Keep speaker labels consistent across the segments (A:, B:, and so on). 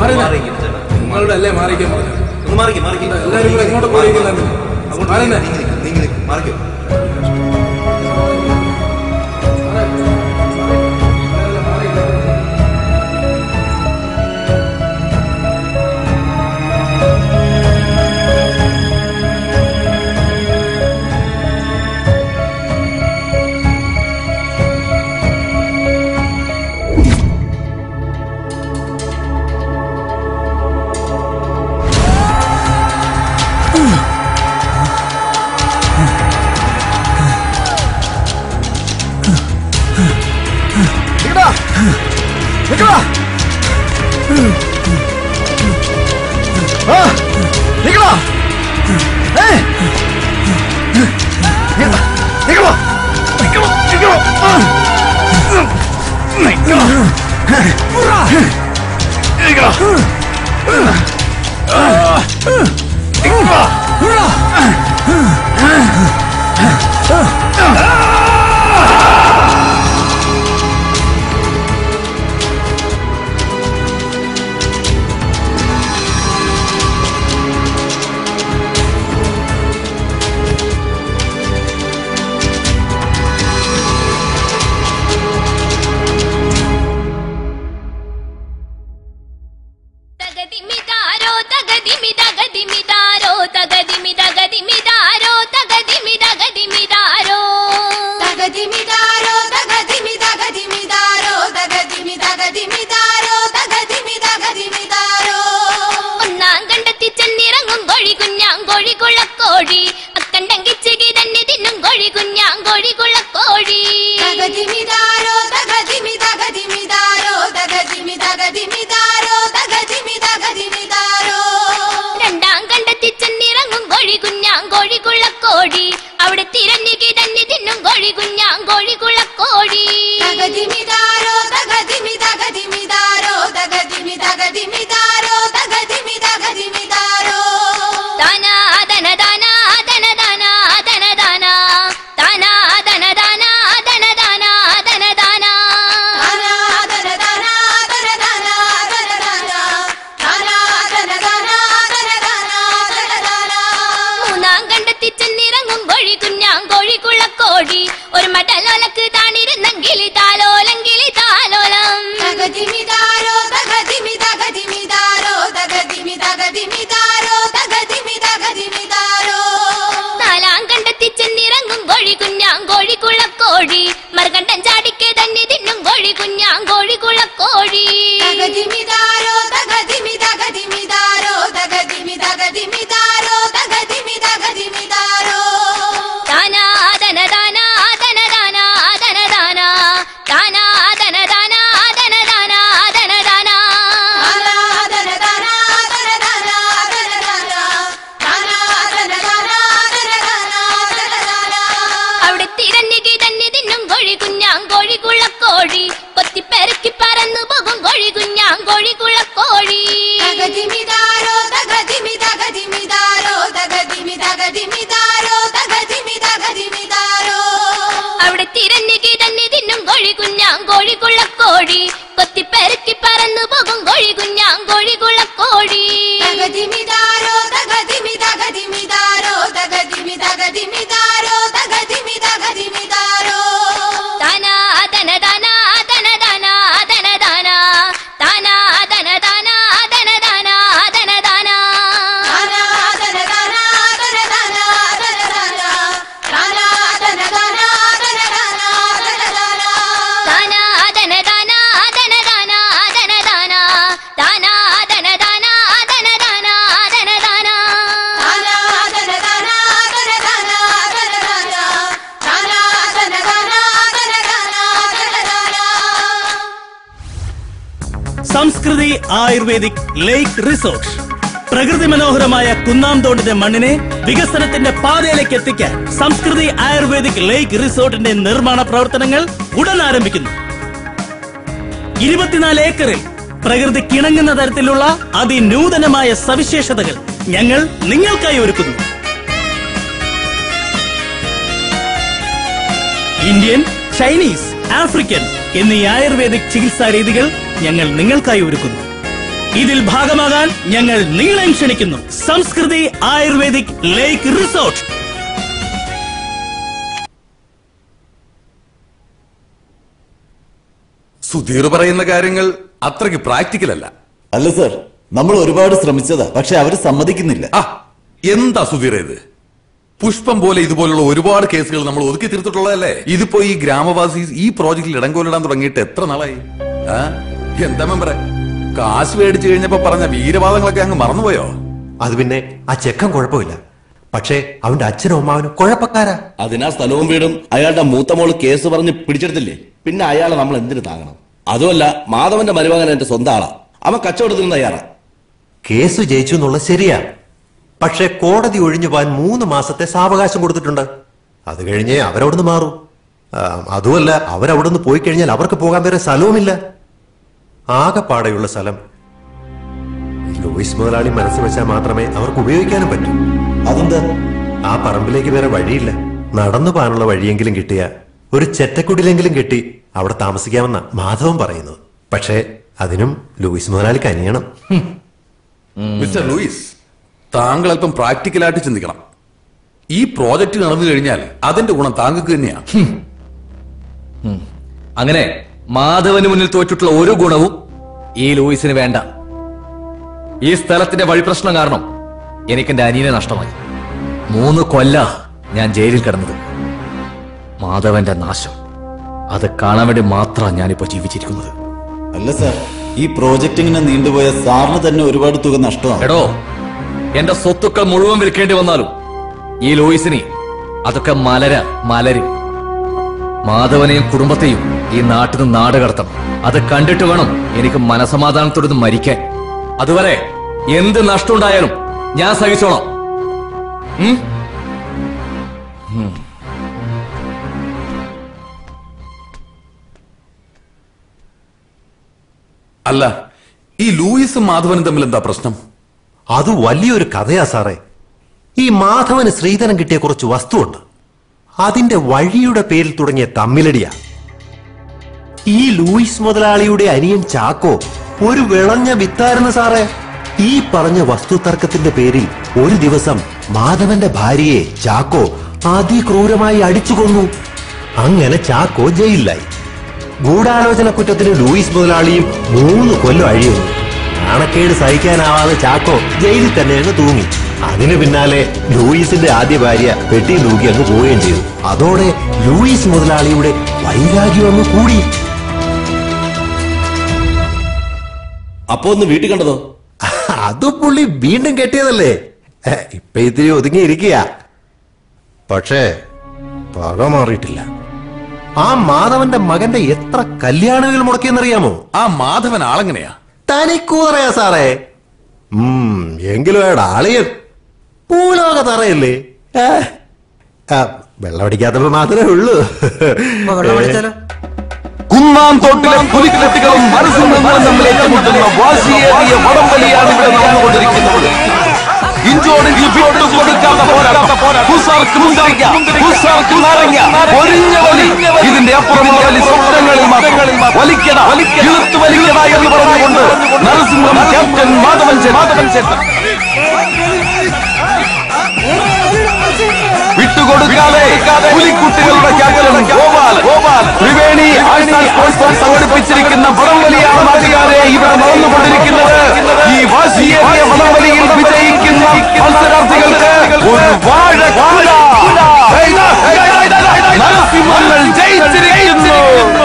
A: മാറിയിരിക്കും ചേട്ടാ.
B: നിങ്ങളുടെ അല്ലേ മാറിക്കാൻ പറഞ്ഞു
A: ഒന്ന് മാറിക്കും മാറിക്കും
B: എല്ലാവരും കൂടെ എങ്ങോട്ട് പോയിരിക്കുന്നുണ്ട് മാറുന്നേ
A: നീങ്ങി മാറിക്കും
C: നിക്കടാ നിക്കടാ ആ നിക്കടാ ഏ നിക്കടാ നിക്കടാ നിക്കടാ നിക്കടാ ആ. നിക്കടാ ഉറാ. നിക്കടാ ആ. നിക്കടാ ഉറാ.
D: തകതിമിതാരോ തകതിമിതകതിമിതാരോ തകതിമിതകതിമിതാരോ തകതിമിതകതിമിതാരോ
E: തകതിമിതാരോ തകതിമിതകതിമിതാരോ തകതിമിതകതിമിതാരോ തകതിമിതകതിമിതാരോ
D: ഒന്നാം കണ്ടെത്തി ചെന്നിറങ്ങും കോഴി കുഞ്ഞാങ്കോഴി കുളക്കോഴി അക്കണ്ടങ്കിച്ചുകി തന്നെ തിന്നും കോഴി കുഞ്ഞാങ്കോഴി കുളക്കോഴി
E: തകതിമിതാരോ തകതിമിതകതിമിതാരോ തകതിമിതകതിമിതാരോ തകതിമിതകതിമിതാരോ
D: രണ്ടാം കണ്ടെത്തി ചെന്നിറങ്ങും കോഴി കുഞ്ഞാങ്കോഴി കുളക്കോഴി അവിടെ തിരഞ്ഞുകി തന്നെ തിന്നും കോഴി കുഞ്ഞാങ്കോഴി കുളക്കോഴി
E: തകതിമിതാരോ തകതിമിതകതിമിതാരോ തകതിമിതകതിമിതാരോ തകതിമിതകതിമിതാരോ
D: താനാ തന താനാ തന താനാ തന താനാ താനാ തന താനാ തന താനാ തന താനാ മൂന്നാം കണ്ടെത്തി ചെന്നിറങ്ങും കോഴി കുഞ്ഞാങ്കോഴി കുളക്കോഴി ഒരു മടലോലക്ക് താണിരുന്നെങ്കിലി താലോലങ്കിലി താലോലം
E: തകതിമിതാരോ തകതിമിതകതിമിതാരോ തകതിമിതകതിമിതാരോ തകതിമിതകതിമിതാരോ
D: നാലാം കണ്ടെത്തി ചെന്നിറങ്ങും കോഴി കുഞ്ഞാങ്കോഴി കുളക്കോഴി മറുകണ്ടൻ ചാടിക്ക് തന്നെ തിന്നും കോഴി കുഞ്ഞാങ്കോഴി കുളക്കോഴി
E: തകതിമിതാരോ തകതിമിതകതിമിതാരോ തകതിമിതകതിമിതാരോ തകതിമിതകതിമിതാരോ
D: താനാ തന താനാ തന താനാ തന താനാ താനാ തന താനാ തന താനാ തന താനാ അവിടെ തിരഞ്ഞുകി തന്നെ തിന്നും കോഴി കുഞ്ഞാങ്കോഴി കുളക്കോഴി കൊത്തിപ്പെരക്കി പറന്നു പോകും കോഴി കുഞ്ഞാങ്കോഴി കുളക്കോഴി
E: തകതിമിതാരോ തകതിമിതകതിമിതാരോ തകതിമിതകതിമിതാരോ തകതിമിതകതിമിതാരോ
D: അവിടെ തിരഞ്ഞുകി തന്നെ തിന്നും കോഴി കുഞ്ഞാങ്കോഴി കുളക്കോഴി കൊത്തിപ്പെരക്കി പറന്നു പോകും കോഴി കുഞ്ഞാങ്കോഴി കുളക്കോഴി
E: തകതിമിതാരോ തകതിമിതകതിമിതാരോ തകതിമിതകതിമിതാരോ തകതിമിതകതിമിതാരോ
D: താനാ തന താനാ തന താനാ തന താനാ താനാ തന താനാ തന താനാ തന താനാ താനാ തന താനാ തന താനാ തന താനാ താനാ തന താനാ തന താനാ തന താനാ
F: സംസ്കൃതി ആയുർവേദിക് ലേക്ക് റിസോർട്ട് പ്രകൃതി മനോഹരമായ കുന്നാംതോടിന്റെ മണ്ണിനെ വികസനത്തിന്റെ പാതയിലേക്ക് എത്തിക്കാൻ സംസ്കൃതി ആയുർവേദിക് ലേക്ക് റിസോർട്ടിന്റെ നിർമ്മാണ പ്രവർത്തനങ്ങൾ ഉടൻ ആരംഭിക്കുന്നു ഇരുപത്തിനാല് ഏക്കറിൽ പ്രകൃതി കിണങ്ങുന്ന തരത്തിലുള്ള അതിനൂതനമായ സവിശേഷതകൾ ഞങ്ങൾ നിങ്ങൾക്കായി ഒരുക്കുന്നു ഇന്ത്യൻ ചൈനീസ് ആഫ്രിക്കൻ എന്നീ ആയുർവേദിക് ചികിത്സാ രീതികൾ ഞങ്ങൾ നിങ്ങൾക്കായി ഒരുക്കുന്നു ഇതിൽ ഭാഗമാകാൻ ഞങ്ങൾ നിങ്ങളെയും ക്ഷണിക്കുന്നു സംസ്കൃതി ആയുർവേദിക് ലേക്ക് റിസോർട്ട്
C: സുധീർ പറയുന്ന കാര്യങ്ങൾ അത്രയ്ക്ക് പ്രാക്ടിക്കൽ അല്ല
G: അല്ല സർ നമ്മൾ ഒരുപാട് ശ്രമിച്ചതാ പക്ഷെ അവര് സമ്മതിക്കുന്നില്ല
C: ആ എന്താ സുധീർ ഇത് പുഷ്പം പോലെ ഇതുപോലുള്ള ഒരുപാട് കേസുകൾ നമ്മൾ ഒതുക്കി തീർത്തിട്ടുള്ളതല്ലേ ഇതിപ്പോ ഈ ഗ്രാമവാസി ഈ പ്രോജക്റ്റിൽ ഇടങ്കോലിടാൻ തുടങ്ങിയിട്ട് എത്ര നാളായി ആ എന്താ മെമ്പറെ കാശ് മേടിച്ചു കഴിഞ്ഞപ്പോ പറഞ്ഞ വീരവാദങ്ങളൊക്കെ അങ്ങ് മറന്നുപോയോ
H: അത് പിന്നെ ആ ചെക്കൻ കുഴപ്പമില്ല പക്ഷേ അവന്റെ അച്ഛനും അമ്മാവനും കുഴപ്പക്കാരാ
G: അതിനാ സ്ഥലവും വീടും അയാളുടെ മൂത്ത മോള് കേസ് പറഞ്ഞ് പിടിച്ചെടുത്തില്ലേ പിന്നെ അയാളെ നമ്മൾ എന്തിനു താങ്ങണം അതുമല്ല മാധവന്റെ മരുമകൻ എന്റെ സ്വന്തം ആളാ അവൻ കച്ചവടത്തിന് തയ്യാറാ
H: കേസ് ജയിച്ചു എന്നുള്ളത് ശരിയാ പക്ഷേ കോടതി ഒഴിഞ്ഞു പോകാൻ മൂന്ന് മാസത്തെ സാവകാശം കൊടുത്തിട്ടുണ്ട് അത് കഴിഞ്ഞേ അവരവിടുന്ന് മാറും ആ, അതുമല്ല അവരവിടുന്ന് പോയി കഴിഞ്ഞാൽ അവർക്ക് പോകാൻ വേറെ സ്ഥലവുമില്ല ആകെപ്പാടെയുള്ള സ്ഥലം ലൂയിസ് മുതലാളി മനസ്സിൽ വെച്ചാൽ മാത്രമേ അവർക്ക് ഉപയോഗിക്കാനും പറ്റൂ
G: അതെന്താ
H: ആ പറമ്പിലേക്ക് വേറെ വഴിയില്ല നടന്നു പോകാനുള്ള വഴിയെങ്കിലും കിട്ടിയ ഒരു ചെറ്റക്കുടിലെങ്കിലും കെട്ടി അവിടെ താമസിക്കാമെന്ന മാധവൻ പറയുന്നു പക്ഷേ അതിനും ലൂയിസ് മുതലാളിക്ക് അനിയണം
C: മിസ്റ്റർ ലൂയിസ് താങ്കൾ അല്പം പ്രാക്ടിക്കലായിട്ട് ചിന്തിക്കണം ഈ പ്രോജക്റ്റ് നടന്നു കഴിഞ്ഞാൽ അതിന്റെ ഗുണം താങ്കൾക്ക് തന്നെയാ
I: അങ്ങനെ മാധവന് മുന്നിൽ തോറ്റിട്ടുള്ള ഒരു ഗുണവും ഈ ലൂയിസിന് വേണ്ട ഈ സ്ഥലത്തിന്റെ വഴിപ്രശ്നം കാരണം എനിക്ക് എന്റെ അനിയനെ നഷ്ടമായി മൂന്ന് കൊല്ല ഞാൻ ജയിലിൽ കിടന്നത് മാധവന്റെ നാശം അത് കാണാൻ വേണ്ടി മാത്രമാണ് ഞാനിപ്പോ ജീവിച്ചിരിക്കുന്നത്
G: അല്ല സർ ഈ പ്രോജക്റ്റ് ഇങ്ങനെ നീണ്ടുപോയ സാറിന് തന്നെ ഒരുപാട് തുക നഷ്ടമാണ്
I: എടോ എന്റെ സ്വത്തുക്കൾ മുഴുവൻ വിൽക്കേണ്ടി വന്നാലും ഈ ലൂയിസിനെ അതൊക്കെ മലര മലരും മാധവനെയും കുടുംബത്തെയും ഈ നാട്ടിൽ നിന്ന് നാട് കടത്തണം അത് കണ്ടിട്ട് വേണം എനിക്ക് മനസമാധാനത്തോടെ മരിക്കാൻ അതുവരെ എന്ത് നഷ്ടമുണ്ടായാലും ഞാൻ സഹിച്ചോളാം ഉം?
C: അല്ല ഈ ലൂയിസും മാധവനും തമ്മിൽ എന്താ പ്രശ്നം
H: അത് വലിയൊരു കഥയാ സാറേ ഈ മാധവന് ശ്രീധരൻ കിട്ടിയ കുറച്ച് വസ്തുവുണ്ട് അതിന്റെ വഴിയുടെ പേരിൽ തുടങ്ങിയ തമ്മിലടിയാ ഈ ലൂയിസ് മുതലാളിയുടെ അനിയൻ ചാക്കോ ഒരു വിളഞ്ഞ വിത്തായിരുന്നു സാറേ ഈ പറഞ്ഞ വസ്തു തർക്കത്തിന്റെ പേരിൽ ഒരു ദിവസം മാധവന്റെ ഭാര്യയെ ചാക്കോ അതിക്രൂരമായി അടിച്ചു കൊന്നു അങ്ങനെ ചാക്കോ ജയിലിലായി ഗൂഢാലോചന കുറ്റത്തിന് ലൂയിസ് മുതലാളിയും മൂന്ന് കൊല്ലം അഴിയുന്നു നാണക്കേട് സഹിക്കാനാവാതെ ചാക്കോ ജയിലിൽ തന്നെ അങ്ങ് തൂങ്ങി അതിനു പിന്നാലെ ലൂയിസിന്റെ ആദ്യ ഭാര്യ പെട്ടി തൂക്കി അങ്ങ് പോവുകയും ചെയ്തു അതോടെ ലൂയിസ് മുതലാളിയുടെ വൈരാഗ്യം അങ്ങ് കൂടി
G: അപ്പൊ ഒന്ന് വീട്ടിൽ കണ്ടതോ
H: അത് പുള്ളി വീണ്ടും കെട്ടിയതല്ലേ ഏ, ഇപ്പൊ ഇത്തിരി ഒതുങ്ങിയിരിക്കുക പക്ഷേ പക മാറിയിട്ടില്ല ആ മാധവന്റെ മകന്റെ എത്ര കല്യാണങ്ങൾ മുടക്കിയെന്നറിയാമോ
C: ആ മാധവൻ ആളെങ്ങനെയാ
H: തനിക്കൂതറയാ സാറേ ഉം എങ്കിലും അയാളുടെ ആളിയൻ പൂലോക തറയല്ലേ ഏ, ആ, വെള്ളമടിക്കാത്തപ്പോ മാത്രമേ ഉള്ളൂ
C: കുന്നാം തോട്ടിലെ പുലിക്കെട്ടുകളും മനസ്സിനും തമ്മിൽ ഏറ്റുമുട്ടുന്ന വാശിയേറിയ വടംവലിയാണ് ഇവിടെ നടന്നുകൊണ്ടിരിക്കുന്നത് ഇഞ്ചോടിഞ്ച് വിട്ടു കൊടുക്കാത്ത പോരാട്ടം ഹുസാർക്ക് മുന്തിരിക്ക ഹുസാർക്ക് നാരങ്ങ ഒരിഞ്ഞ വലി ഇതിന്റെ അപ്പുറമുള്ള വലി സ്വപ്നങ്ങളിൽ മാത്രം വലിക്കട ഇളുത്തു വലിക്കട എന്ന് പറഞ്ഞുകൊണ്ട് നരസിംഹം ക്യാപ്റ്റൻ മാധവൻ ചേട്ടൻ മാധവൻ ചേട്ടൻ വിട്ടുകൊടുക്കാതെ പുലിക്കുട്ടികളുടെ ക്യാപ്റ്റൻ ഗോപാൽ ഗോപാൽ ത്രിവേണി ആഴ്ചാൽ സ്പോൺസർ സംഘടിപ്പിച്ചിരിക്കുന്ന വടംവലിയാണ് നാട്ടുകാരെ ഇവിടെ നടന്നുകൊണ്ടിരിക്കുന്നത് ഈ വാശിയേറിയ വടംവലിയിൽ വിജയിക്കുന്ന മത്സരാർത്ഥികൾക്ക് ഒരു വാഴ നരസിംഹങ്ങൾ ജയിച്ചിരിക്കുന്നു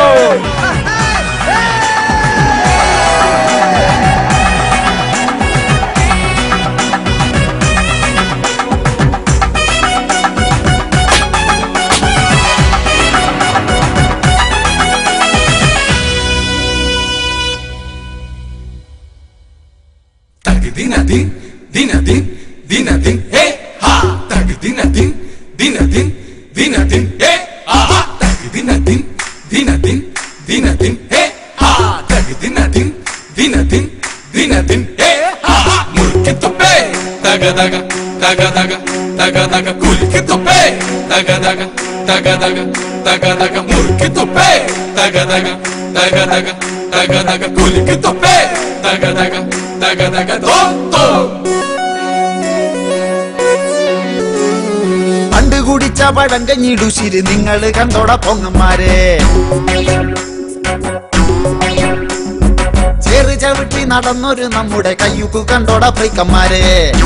B: Dinadin, dinadin, dinadin, hey ha. Tag dinadin, dinadin, dinadin, hey ha. Tag dinadin, dinadin, dinadin, hey ha. Tag dinadin, dinadin, dinadin, hey ha. Mulki tope, taga daga, taga daga, taga daga, kulki tope, taga daga, taga daga, taga daga, mulki tope, taga daga, taga daga, taga daga, kulki tope, taga daga. തക തക തോ തോ
J: പണ്ട് കുടിച്ച പഴം കഞ്ഞിടുശിരി നിങ്ങള് കണ്ടോട പൊങ്ങന്മാരെ ചേറ് ചവിട്ടി നടന്നൊരു നമ്മുടെ കയ്യുക്കു കണ്ടോട പൈക്കന്മാരെ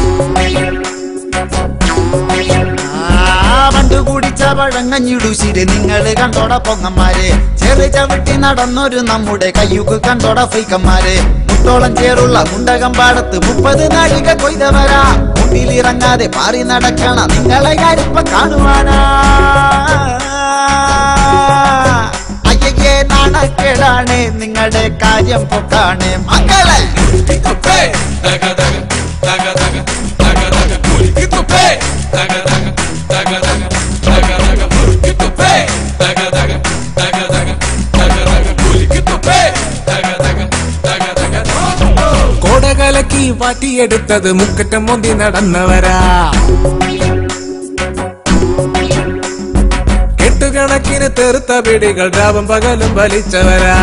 J: ആ പണ്ട് കുടിച്ച പഴം കഞ്ഞിടുശിരി നിങ്ങള് കണ്ടോട പൊങ്ങന്മാരെ ചേറ് ചവിട്ടി നടന്നൊരു നമ്മുടെ കയ്യുക്കു കണ്ടോട പൈക്കന്മാരെ മുട്ടോളം ചേറുള്ള മുണ്ടകം പാടത്ത് മുപ്പത് നാഴിക കൊയ്തവരാ മുണ്ടിലിറങ്ങാതെ പാറി നടക്കണ നിങ്ങളെ ഞാനിപ്പ കാണുവാനാ അയ്യേ നാണക്കേടാണ് നിങ്ങളുടെ കാര്യം പൊക്കാണ് മക്കളെ
B: തുപ്പേ തക തക തക തക തക തക കുലുക്കി തുപ്പേ തക തക തക തക തക തക കുലുക്കി തുപ്പേ തക തക തക തക തക തക കുലുക്കി തുപ്പേ തക തക തക തക
K: കോടകലക്കി വാറ്റിയെടുത്തത് മുക്കറ്റം മൊന്തി നടന്നവരാ കെട്ടുകണക്കിന് തെറുത്ത പിടികൾ രാവും പകലും വലിച്ചവരാ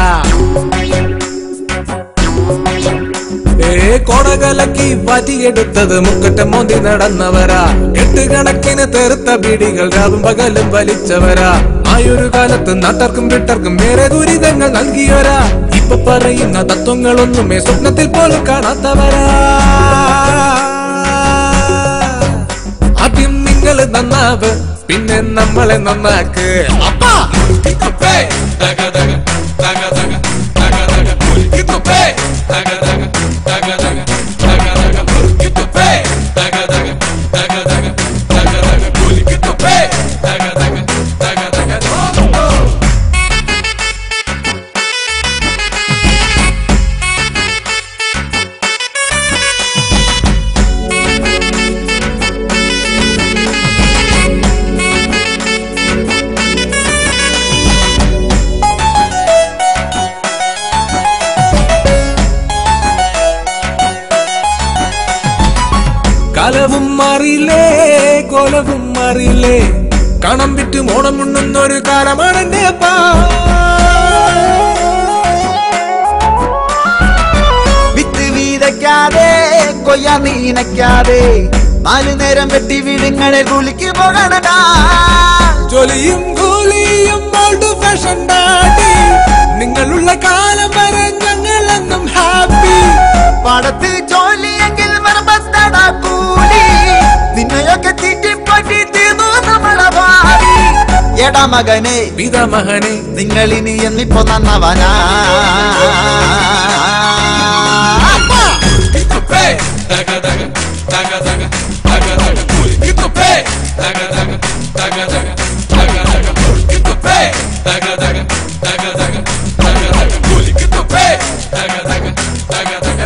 K: ഏ കോടകലക്കി വാറ്റിയെടുത്തത് മുക്കറ്റം മോന്തി നടന്നവരാ കെട്ടുകണക്കിന് തെറുത്ത പിടികൾ രാവും പകലും വലിച്ചവരാ ആയൊരു കാലത്ത് നാട്ടർക്കും വിട്ടർക്കും വേറെ ദുരിതങ്ങൾ നൽകിയവരാ ഇപ്പൊ പറയുന്ന തത്വങ്ങളൊന്നുമേ സ്വപ്നത്തിൽ പോലും കാണാത്തവരാ ആദ്യം നിങ്ങൾ നന്നാവ് പിന്നെ നമ്മളെ നന്നാക്ക് അപ്പാ
B: തുപ്പേ തക തക തക തക തക തക കുലുക്കി തുപ്പേ തക തക തക തക തക തക കുലുക്കി തുപ്പേ തക തക തക തക തക തക കുലുക്കി തുപ്പേ തക തക തക തക
K: കാലവും മാറിയില്ലേ കോലവും മാറിയില്ലേ കണം വിറ്റ് മോണം ഉണ്ണുന്നൊരു കാലമാണ് എന്റെ അപ്പാ
J: വിത്ത് വീതയ്ക്കാതെ കൊയ്യാ നീനയ്ക്കാതെ നാലു നേരം വെട്ടി വീടുങ്ങളെ കുളിക്ക് പോകണടാ
K: ജോലിയും കൂലിയും ഓൾഡ് ഫാഷൻ ഡാഡി നിങ്ങളുള്ള കാലം വരെ ഞങ്ങളെന്നും ഹാപ്പി
J: പാടത്ത് ജോലിയെങ്കിൽ മറമ്പത്തടാ കൂലി നിന്നെയൊക്കെ തീറ്റിപ്പറ്റി തീർന്നു നമ്മളെ ഭാവി എടാ മകനെ
K: പിതാമഹനെ
J: നിങ്ങൾ ഇനി എന്നിപ്പോ നന്നവനാ
B: തുപ്പേ തക തക തക തക തക തക കുലുക്കി തുപ്പേ തക തക തക തക തക തക കുലുക്കി തുപ്പേ തക തക തക തക തക തക കുലുക്കി തുപ്പേ തക തക തക തക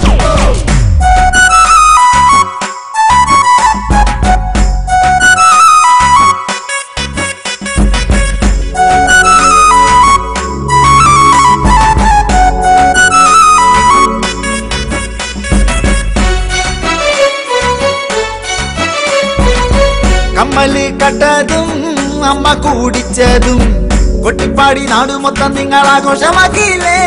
J: കമ്മല് കട്ടതും അമ്മ കൂടിച്ചതും കൊട്ടിപ്പാടി നാട് മൊത്തം നിങ്ങൾ ആഘോഷമാക്കിയില്ലേ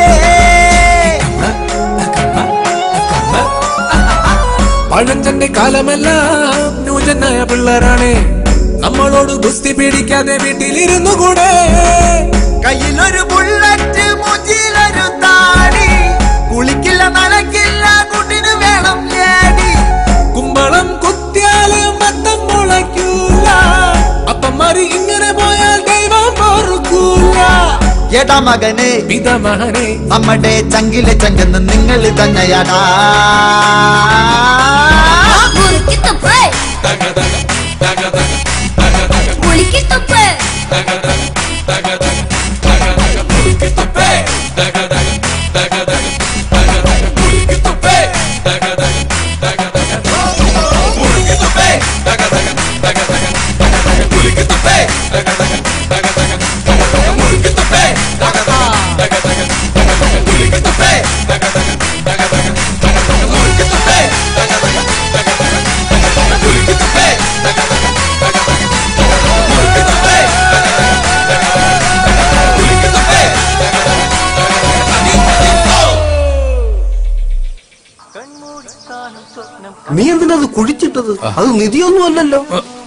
K: പഴഞ്ചന്റെ കാലമെല്ലാം ന്യൂജനായ പിള്ളേരാണ് നമ്മളോട് ഗുസ്തി പിടിക്കാതെ വീട്ടിലിരുന്നു കൂടെ
J: കയ്യിലൊരു ബുള്ളറ്റ് മുച്ചിലൊരു താടി കുളിക്കില്ല നനക്കില്ല കുട്ടിന് വേണം ലേഡി
K: കുമ്പളം കുത്തിയാല് മത്തം മുളയ്ക്കൂല അപ്പന്മാര് ഇങ്ങനെ പോയാൽ ദൈവം പൊറുക്കൂല
J: എടാ മകനെ
K: പിതാമഹനെ
J: നമ്മുടെ ചങ്കിലെ ചങ്കെന്ന് നിങ്ങൾ തന്നെയാടാ
D: കുറുക്കി തുപ്പ്
B: തക തക തക തക തക തക
D: കുളിക്കി തുപ്പ്
B: തക തക തക തക തക തക കുലുക്കി തുപ്പേ തക തക തക തക തക തക കുലുക്കി തുപ്പേ തക തക തക തക കുലുക്കി തുപ്പേ തക തക തക തക തക തക കുലുക്കി തുപ്പേ തക തക തക തക തക തക കുലുക്കി തുപ്പേ തക തക തക തക തക തക കുലുക്കി തുപ്പേ തക തക തക തക തക തക കുലുക്കി തുപ്പേ
H: നീ എന്തിനാ അത് കുഴിച്ചിട്ടത് അത് നിധിയൊന്നും അല്ലല്ലോ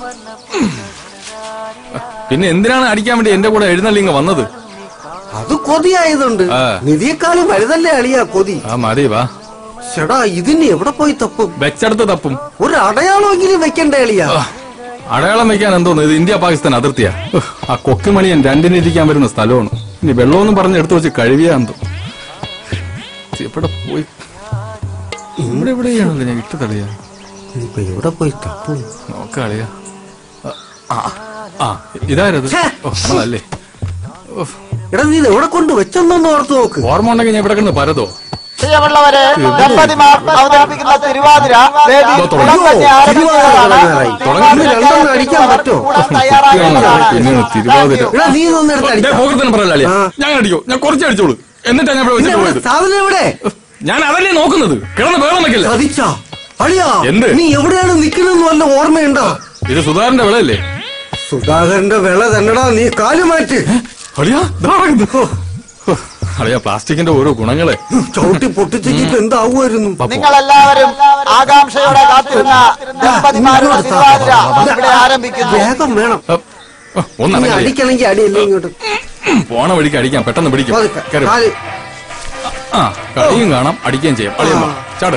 L: പിന്നെ എന്തിനാണ് അടിക്കാൻ വേണ്ടി എന്റെ കൂടെ എഴുന്നള്ളിങ്ങ വന്നത്
H: അത് കൊതിയായതുണ്ട്
L: ആ.
H: നിധിയെക്കാളും വലുതല്ലേ അളിയാ കൊതി
L: ആ മതി വാ
H: ചേടാ ഇതിന് എവിടെ പോയി തപ്പും
L: വെച്ചടുത്ത് തപ്പും
H: ഒരു അടയാളമെങ്കിലും വെക്കണ്ടേ അളിയാ
L: അടയാളം വെക്കാൻ എന്തോന്ന് ഇത് ഇന്ത്യ പാകിസ്ഥാൻ അതിർത്തിയാ ഉഹ്, ആ കൊക്കുമണിയൻ രണ്ടിന് ഇരിക്കാൻ വരുന്ന സ്ഥലമാണ് ഇനി വെള്ളമൊന്നും പറഞ്ഞ് എടുത്തു വെച്ച് കഴിവിയാ എന്തോ എവിടെ പോയി ഇവിടെ എവിടെയാണല്ലോ ഞാൻ ഇട്ട് തളിയാ
H: ഇപ്പൊ എവിടെ പോയി തപ്പും
L: നോക്കളിയാ ആ ആ ഇതാരത് ഓ നമ്മളല്ലേ ഉഫ്.
H: എടാ നീ ഇത് എവിടെ കൊണ്ട് വെച്ചെന്നൊന്ന് ഓർത്ത് നോക്ക്
L: ഓർമ്മ ഉണ്ടെങ്കിൽ ഞാൻ ഇവിടെ കിടന്ന് പരതോ
J: പ്രിയമുള്ളവരെ ദമ്പതിമാർ അവതരിപ്പിക്കുന്ന തിരുവാതിര വേദി
L: ഇതോ തുടങ്ങി.
J: ഉടൻ തന്നെ ആരംഭിക്കുന്നതാണ്.
H: തുടങ്ങി. രണ്ടെണ്ണം അടിക്കാൻ പറ്റുമോ?
J: ഉടൻ തയ്യാറാകുന്നതാണ്.
L: പിന്നെ തിരുവാതിര
H: എടാ നീ ഇതൊന്നും എടുത്ത് അടിക്കാം.
L: പോകത്തിന് പറയല്ലേ
H: ആ.
L: ഞാൻ അടിക്കോ ഞാൻ കുറച്ച് അടിച്ചോളൂ എന്നിട്ടാ ഞാൻ ഇവിടെ
H: പിന്നെ
L: വെച്ചിട്ട്
H: എവിടെ?
L: പോയത്
H: സാധനം എവിടെ
L: ഞാൻ അതല്ലേ നോക്കുന്നത് കിടന്ന് ബഹളം വെക്കില്ല
H: ചതിച്ചാ അളിയാ
L: എന്ത്?
H: നീ എവിടെയാണ് നിൽക്കുന്നതെന്ന് വല്ല ഓർമ്മയുണ്ടോ
L: ഇത് സുധാകരന്റെ വിളയല്ലേ
H: സുധാകരന്റെ വില തന്നെടാ നീ കാല് മാറ്റ്
L: അളിയാ ദാ കിടക്കുന്നു. ഹോ, അളിയാ പ്ലാസ്റ്റിക്കിന്റെ ഓരോ ഗുണങ്ങളെ
H: ചവിട്ടി പൊട്ടിച്ചിട്ട് എന്താവുമായിരുന്നു
J: നിങ്ങളെല്ലാവരും ആകാംക്ഷയോടെ കാത്തിരുന്ന ദമ്പതിമാരുടെ തിരുവാതിര ഇവിടെ ആരംഭിക്കുന്നു
H: വേഗം വേണം
L: ഓ,
H: നീ
L: ഒന്നടങ്ങല്ലേ
H: അടിക്കണമെങ്കിൽ അടിയല്ലേ ഇങ്ങോട്ട്
L: പോണ വഴിക്ക് അടിക്കാം പെട്ടെന്ന് പിടിക്കും
H: പതുക്കെ.
L: കേറി.
H: കാല്
L: ആ കളിയും കാണാം അടിക്കുകയും ചെയ്യാം അളിയാ വാ. ചാട്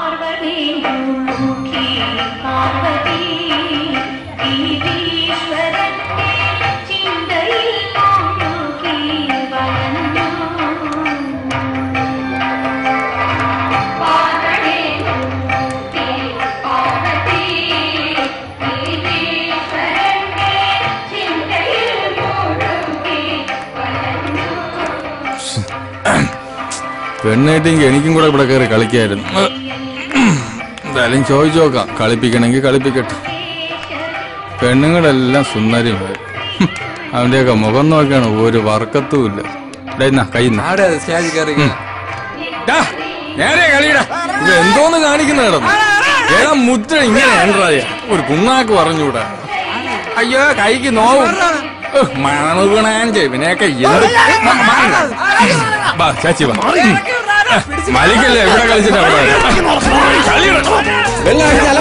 L: പെണ്ണേട്ടെങ്കിൽ എനിക്കും കൂടെ ഇവിടെ കയറി കളിക്കായിരുന്നു എന്തായാലും ചോദിച്ചു നോക്കാം കളിപ്പിക്കണമെങ്കിൽ കളിപ്പിക്കട്ടെ പെണ്ണുങ്ങളെല്ലാം സുന്ദരിമാർ അവന്റെയൊക്കെ മുഖം നോക്കാണ് ഒരു വർക്കത്തും ഇല്ല ഡേ, എന്നാ, കൈ എന്നാ. ഡാ, നേരെ കളിയടാ ഇത് എന്തോന്ന് കാണിക്കുന്ന കിടന്നു ഏതാ മുദ്ര ഇങ്ങനെ എന്തായ ഒരു കുണ്ണാക്ക് പറഞ്ഞൂടാ അയ്യോ കൈക്ക് നോവും മണുകണാൻ ചെവിനെയൊക്കെ എന്ത് വാ ചാച്ചി വാ ഉം. മലിക്കല്ലേ ഇവിടെ കളിച്ചിട്ട് അവിടെ വരാം. കളിയുടെ.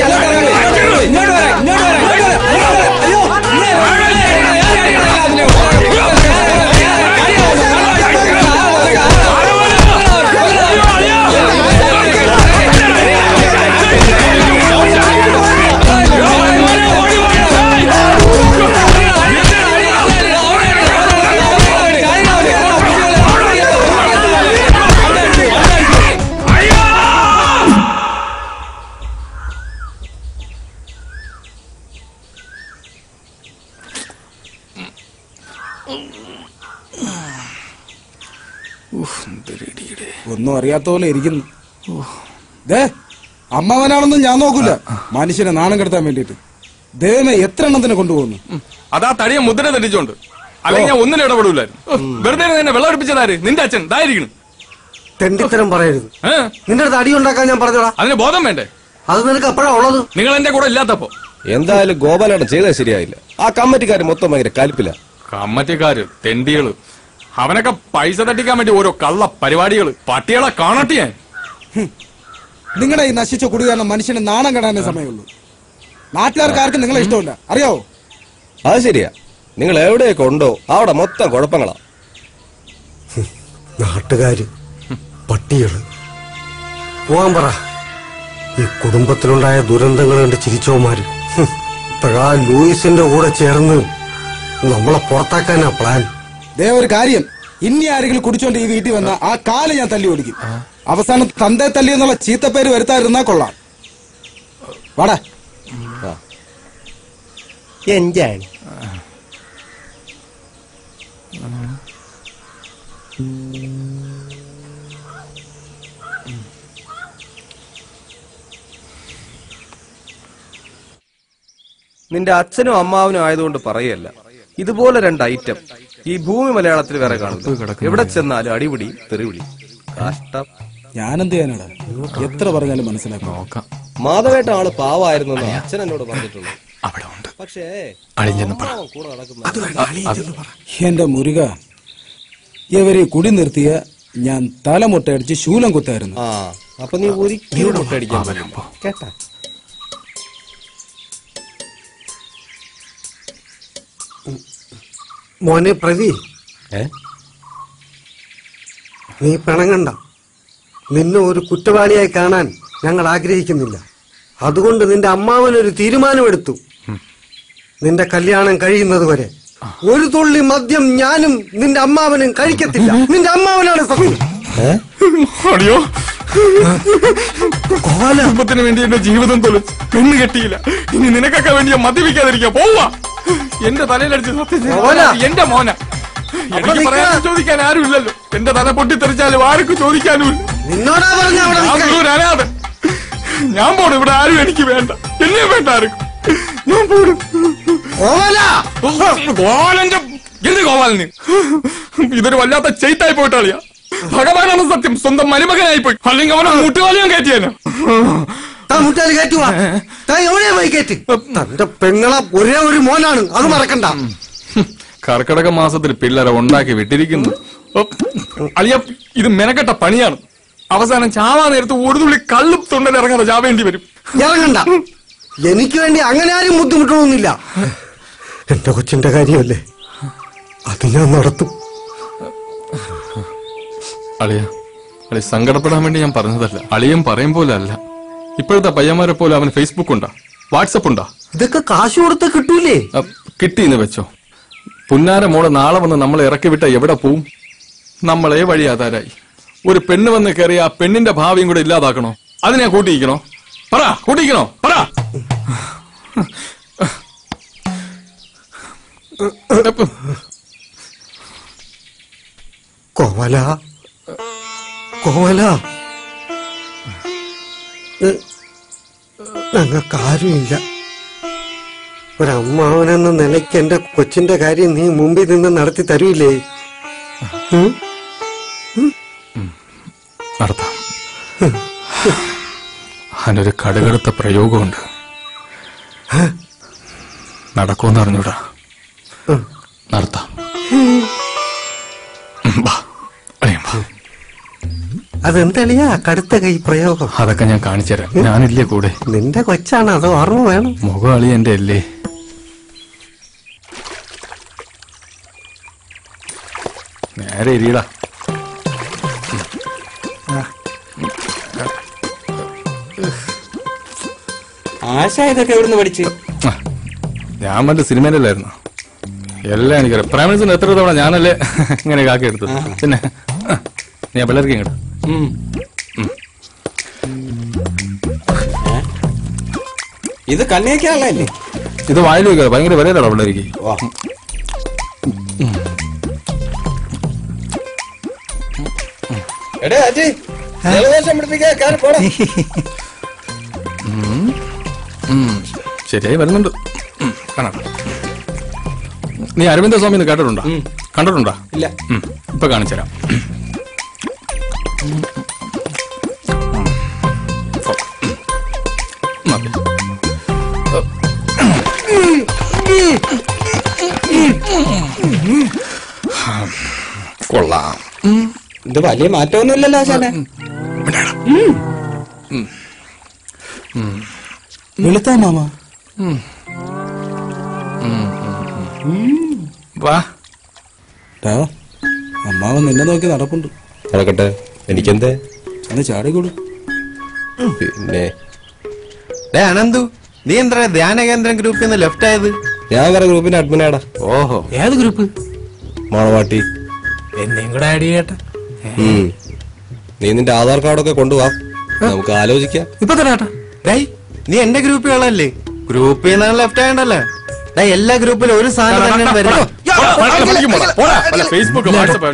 M: ഒന്നും അറിയാത്ത പോലെ ഇരിക്കുന്നു ദേ അമ്മവനാണെന്നും ഞാൻ നോക്കൂല മനുഷ്യനെ നാണം കെടുത്താൻ വേണ്ടിട്ട് ദൈവമേ എത്ര എണ്ണത്തിനെ കൊണ്ടുപോകുന്നു
L: അതാ തടിയ മുദ്ര തെറ്റിച്ചോണ്ട് അല്ലെങ്കിൽ ഞാൻ ഒന്നിനും ഇടപെടൂലായിരുന്നു ഓ, വെറുതെ നിന്നെ വെള്ളം അടുപ്പിച്ചതാര് നിന്റെ അച്ഛൻ ഇതായിരിക്കണം
H: തെണ്ടിത്തരം പറയരുത് നിന്റെ അടുത്ത് അടി ഉണ്ടാക്കാൻ ഞാൻ പറഞ്ഞോടാ
L: അതിന് ബോധം വേണ്ടേ
H: അത് നിനക്ക് എപ്പോഴാ ഉള്ളത്
L: നിങ്ങൾ എന്റെ കൂടെ ഇല്ലാത്തപ്പോ
G: എന്തായാലും ഗോപാലേട്ടൻ ചെയ്തത് ശരിയായില്ല ആ കമ്മിറ്റിക്കാർ മൊത്തം ഭയങ്കര കലിപ്പില്ല
L: കമ്മറ്റിക്കാര് തെണ്ടികള് അവനൊക്കെ പൈസ തട്ടിക്കാൻ വേണ്ടി ഓരോ കള്ള പരിപാടികള് പട്ടികളെ കാണട്ടെ ഞാൻ
M: നിങ്ങളുടെ ഈ നശിച്ച കുടി കാരണം മനുഷ്യന് നാണം കെടാനേ സമയമുള്ളൂ നാട്ടുകാർക്ക് ആർക്കും നിങ്ങളെ ഇഷ്ടമില്ല അറിയാവോ
G: അത് ശരിയാ നിങ്ങൾ എവിടെയൊക്കെ ഉണ്ടോ അവിടെ മൊത്തം കുഴപ്പങ്ങളാ
H: നാട്ടുകാര് പട്ടികള് പോവാൻ പറ ഈ കുടുംബത്തിലുണ്ടായ ദുരന്തങ്ങൾ കണ്ട് ചിരിച്ചോമാര് ഹും, ഇപ്പഴാ ലൂയിസിന്റെ കൂടെ ചേർന്ന് നമ്മളെ പുറത്താക്കാനാ പ്ലാൻ
M: ദേ ഒരു കാര്യം ഇനി ആരെങ്കിലും കുടിച്ചോണ്ട് ഈ വീട്ടിൽ വന്ന ആ കാല് ഞാൻ തല്ലി ഓടിക്കും അവസാനം തന്തേ തല്ലി എന്നുള്ള ചീത്തപ്പേര് വരുത്താതിരുന്നാ കൊള്ളാം വാടാ
H: എന്താണ്
N: നിന്റെ അച്ഛനും അമ്മാവനും ആയതുകൊണ്ട് പറയല്ല ഇതുപോലെ രണ്ട് ഐറ്റം ഈ ഭൂമി മലയാളത്തിൽ വേറെ കാണില്ല എവിടെ ചെന്നാലും അടിപിടി തെറിവിളി കഷ്ടം
M: ഞാനെന്ത് ചെയ്യാനാടാ എത്ര പറഞ്ഞാലും മനസ്സിലാക്കാം
L: നോക്കാം
G: മാധവേട്ട ആള് പാവായിരുന്നു എന്ന് അച്ഛൻ എന്നോട് പറഞ്ഞിട്ടുണ്ട്
L: അവിടെ ഉണ്ട്
G: പക്ഷേ
L: അളിഞ്ഞെന്ന് പറ
G: കൂടെ നടക്കുന്ന
M: എന്റെ മുരുക ഇവരെ കുടി നിർത്തിയ ഞാൻ തലമുട്ടയടിച്ച് ശൂലം കുത്തായിരുന്നു
N: ആ അപ്പൊ നീ ഒരിക്കലും മുട്ടടിക്കാൻ പറ്റില്ല കേട്ടാ
O: മോനെ പ്രതി നീ പിണങ്ങണ്ട നിന്നെ ഒരു കുറ്റവാളിയായി കാണാൻ ഞങ്ങൾ ആഗ്രഹിക്കുന്നില്ല അതുകൊണ്ട് നിന്റെ അമ്മാവനൊരു തീരുമാനമെടുത്തു നിന്റെ കല്യാണം കഴിയുന്നത് വരെ ഒരു തുള്ളി മദ്യം ഞാനും നിന്റെ അമ്മാവനും കഴിക്കത്തില്ല നിന്റെ അമ്മാവനാണ് സത്യം
L: അടിയോ കുടുംബത്തിന് വേണ്ടി എന്റെ ജീവിതം തൊലിച്ച് പെണ്ണ് കെട്ടിയില്ല ഇനി നിനക്കൊക്കെ വേണ്ടി ഞാൻ മദ്യപിക്കാതിരിക്കാം പോവാ എന്റെ തലയിലടിച്ച് സത്യം ചെയ്ത
O: മോന.
L: എന്റെ മോന എനിക്ക്
O: അവിടെ
L: പറയാൻ
O: നിൽക്ക.
L: ചോദിക്കാൻ ആരും ഇല്ലല്ലോ എന്റെ തല പൊട്ടിത്തെറിച്ചാലും ആർക്കും ചോദിക്കാനും ഇല്ല
O: നിന്നോടാ പറഞ്ഞ അവിടെ
L: ഞാൻ
O: നിൽക്കാൻ.
L: ഒരു അനാഥൻ. ഞാൻ പോണു ഇവിടെ ആരും എനിക്ക് വേണ്ട എന്നെ വേണ്ട ആർക്കും ഞാൻ പോണു ഗോപാലന്റെ എന്ത് ഗോപാലന് ഇതൊരു വല്ലാത്ത ചെയ്ത്തായി പോയിട്ടാളിയാ ഭഗവാനാണ് സത്യം സ്വന്തം മരുമകനായി പോയി അല്ലെങ്കിൽ അവനെ മുട്ടുകാലിയാൻ കയറ്റിയാനോ
O: താൻ മുട്ടാലി കയറ്റുവാ താൻ എവിടെയാ പോയി കയറ്റി തന്റെ പെങ്ങളെ ഒരേ ഒരു മോനാണ് അത് മറക്കണ്ട
L: കർക്കിടക മാസത്തിൽ പിള്ളേരെ ഉണ്ടാക്കി വിട്ടിരിക്കുന്നു ഓ, അളിയ ഇത് മെനക്കെട്ട പണിയാണ് അവസാനം ചാവാ നേരത്ത് ഒരു തുള്ളി കള്ളും തൊണ്ടൽ ഇറങ്ങാതെ ചാവേണ്ടി വരും
O: ഇറങ്ങണ്ട എനിക്ക് വേണ്ടി അങ്ങനെ ആരും ബുദ്ധിമുട്ടണമെന്നില്ല എന്റെ കൊച്ചിന്റെ കാര്യമല്ലേ അത് ഞാൻ നടത്തും
L: അളിയ അളി സങ്കടപ്പെടാൻ വേണ്ടി ഞാൻ പറഞ്ഞതല്ല അളിയൻ പറയും പോലെ അല്ല ഇപ്പോഴത്തെ പയ്യന്മാരെ പോലെ അവന് ഫേസ്ബുക്ക് ഉണ്ടാ വാട്സപ്പ് ഉണ്ടാ
O: ഇതൊക്കെ കാശ് കൊടുത്ത് കിട്ടൂലേ
L: കിട്ടിയെന്ന് വെച്ചോ പുന്നാര മോളെ നാളെ വന്ന് നമ്മളെ ഇറക്കി വിട്ട എവിടെ പോവും നമ്മളെ വഴി ആധാരായി ഒരു പെണ്ണ് വന്ന് കയറി ആ പെണ്ണിന്റെ ഭാവിയും കൂടെ ഇല്ലാതാക്കണോ അതിനെ കൂട്ടിയിക്കണോ പറ കൂട്ടിയിക്കണോ പറ
O: കോവല കോവല ഞങ്ങൾക്കാരുമില്ല ഒരമ്മാവനെന്ന നിലയ്ക്ക് എന്റെ കൊച്ചിന്റെ കാര്യം നീ മുമ്പിൽ നിന്ന് നടത്തി തരൂലേ ഉം?
L: നടത്താം അതിനൊരു കടുകടുത്ത പ്രയോഗമുണ്ട് നടക്കുമെന്ന് അറിഞ്ഞൂടാ നടത്താം ഉം, വാ. അളിയൻ വാ.
O: അതെന്തളിയാ കടുത്ത കൈ പ്രയോഗം
L: അതൊക്കെ ഞാൻ കാണിച്ചുതരാം ഞാനില്ലേ കൂടെ
O: നിന്റെ കൊച്ചാണ് അത് ഓർമ്മ വേണം
L: മുഖം അളി എന്റെ അല്ലേ നേരെ ഇരിയടാ
N: ആശ ഇതൊക്കെ എവിടുന്ന് പഠിച്ച്
L: ഞാൻ മറ്റേ സിനിമയിലല്ലായിരുന്നു എല്ലാം എനിക്കറിയാം പ്രൈം മിനിസ്റ്റർ എത്ര തവണ ഞാനല്ലേ ഇങ്ങനെ കാക്കി എടുത്തത് പിന്നെ ആ, നീ ആ പിള്ളേർക്ക് ഇങ്ങോട്ട്
N: ഇത് കണ്ണിയൊക്കെയാണല്ലേ
L: ഇത് വായിൽ വെക്കുക ഭയങ്കര വിലയിലാണ് പിള്ളേർക്ക്
N: എടേ അജി ജലദോഷം പിടിപ്പിക്കാൻ കയറി പോടാ
L: ഉം. ഉം. ശരിയായി വരുന്നുണ്ട് ഉം, കാണാം നീ അരവിന്ദ സ്വാമി എന്ന് കേട്ടിട്ടുണ്ടോ കണ്ടിട്ടുണ്ടോ
N: ഇല്ല
L: ഉം, ഇപ്പൊ കാണിച്ചുതരാം മതി. കൊള്ളാം
N: ഇത് വലിയ മാറ്റമൊന്നുമില്ലല്ലോ ആശാനെ
M: വെളുത്താ മാമ
L: വാ
M: അമ്മാവൻ നിന്നെ നോക്കി നടപ്പുണ്ട്
N: നടക്കട്ടെ എനിക്കെന്തേ
M: ഒന്ന് ചാടിക്കൂടും
N: പിന്നെ
P: ഡേ അനന്തു നീ എന്താ ധ്യാന കേന്ദ്രം ഗ്രൂപ്പിൽ നിന്ന് ലെഫ്റ്റ് ആയത്
N: ഞാൻ വേറെ ഗ്രൂപ്പിന്റെ അഡ്മിനാടാ
P: ഓഹോ
O: ഏത് ഗ്രൂപ്പ്
N: മാളവാട്ടി
P: എന്നെയും കൂടെ ആഡ് ചെയ്യട്ടെ
N: ഉം. നീ നിന്റെ ആധാർ കാർഡൊക്കെ കൊണ്ടുവാ നമുക്ക് ആലോചിക്കാം
P: ഇപ്പൊ തരാട്ടാ ഡേയ് നീ എന്റെ ഗ്രൂപ്പിലുള്ളല്ലേ ഗ്രൂപ്പിൽ നിന്നാണ് ലെഫ്റ്റ് ആയണ്ടല്ലേ ഡേ എല്ലാ ഗ്രൂപ്പിലും ഒരു സാധനം തന്നെ വരുന്നത്
L: ഫേസ്ബുക്ക് വാട്സപ്പ്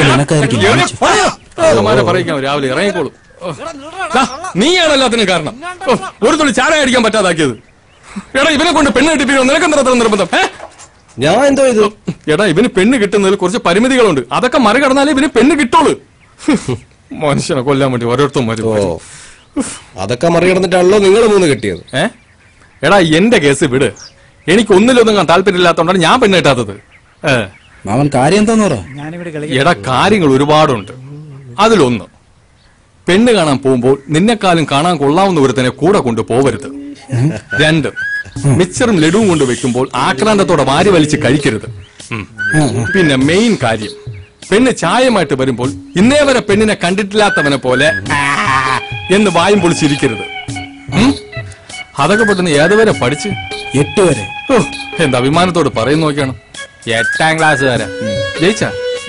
L: പറയിക്കാം രാവിലെ ഇറങ്ങിക്കോളൂ ഓ. ദാ, നീയാണ് എല്ലാത്തിനും കാരണം ഓ, ഒരു തുള്ളി ചാര അടിക്കാൻ പറ്റാതാക്കിയത് എടാ ഇവനെ കൊണ്ട് പെണ്ണ് കിട്ടിപ്പിക്കോ നിനക്ക് എന്താ അത്ര നിർബന്ധം ഏ?
N: ഞാൻ എന്തോ ഇത്
L: എടാ ഇവന് പെണ്ണ് കിട്ടുന്നതിൽ കുറച്ച് പരിമിതികളുണ്ട് അതൊക്കെ മറികടന്നാലേ ഇവന് പെണ്ണ് കിട്ടുള്ളൂ മനുഷ്യനെ കൊല്ലാൻ വേണ്ടി ഓരോരുത്തരും വരും
N: ഓ അതൊക്കെ മറികടന്നിട്ടാണല്ലോ നിങ്ങൾ മൂന്ന് കെട്ടിയത്
L: ഏ എടാ എന്റെ കേസ് വിട് എനിക്ക് ഒന്നിലൊന്നും താല്പര്യമില്ലാത്തോണ്ടാണ് ഞാൻ പെണ്ണ് കിട്ടാത്തത് ഏ
M: മാമൻ കാര്യം എന്താന്ന് പറ
L: എടാ കാര്യങ്ങൾ ഒരുപാടുണ്ട് അതിലൊന്ന് പെണ്ണ് കാണാൻ പോകുമ്പോൾ നിന്നെക്കാളും കാണാൻ കൊള്ളാവുന്ന ഒരുത്തനെ കൂടെ കൊണ്ട് പോവരുത് രണ്ട് മിച്ചറും ലഡുവും കൊണ്ട് വെക്കുമ്പോൾ ആക്രാന്തത്തോടെ വാരി വലിച്ച് കഴിക്കരുത് ഉം. പിന്നെ മെയിൻ കാര്യം പെണ്ണ് ചായമായിട്ട് വരുമ്പോൾ ഇന്നേ വരെ പെണ്ണിനെ കണ്ടിട്ടില്ലാത്തവനെ പോലെ "ആ" എന്ന് വായും പൊളിച്ചിരിക്കരുത് ഉം? അതൊക്കെ പെട്ടെന്ന് ഏതുവരെ പഠിച്ച്
M: എട്ട് വരെ
L: ഓ എന്ത് അഭിമാനത്തോട് പറയുന്ന നോക്കിയാണ് എട്ടാം ക്ലാസ് വരെ ജയിച്ച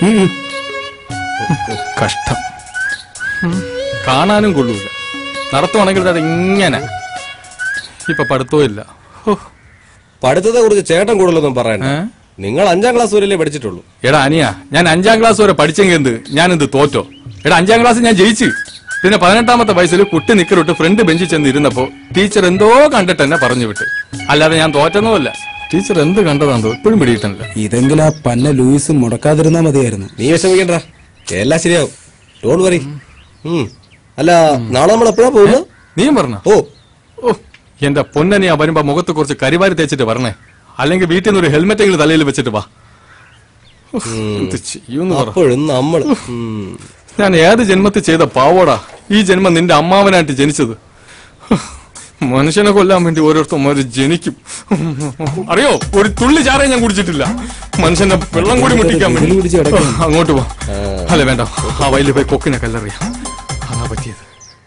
L: കഷ്ടം ഉം. കാണാനും കൊള്ളൂല നടത്തുവാണെങ്കിൽ അത് ഇങ്ങനെ ഇപ്പൊ പഠിത്തവും ഇല്ല
N: പഠിത്തത്തെ കുറിച്ച് ചേട്ടൻ കൂടുതലൊന്നും പറയണ്ട നിങ്ങൾ അഞ്ചാം ക്ലാസ് വരെയല്ലേ പഠിച്ചിട്ടുള്ളൂ
L: എടാ അനിയ ഞാൻ അഞ്ചാം ക്ലാസ് വരെ പഠിച്ചെങ്കിൽ എന്ത് ഞാൻ എന്ത് തോറ്റോ എടാ അഞ്ചാം ക്ലാസ് ഞാൻ ജയിച്ചു പിന്നെ പതിനെട്ടാമത്തെ വയസ്സിൽ കുട്ടി നിക്കറിട്ട് ഫ്രണ്ട് ബെഞ്ചിൽ ചെന്ന് ഇരുന്നപ്പോ ടീച്ചർ എന്തോ കണ്ടിട്ട് എന്നെ പറഞ്ഞു വിട്ട് അല്ലാതെ ഞാൻ തോറ്റൊന്നുമല്ല ടീച്ചർ എന്ത് കണ്ടതാന്തോ ഇപ്പോഴും പിടിയിട്ടില്ല
M: ഇതെങ്കിലും ആ പന്ന ലൂയിസ് മുടക്കാതിരുന്നാ മതിയായിരുന്നു
N: നീ വിഷമിക്കണ്ട എല്ലാം ശരിയാവും ഡോണ്ട് വറി അല്ല നാളെ നമ്മൾ എപ്പോഴാ പോകുന്നത്
L: നീയും പറഞ്ഞ
N: ഓ
L: ഓ എന്റെ പൊന്നനിയാ വരുമ്പോ മുഖത്ത് കുറച്ച് കരിവാരി തേച്ചിട്ട് വരണേ അല്ലെങ്കിൽ വീട്ടിൽ നിന്ന് ഒരു ഹെൽമെറ്റ് എങ്കിലും തലയിൽ വെച്ചിട്ട് വാ ഉഫ്, എന്ത് ചെയ്യൂന്ന് പറ.
N: അപ്പോഴും നമ്മൾ
L: ഞാൻ ഏത് ജന്മത്തിൽ ചെയ്ത പാവോടാ ഈ ജന്മം നിന്റെ അമ്മാവനായിട്ട് ജനിച്ചത് മനുഷ്യനെ കൊല്ലാൻ വേണ്ടി ഓരോരുത്തന്മാര് ജനിക്കും അറിയോ ഒരു തുള്ളി ചാറേ ഞാൻ കുടിച്ചിട്ടില്ല മനുഷ്യന്റെ വെള്ളം കൂടി മുട്ടിക്കാൻ വേണ്ടി അങ്ങോട്ട് പോ അല്ല വേണ്ട ആ വയലിൽ പോയി കൊക്കിനെ കല്ലെറിയാം അതാ പറ്റിയത്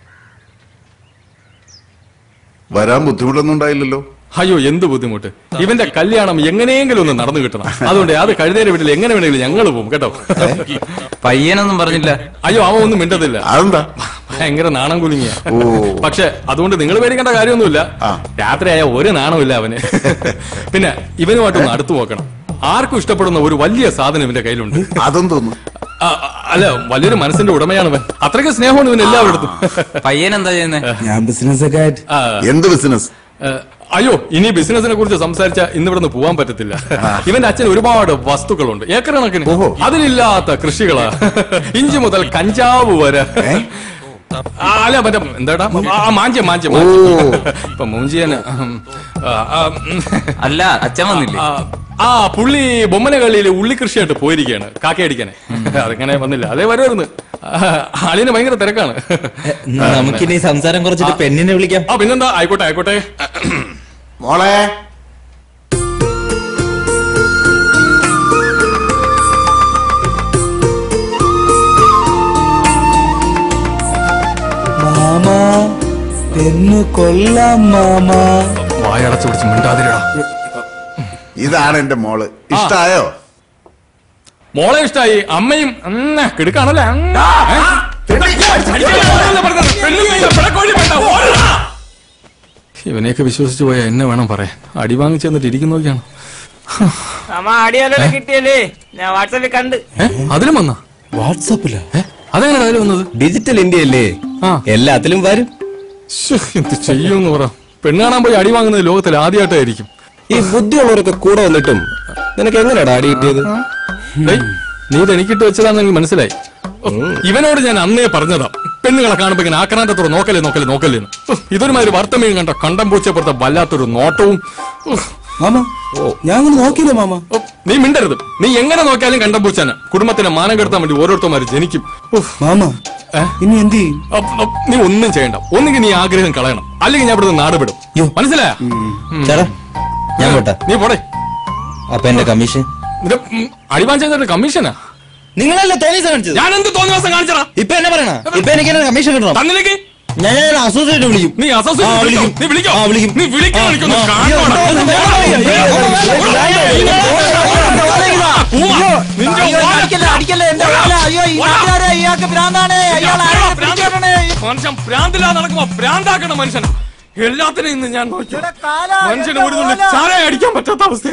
Q: വരാൻ ബുദ്ധിമുട്ടൊന്നും ഉണ്ടായില്ലല്ലോ
L: അയ്യോ എന്ത് ബുദ്ധിമുട്ട് ഇവന്റെ കല്യാണം എങ്ങനെയെങ്കിലും ഒന്ന് നടന്നു കിട്ടണം അതുകൊണ്ട് അത് കഴുതേരെ വീട്ടിൽ എങ്ങനെ വേണമെങ്കിലും ഞങ്ങൾ പോകും കേട്ടോ
I: പയ്യനൊന്നും പറഞ്ഞില്ല
L: അയ്യോ അവൻ ഒന്നും മിണ്ടതില്ല
Q: അതെന്താ
L: ഭയങ്കര നാണം കുലുങ്ങിയ പക്ഷെ അതുകൊണ്ട് നിങ്ങൾ പേടിക്കേണ്ട കാര്യമൊന്നുമില്ല രാത്രിയായ ഒരു നാണമില്ല അവന് പിന്നെ ഇവനുമായിട്ടൊന്ന് അടുത്തു നോക്കണം ആർക്കും ഇഷ്ടപ്പെടുന്ന ഒരു വലിയ സാധനം ഇവന്റെ കയ്യിലുണ്ട്
Q: അതെന്തോന്നു
L: അല്ല വലിയൊരു മനസ്സിന്റെ ഉടമയാണ് ഇവൻ അത്രയ്ക്ക് സ്നേഹമാണ് ഇവൻ എല്ലാവരുടെ
I: പയ്യൻ എന്താ ചെയ്യുന്നത്
M: ഞാൻ ബിസിനസ് ഒക്കെ ആയിട്ട്
Q: എന്ത് ബിസിനസ്
L: അയ്യോ ഇനി ബിസിനസിനെ കുറിച്ച് സംസാരിച്ച ഇന്ന് ഇവിടുന്ന് പോവാൻ പറ്റത്തില്ല ഇവന്റെ അച്ഛൻ ഒരുപാട് വസ്തുക്കളുണ്ട് ഏക്കർ കണക്കിന് അതിലില്ലാത്ത കൃഷികളാ ഇഞ്ചി മുതൽ കഞ്ചാവ് വരെ ആ, അല്ല മറ്റേ എന്താടാ ആ, മാഞ്ചം മാഞ്ചം മാഞ്ചം. ഇപ്പൊ മൂഞ്ചിയന്
I: അല്ല അച്ഛൻ വന്നില്ലേ
L: ആ, ആ പുള്ളി ബൊമ്മന കളിയിൽ ഉള്ളി കൃഷിയായിട്ട് പോയിരിക്കുകയാണ് കാക്കയടിക്കാനെ അതിങ്ങനെ വന്നില്ല അതേ വരുമായിരുന്നു ആളിന് ഭയങ്കര തിരക്കാണ്
I: നമുക്കിനി സംസാരം കുറച്ചിട്ട് പെണ്ണിനെ വിളിക്കാം
L: ആ പിന്നെന്താ ആയിക്കോട്ടെ ആയിക്കോട്ടെ
Q: മോളെ
M: മാമാ പെണ്ണു കൊല്ലാം മാമാ
L: വായടച്ചു പിടിച്ച് മിണ്ടാതിരടാ
Q: ഇതാണ് എന്റെ മോള് ഇഷ്ടായോ
L: മോളെ ഇഷ്ടായി അമ്മയും ഉം, കിടുക്കാണല്ലേ ഉം. ഏ? ഇവനെയൊക്കെ വിശ്വസിച്ചു പോയാ എന്നെ വേണം പറയാൻ അടി വാങ്ങിച്ചു തന്നിട്ട് ഇരിക്കുന്നു നോക്കിയാണ്
R: അമ്മ അടിയാലോ കിട്ടിയല്ലേ ഞാൻ വാട്സാപ്പിൽ കണ്ട്
L: അതിലും വന്ന
M: വാട്സാപ്പില
L: അതെങ്ങനെ അതിൽ വന്നത്
I: ഡിജിറ്റൽ ഇന്ത്യ അല്ലേ എല്ലാത്തിലും വരും
L: എന്ത് ചെയ്യൂന്ന് പറ പെണ്ണ് കാണാൻ പോയി അടി വാങ്ങുന്നത് ലോകത്തിൽ ആദ്യമായിട്ടായിരിക്കും
N: ഈ ബുദ്ധിയുള്ളവരൊക്കെ കൂടെ വന്നിട്ടും നിനക്ക് എങ്ങനെയാടാ അടി കിട്ടിയത്
L: ഡേയ്, നീ ഇത് എനിക്കിട്ട് വെച്ചതാന്ന് എനിക്ക് മനസ്സിലായി ഓ, ഇവനോട് ഞാൻ അന്നേ പറഞ്ഞതാ പെണ്ണുങ്ങളെ കാണുമ്പോ ഇങ്ങനെ ആക്രാന്തത്തോടെ നോക്കല്ലേ നോക്കല്ലേ നോക്കല്ലേ എന്ന്. ഓ, ഇതൊരുമാതിരി വർത്തമയും കണ്ട കണ്ടം പൂച്ചപ്പുറത്തെ വല്ലാത്തൊരു നോട്ടവും ഓ,
M: മാമ ഞാൻ അങ്ങനെ നോക്കിയില്ല മാമ
L: ഓ, നീ മിണ്ടരുത് നീ എങ്ങനെ നോക്കിയാലും കണ്ടം പൂച്ചാന് കുടുംബത്തിന് മാനം കെടുത്താൻ വേണ്ടി ഓരോരുത്തന്മാര് ജനിക്കും ഓ,
M: മാമ
L: ഏ?
M: ഇനി എന്ത് ചെയ്യും
L: അപ്പ് അപ്പ് നീ ഒന്നും ചെയ്യണ്ട ഒന്നുകിൽ നീ ആഗ്രഹം കളയണം അല്ലെങ്കിൽ ഞാൻ ഇവിടുന്ന് നാട് വിടും മനസ്സിലായ
I: ചേട്ടാ ഞാൻ പോട്ടെ
L: നീ പോടെ
I: അപ്പൊ എന്റെ കമ്മീഷൻ
L: അടിവാൻ ചെയ്തിട്ട് കമ്മീഷനാ
I: നിങ്ങളല്ലേ തോന്നിയ കാണിച്ചത്
L: ഞാൻ എന്ത് തോന്നിയ ദിവസം കാണിച്ചടാ
I: ഇപ്പൊ എന്നെ പറയണ ഇപ്പൊ എനിക്ക് എന്നെ കമ്മീഷൻ കിട്ടണം
L: തന്നിലേക്ക്
I: ഞാൻ ഞാൻ അസോസിയേറ്റ് വിളിക്കും
L: നീ അസോസിയേറ്റ്
I: ആ,
L: വിളിക്കോ?
I: വിളിക്കും.
L: നീ വിളിക്കോ?
I: ആ, വിളിക്കും.
L: നീ വിളിക്കോ?
I: ആ,
L: എനിക്കൊന്ന്
I: ആ.
L: കാണണം. പൂമ, നിന്റെ ഓല-
R: അടിക്കല്ലേ എന്റെ ഓല അയ്യോ ഈ നാട്ടുകാരെ ഇയാൾക്ക് ഭ്രാന്താണ് അയാൾ ആരെ പിടിച്ചോണ്ടേ
L: മനുഷ്യൻ ഭ്രാന്തിലാ നടക്കുമ്പോ ഭ്രാന്താക്കണ മനുഷ്യൻ എല്ലാത്തിനും ഇന്ന് ഞാൻ നോക്കി മനുഷ്യന് ഒരു തുള്ളി ചാരായ അടിക്കാൻ പറ്റാത്ത അവസ്ഥ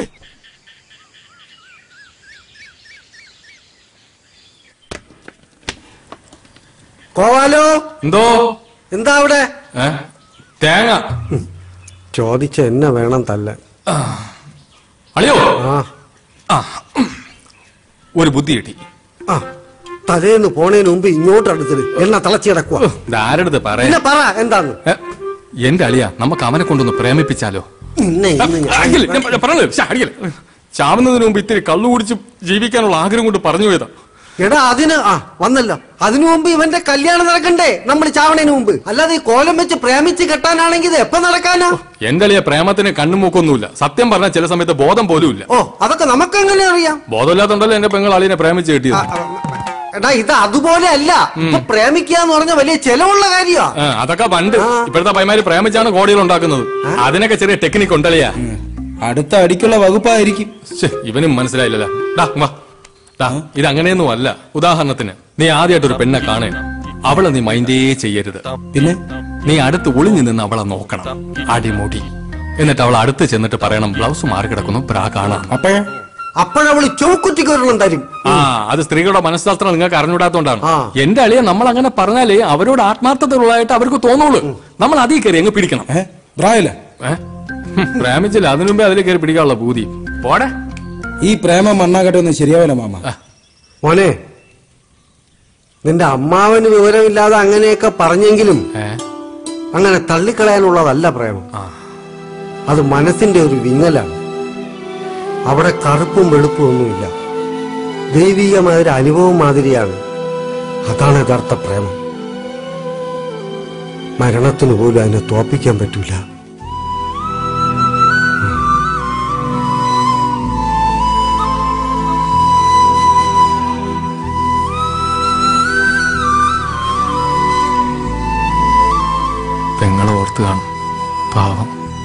O: പോവാലോ
L: എന്തോ
O: എന്താ അവിടെ
L: ഏ? തേങ്ങ
O: ചോദിച്ച എന്നെ വേണം തല്ല
L: അളിയോ
O: ആ
L: ഒരു ബുദ്ധി കിട്ടി
O: ആ തലേന്ന് പോണേന് മുമ്പ് ഇങ്ങോട്ട് അടുത്തിട്ട് എണ്ണ തിളച്ചു കിടക്കുക
L: ഇത് ആരെടുത്ത്
O: പിന്നെ
L: പറയാ
O: പറ എന്താന്ന്
L: എന്റെ അളിയ നമുക്ക് അവനെ കൊണ്ടൊന്ന് പ്രേമിപ്പിച്ചാലോ
O: ഇന്നെ ഇന്ന് ഞാൻ-
L: അടിക്കല്, ഞാൻ പറഞ്ഞത് ശ്ശെ, അടിക്കല്. ചാവുന്നതിന് മുമ്പ് ഇത്തിരി കള്ളു കുടിച്ച് ജീവിക്കാനുള്ള ആഗ്രഹം കൊണ്ട് പറഞ്ഞു പോയതാ
O: എടാ അതിന് ആ വന്നല്ലോ അതിനു മുമ്പ് ഇവന്റെ കല്യാണം നടക്കണ്ടേ നമ്മൾ ചാവണേന് മുമ്പ് അല്ലാതെ ഈ കോലം വെച്ച് പ്രേമിച്ച് കെട്ടാനാണെങ്കിൽ ഇത് എപ്പോ നടക്കാനാ
L: എന്റെ അളിയ പ്രേമത്തിന് കണ്ണുമൂക്കൊന്നുമില്ല സത്യം പറഞ്ഞാൽ ചില സമയത്ത് ബോധം പോലും ഇല്ല
O: ഓ അതൊക്കെ നമുക്ക് എങ്ങനെ അറിയാം
L: ബോധമില്ലാത്തോണ്ടല്ലോ എന്റെ പെങ്ങൾ അളിയനെ പ്രേമിച്ച് കിട്ടിയത്
O: എടാ ഇത് അതുപോലെ അല്ല ഇപ്പൊ പ്രേമിക്കുക എന്ന് പറഞ്ഞ വലിയ ചെലവുള്ള കാര്യമാ
L: ആ, അതൊക്കെ പണ്ട് ഇപ്പോഴത്തെ പൈമാര് പ്രേമിച്ചാണ് കോടികൾ ഉണ്ടാക്കുന്നത് അതിനൊക്കെ ചെറിയ ടെക്നിക്ക് ഉണ്ടല്ലയാ
M: അടുത്ത അടിക്കുള്ള വകുപ്പായിരിക്കും
L: ഇവനും മനസ്സിലായില്ലല്ലോ ഡാ, വാ. ഡാ, ഇത് അങ്ങനെയൊന്നും അല്ല ഉദാഹരണത്തിന് നീ ആദ്യമായിട്ട് ഒരു പെണ്ണെ കാണേ അവളെ നീ മൈൻഡേ ചെയ്യരുത്
M: പിന്നെ
L: നീ അടുത്ത് ഒളിഞ്ഞു നിന്ന് അവളെ നോക്കണം അടിമുടി എന്നിട്ട് അവൾ അടുത്ത് ചെന്നിട്ട് പറയണം ബ്ലൗസ് മാറി കിടക്കുന്നു ബ്രാ കാണാം
M: അപ്പഴാ
O: അപ്പോഴവള് ചുമക്കുറ്റിക്ക് ഒരെണ്ണം തരും
L: ആ അത് സ്ത്രീകളുടെ മനഃശാസ്ത്രം നിങ്ങൾക്ക് അറിഞ്ഞൂടാത്തോണ്ടാണ് എന്റെ അളിയെ നമ്മൾ അങ്ങനെ പറഞ്ഞാലേ അവരോട് ആത്മാർത്ഥത ഉള്ളതായിട്ട് അവർക്ക് തോന്നുള്ളൂ നമ്മൾ അതിൽ കയറി അങ്ങ് പിടിക്കണം
M: ബ്രായില്ല
L: ഏ? ഹും, പ്രേമിച്ചില്ല അതിനു മുമ്പേ അതിൽ കയറി പിടിക്കാനുള്ള ബൂതി പോടെ
M: ഈ പ്രേമ മണ്ണാകട്ടൊന്നും ശരിയാവില്ല മാമ
O: മോനെ നിന്റെ അമ്മാവന് വിവരമില്ലാതെ അങ്ങനെയൊക്കെ പറഞ്ഞെങ്കിലും അങ്ങനെ തള്ളിക്കളയാനുള്ളതല്ല പ്രേമം അത് മനസ്സിന്റെ ഒരു വിങ്ങലാണ് അവിടെ കറുപ്പും വെളുപ്പും ഒന്നുമില്ല ദൈവികമായ ഒരു അനുഭവം മാതിരിയാണ് അതാണ് യഥാർത്ഥ പ്രേമം മരണത്തിന് പോലും അതിനെ തോപ്പിക്കാൻ പറ്റൂല
L: പെങ്ങളെ ഓർത്ത് കാണും പാവം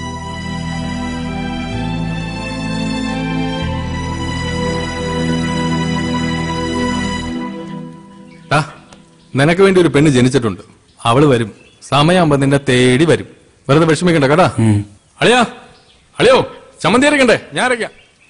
L: ടാ, നിനക്ക് വേണ്ടി ഒരു പെണ്ണ് ജനിച്ചിട്ടുണ്ട് അവള് വരും സമയമാകുമ്പോ നിന്നെ തേടി വരും വെറുതെ വിഷമിക്കണ്ട കേട്ടാ അളിയാ അളിയോ ചമ്മന്തി അരക്കണ്ടേ ഞാൻ അരയ്ക്കാം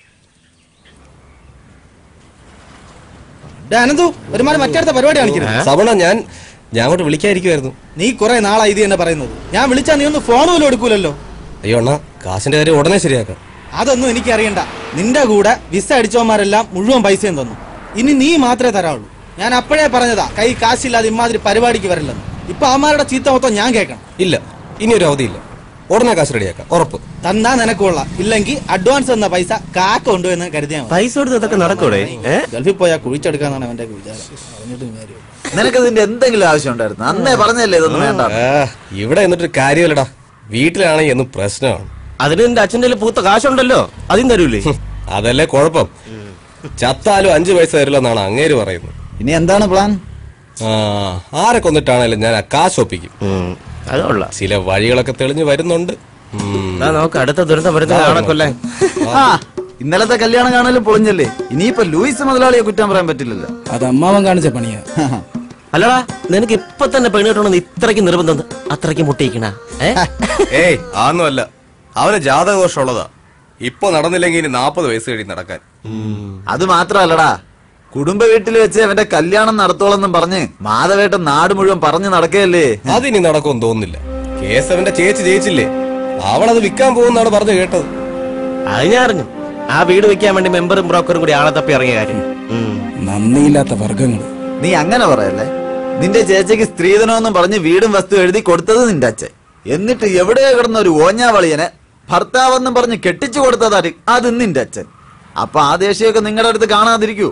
R: അനന്തു ഒരുമാതിരി മറ്റടുത്ത പരിപാടി കാണിക്കുന്നത്
N: സവണ ഞാൻ ഞാൻ അങ്ങോട്ട് വിളിക്കാതിരിക്കുമായിരുന്നു
R: നീ കുറെ നാളായി ഇത് തന്നെ പറയുന്നത് ഞാൻ വിളിച്ചാ നീ ഒന്ന് ഫോൺ പോലും എടുക്കൂലല്ലോ
N: അയ്യോ അണ്ണാ കാശിന്റെ കാര്യം ഉടനെ ശരിയാക്കാം
R: അതൊന്നും എനിക്ക് അറിയണ്ട നിന്റെ കൂടെ വിസ അടിച്ചവന്മാരെല്ലാം മുഴുവൻ പൈസയും തന്നു ഇനി നീ മാത്രമേ തരാവുള്ളൂ ഞാൻ അപ്പോഴേ പറഞ്ഞതാ കൈ കാശില്ലാതെ ഇമാതിരി പരിപാടിക്ക് വരില്ലെന്ന് ഇപ്പൊ അവന്മാരുടെ ചീത്ത മൊത്തം ഞാൻ കേൾക്കണം
N: ഇല്ല ഇനി ഒരു അവധിയില്ല ഉടനെ കാശ് റെഡിയാക്കാം ഉറപ്പ്
R: തന്നാ നിനക്ക് കൊള്ളാം ഇല്ലെങ്കിൽ അഡ്വാൻസ് തന്ന പൈസ കാക്ക കൊണ്ടുവന്ന് കരുതിയാ
N: പൈസ കൊടുത്ത് ഇതൊക്കെ നടക്കൂടെ ഏ?
R: ഗൾഫിൽ പോയാൽ കുഴിച്ചെടുക്കാന്നാണ് അവന്റെ വിചാരം അറിഞ്ഞിട്ടും കാര്യമില്ല.
S: നിനക്കതിന്റെ എന്തെങ്കിലും ആവശ്യം ഉണ്ടായിരുന്നു അന്നേ പറഞ്ഞല്ലേ ഇതൊന്നും വേണ്ട
N: ആ, ഇവിടെ എന്നിട്ട് കാര്യമില്ലടാ വീട്ടിലാണെങ്കിൽ എന്നും പ്രശ്നമാണ്
T: അതിന് നിന്റെ അച്ഛന്റെ പൂത്ത കാശുണ്ടല്ലോ അതും തരൂലേ
N: അതല്ലേ കുഴപ്പം ചത്താലും അഞ്ചു പൈസ തരില്ലെന്നാണ് അങ്ങേര് പറയുന്നത്
S: ഇനി എന്താണ് പ്ലാൻ
N: ആ ആരെ കൊന്നിട്ടാണേലും ഞാൻ ആ കാശ് ഒപ്പിക്കും
T: അതുള്ള
N: ചില വഴികളൊക്കെ തെളിഞ്ഞു വരുന്നുണ്ട് ഉം.
T: നോക്ക് അടുത്ത ദുരന്തം വരുന്ന കാണക്കൊല്ലേ
S: ആ ഇന്നലത്തെ കല്യാണം കാണലും പൊളിഞ്ഞല്ലേ ഇനിയിപ്പോ ലൂയിസ് മുതലാളിയെ കുറ്റം പറയാൻ പറ്റില്ലല്ലോ
M: അത് അമ്മാവൻ കാണിച്ച പണിയാ
T: അല്ലടാ നിനക്ക് ഇപ്പൊ തന്നെ പെണ്ണ് കിട്ടണമെന്ന് ഇത്രയ്ക്ക് നിർബന്ധം അത്രയ്ക്ക് മുട്ടിയിക്കണ
N: ഏയ് ആന്നുമല്ല അവന് ജാതകദോഷമുള്ളതാ ഇപ്പൊ നടന്നില്ലെങ്കിൽ ഇനി നാപ്പത് വയസ്സ് കഴിഞ്ഞ് നടക്കാൻ
S: അത് മാത്രല്ലടാ കുടുംബ വീട്ടിൽ വെച്ച് അവന്റെ കല്യാണം നടത്തോളെന്നും പറഞ്ഞ് മാധവേട്ടൻ നാട് മുഴുവൻ പറഞ്ഞു നടക്കുകയല്ലേ
N: അതിനി നടക്കുമെന്ന് തോന്നുന്നില്ല കേസ് അവന്റെ ചേച്ചി ജയിച്ചില്ലേ അവളത് വിൽക്കാൻ പോകുന്നാണ് പറഞ്ഞു കേട്ടത്
T: അത് ഞാൻ അറിഞ്ഞു ആ വീട് വെക്കാൻ വേണ്ടി മെമ്പറും ബ്രോക്കറും കൂടി ആളെ തപ്പി ഇറങ്ങിയ കാര്യം
M: നന്ദിയില്ലാത്ത വർഗങ്ങൾ
S: നീ അങ്ങനെ പറയല്ലേ നിന്റെ ചേച്ചിക്ക് സ്ത്രീധനമെന്നും പറഞ്ഞ് വീടും വസ്തു എഴുതി കൊടുത്തത് നിന്റെ അച്ഛൻ എന്നിട്ട് എവിടെയോ കിടന്ന ഒരു ഓഞ്ഞാവളിയനെ ഭർത്താവെന്നും പറഞ്ഞ് കെട്ടിച്ചു കൊടുത്തതാര് അത് നിന്റെ അച്ഛൻ അപ്പൊ ആ ദേഷ്യമൊക്കെ നിങ്ങളുടെ അടുത്ത് കാണാതിരിക്കൂ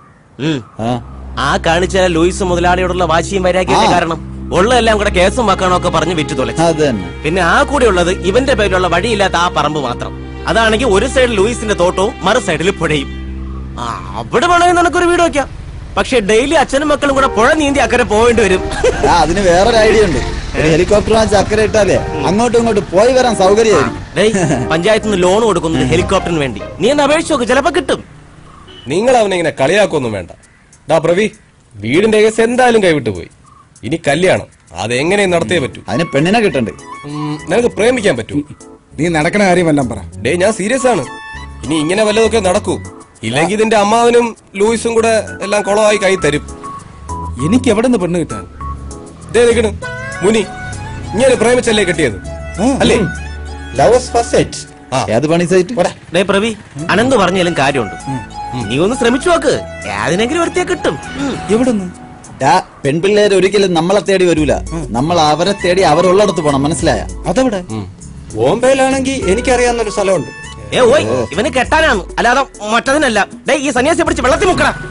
T: ആ കാണിച്ച ലൂയിസ് മുതലാളിയോടുള്ള വാശിയും വൈരാഗ്യത്തിന്റെ കാരണം ഉള്ളതെല്ലാം കൂടെ കേസും വാക്കാണോ ഒക്കെ പറഞ്ഞ് വിറ്റു തുലച്ചു പിന്നെ ആ കൂടെ ഉള്ളത് ഇവന്റെ പേരിലുള്ള വഴിയില്ലാത്ത ആ പറമ്പ് മാത്രം അതാണെങ്കിൽ ഒരു സൈഡിൽ ലൂയിസിന്റെ തോട്ടവും മറു സൈഡിൽ പുഴയും ആ, അവിടെ വേണമെങ്കിൽ നിനക്കൊരു വീട് വെക്കാം പക്ഷെ ഡെയിലി അച്ഛനും മക്കളും കൂടെ പുഴ നീന്തി അക്കരെ പോവേണ്ടി വരും
S: ആ, അതിന് വേറൊരു ഐഡിയ ഉണ്ട് ഒരു ഹെലികോപ്റ്റർ വാങ്ങിച്ച് അക്കരെ ഇട്ടാലേ അങ്ങോട്ടും ഇങ്ങോട്ടും പോയി വരാൻ സൗകര്യമായിരിക്കും
T: ഡേയ് പഞ്ചായത്തിൽ നിന്ന് ലോൺ കൊടുക്കുന്നത് ഹെലികോപ്റ്ററിന് വേണ്ടി നീ ഒന്ന് അപേക്ഷിച്ച് നോക്ക് ചിലപ്പോ കിട്ടും
N: നിങ്ങൾ അവനെ ഇങ്ങനെ കളിയാക്കൊന്നും വേണ്ട ഡാ പ്രവി വീടിന്റെ കേസ് എന്തായാലും കൈവിട്ടു പോയി ഇനി കല്യാണം അതെങ്ങനെയും നടത്തിയേ പറ്റൂ
S: അതിന് പെണ്ണിനെ കിട്ടണ്ടേ
N: നിനക്ക് പ്രേമിക്കാൻ പറ്റൂ
M: നീ നടക്കണ കാര്യം വല്ലം പറ
N: ഡേ ഞാൻ സീരിയസ് ആണ് ഇനി ഇങ്ങനെ വല്ലതൊക്കെ നടക്കൂ ഇല്ലെങ്കിൽ ഇതിന്റെ അമ്മാവനും ലൂയിസും കൂടെ എല്ലാം കുളമായി കൈ തരും
M: എനിക്ക് എവിടെ നിന്ന് പെണ്ണ് കിട്ടാൻ
N: ദേ നിൽക്കണ് മുനി ഇങ്ങനെ പ്രേമിച്ചല്ലേ കെട്ടിയത് അല്ലേ
S: ലവേഴ്സ് ഫസ്റ്റ് സൈറ്റ് ഏത് പണി സൈറ്റ്
T: ഡേ പ്രവി അനന്ത് പറഞ്ഞാലും കാര്യമുണ്ട് നീ ഒന്ന് ശ്രമിച്ചു നോക്ക് ഏതിനെങ്കിലും ഒരുത്തിയെ കിട്ടും
M: എവിടുന്ന്
S: പെൺപിള്ളേര് ഒരിക്കലും നമ്മളെ തേടി വരൂല നമ്മൾ അവരെ തേടി അവരുള്ളിടത്ത് പോണം മനസ്സിലായ
M: അതെവിടെ
O: ബോംബെയിലാണെങ്കിൽ എനിക്കറിയാവുന്ന ഒരു സ്ഥലമുണ്ട്
T: ഏ ഓയ് ഇവന് കെട്ടാനാണ് അല്ലാതെ മറ്റതിനല്ല ഡേ ഈ സന്യാസിയെ പിടിച്ച് വെള്ളത്തിൽ മുക്കടാ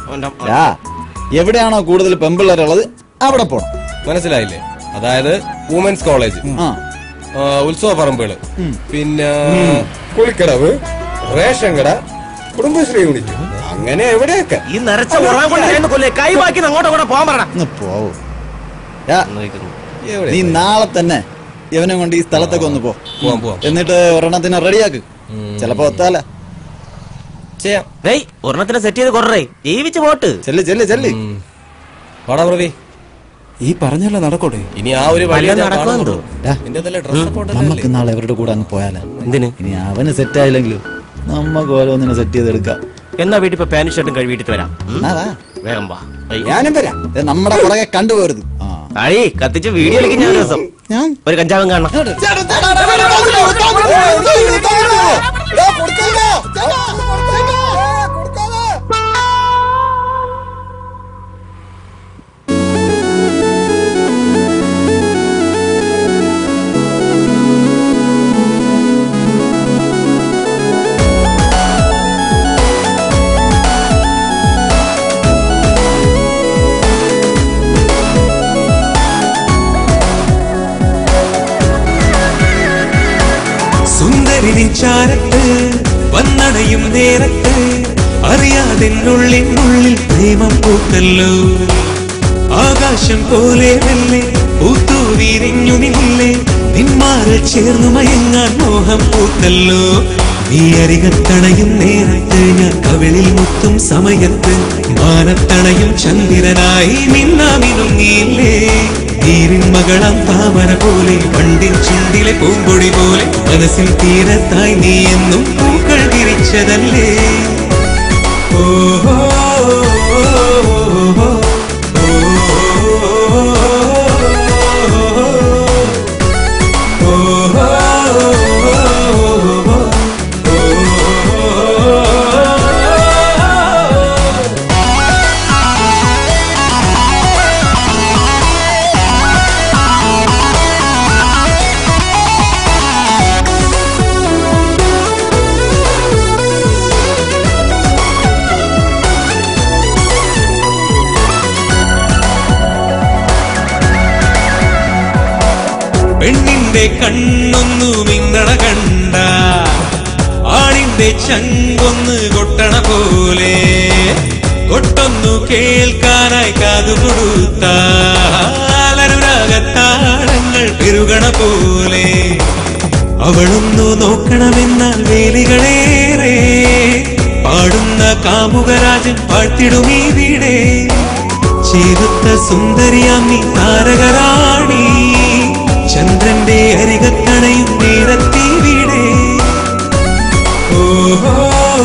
S: ആ, എവിടെയാണോ കൂടുതൽ പെമ്പിള്ളേരുള്ളത് അവിടെ പോണം
N: മനസ്സിലായില്ലേ അതായത് വുമൻസ് കോളേജ്
S: ആ.
N: ആ, ഉത്സവ പറമ്പുകള് പിന്നെ കുളിക്കടവ് റേഷൻ കട കുടുംബശ്രീ യൂണിറ്റ് അങ്ങനെ എവിടെയൊക്കെ
T: ഈ നരച്ച ഉറവാൻ കൊണ്ട് കയ്യിൽ നിന്ന് കൊല്ലേ കൈ ബാക്കി അങ്ങോട്ടും കൂടെ പോകാൻ പറയണം
S: ഒന്ന് പോവൂ യാ, നീ നാളെ തന്നെ ഇവനെ കൊണ്ട് ഈ സ്ഥലത്തൊക്കെ ഒന്ന് പോ
N: പോവാം പോവാം
S: എന്നിട്ട് ഒരെണ്ണത്തിനെ റെഡിയാക്ക് ചിലപ്പോ ഒത്താല
T: ചെയ്യാം ഏയ് ഒരെണ്ണത്തിനെ സെറ്റ് ചെയ്ത് കൊറേ ജീവിച്ച് പോട്ട്
S: ചെല്ല് ചെല്ല് ചെല്ല്
N: വാടാ പ്രവി
M: ഈ പറഞ്ഞല്ല നടക്കോട്ടെ
N: ഇനി ആ ഒരു വഴി
T: വല്ലതും നടക്കുമെന്തോ?
N: നിന്റെ നല്ല ഡ്രസ്
S: നമുക്ക് നാളെ അവരുടെ കൂടെ അങ്ങ് പോയാലോ
T: എന്തിന്
S: ഇനി അവന് സെറ്റ് ആയില്ലെങ്കിലും നമ്മക്ക് ഓരോന്നിനെ സെറ്റ് ചെയ്തെടുക്കാം
T: എന്നാ വീട്ടിൽ ഇപ്പൊ പാന്റ് ഷർട്ടും കഴുകിയിട്ട് വരാം ഉം?
S: ആ, വാ.
T: വേഗം വാ ഏയ്.
S: ഞാനും വരാം ഇത് നമ്മുടെ പുറകെ കണ്ടുപോരുത്
T: അഴി കത്തിച്ച് വീഡിയോ കളിക്കും ഞാൻ ഒരു ദിവസം ഒരു കഞ്ചാവും കാണണം
K: സുന്ദരി നിൻചാരത്ത് വന്നടയും നേരത്ത് അറിയാതെന്നുള്ളിനുള്ളിൽ പ്രേമം പൂത്തല്ലോ ആകാശം പോലെ മെല്ലെ പൂത്തു വീരിഞ്ഞു നില്ലേ നിന്മാറിൽ ചേർന്നു മയങ്ങാൻ മോഹം പൂത്തല്ലോ നീ അരികത്തണയും നേരത്ത് ഞാൻ കവിളിൽ മുത്തും സമയത്ത് മാനത്തണയും ചന്ദ്രനായി മിന്നാമിനുങ്ങിയില്ലേ നീരിൻ മകളം താമര പോലെ പണ്ടിൻ ചുണ്ടിലെ പൂമ്പൊടി പോലെ മനസ്സിൽ തീരത്തായി നീ എന്നും പൂക്കൾ വിരിച്ചതല്ലേ ഓഹോ പെണ്ണിന്റെ കണ്ണൊന്നു മിന്നണ കണ്ട ആണിന്റെ ചങ്കൊന്ന് കൊട്ടണ പോലെ കൊട്ടൊന്നു കേൾക്കാനായി കാതുകൊടുത്താലനുരാഗത്താളങ്ങൾ പെരുകണ പോലെ അവളൊന്നു നോക്കണമെന്നാൽ വേലികളേറെ പാടുന്ന കാമുകരാജൻ പാട്ടിടുമീവിടെ ചേരുത്ത സുന്ദരിയാം നീ താരകരാണി ചന്ദ്രന്റെ അരികത്തണയും നേരത്തിവിടെ ഓഹോ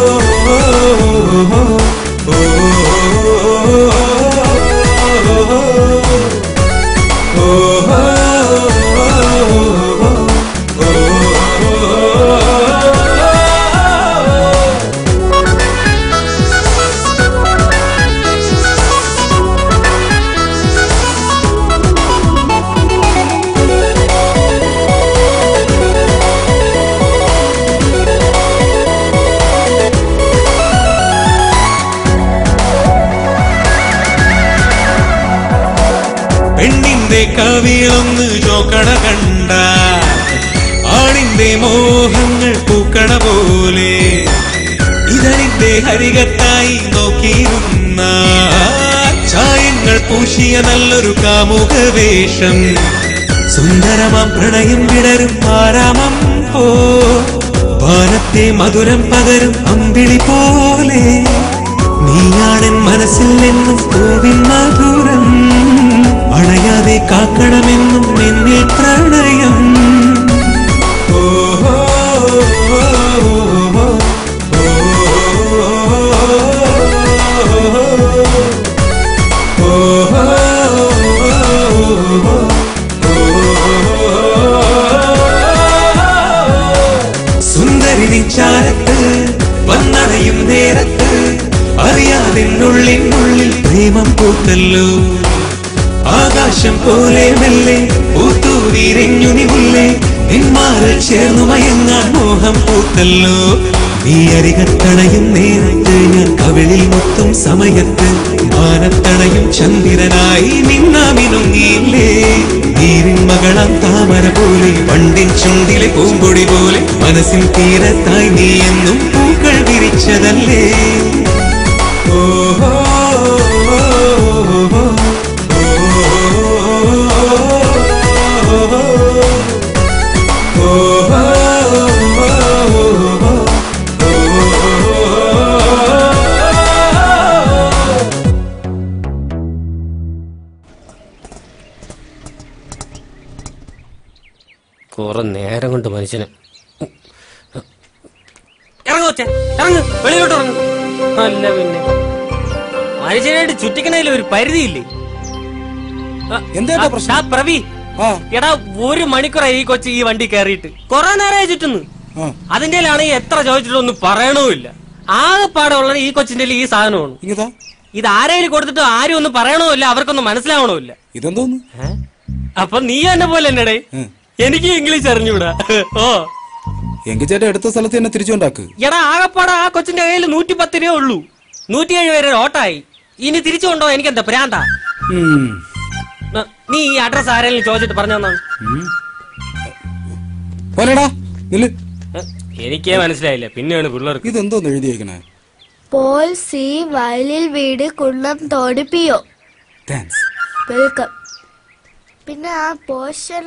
K: പെണ്ണിന്റെ കവിളൊന്ന് ചോക്കണ കണ്ട ആണിന്റെ മോഹങ്ങൾ പൂക്കണ പോലെ ഇതളിന്റെ ഹരികത്തായി നോക്കിയിരുന്ന ചായങ്ങൾ പൂശിയ നല്ലൊരു കാമുക വേഷം സുന്ദരമാം പ്രണയം വിടരും ആരാമം പോ വാനത്തെ മധുരം പകരും അമ്പിളി പോലെ നീയാണെൻ മനസ്സിൽ നിന്നും പൂവിൻ മധുരം അണയാതെ കാക്കണമെന്നും എന്നിൽ പ്രണയം ഓഹോ സുന്ദരി നിച്ചാരത്ത് വന്നടയും നേരത്ത് അറിയാതിനുള്ളിനുള്ളിൽ പ്രേമം പൂത്തല്ലോ ആകാശം പോലെ മെല്ലെ പൂത്തു വീരഞ്ഞു നിമുല്ലേ നിന്മാറിൽ ചേർന്നു മയങ്ങാൻ മോഹം പൂത്തല്ലോ നീ അരികത്തണയും നേരത്ത് ഞാൻ കവിളിൽ മുത്തും സമയത്ത് മാനത്തണയും ചന്ദ്രനായി നിന്നാമിനുങ്ങിയില്ലേ നീരിൻ മകളാം താമര പോലെ പണ്ടിൻ ചുണ്ടിലെ പൂമ്പൊടി പോലെ മനസ്സിൽ തീരത്തായി നീ എന്നും പൂക്കൾ വിരിച്ചതല്ലേ ഓഹോ
U: കുറെ നേരം കൊണ്ട് മനുഷ്യന് ഇറങ്ങോച്ചെ ഇറങ്ങ് വെളിയിലോട്ട് ഇറങ്ങ് അല്ല പിന്നെ മനുഷ്യനായിട്ട് ചുറ്റിക്കണതിൽ ഒരു പരിധിയില്ലേ
M: എന്താ പ്രശ്നം
U: ആ, പ്രവി എടാ ഒരു മണിക്കൂറായി ഈ കൊച്ചു ഈ വണ്ടി കയറിയിട്ട് കൊറേ നേരമായി ചുറ്റുന്നു അതിന്റെ ആണെങ്കിൽ എത്ര ചോദിച്ചിട്ടൊന്നും പറയണമില്ല ആകെപ്പാടെ ഉള്ളത് ഈ കൊച്ചിന്റെ ഈ സാധനമാണ് ഇത് ആരെങ്കിലും കൊടുത്തിട്ട് ആരും ഒന്നും പറയണമില്ല അവർക്കൊന്നും മനസ്സിലാവണമില്ല
M: ഇതെന്തോന്ന്
U: അപ്പൊ നീ എന്നെ പോലെ എന്നടേ എനിക്ക് ഇംഗ്ലീഷ് അറിഞ്ഞൂടാ ഓ
M: എങ്കിൽ ചേട്ടാ എടുത്ത സ്ഥലത്ത് തന്നെ തിരിച്ചുകൊണ്ടാക്ക്
U: എടാ ആകപ്പാടെ ആ കൊച്ചിന്റെ കയ്യിൽ നൂറ്റി പത്ത് രൂപ ഉള്ളൂ നൂറ്റിയേഴ് പേര് ഓട്ടായി ഇനി തിരിച്ചു കൊണ്ടോ എനിക്ക് എന്താ പ്രാന്താ
M: ഉം.
U: ന- നീ ഈ അഡ്രസ് ആരെങ്കിലും ചോദിച്ചിട്ട് പറഞ്ഞു തന്നാണ്
M: പോലെടാ നില്ല്
U: എനിക്കേ മനസ്സിലായില്ല പിന്നെയാണ് പിള്ളേർക്ക്
M: ഇതെന്തോന്ന് എഴുതിയേക്കണേ
V: പോൾ സി വയലിൽ വീട് കുന്നം തോടിപ്പിയോ
M: താങ്ക്സ്
V: വെൽക്കം പിന്നെ ആ പോഷൻ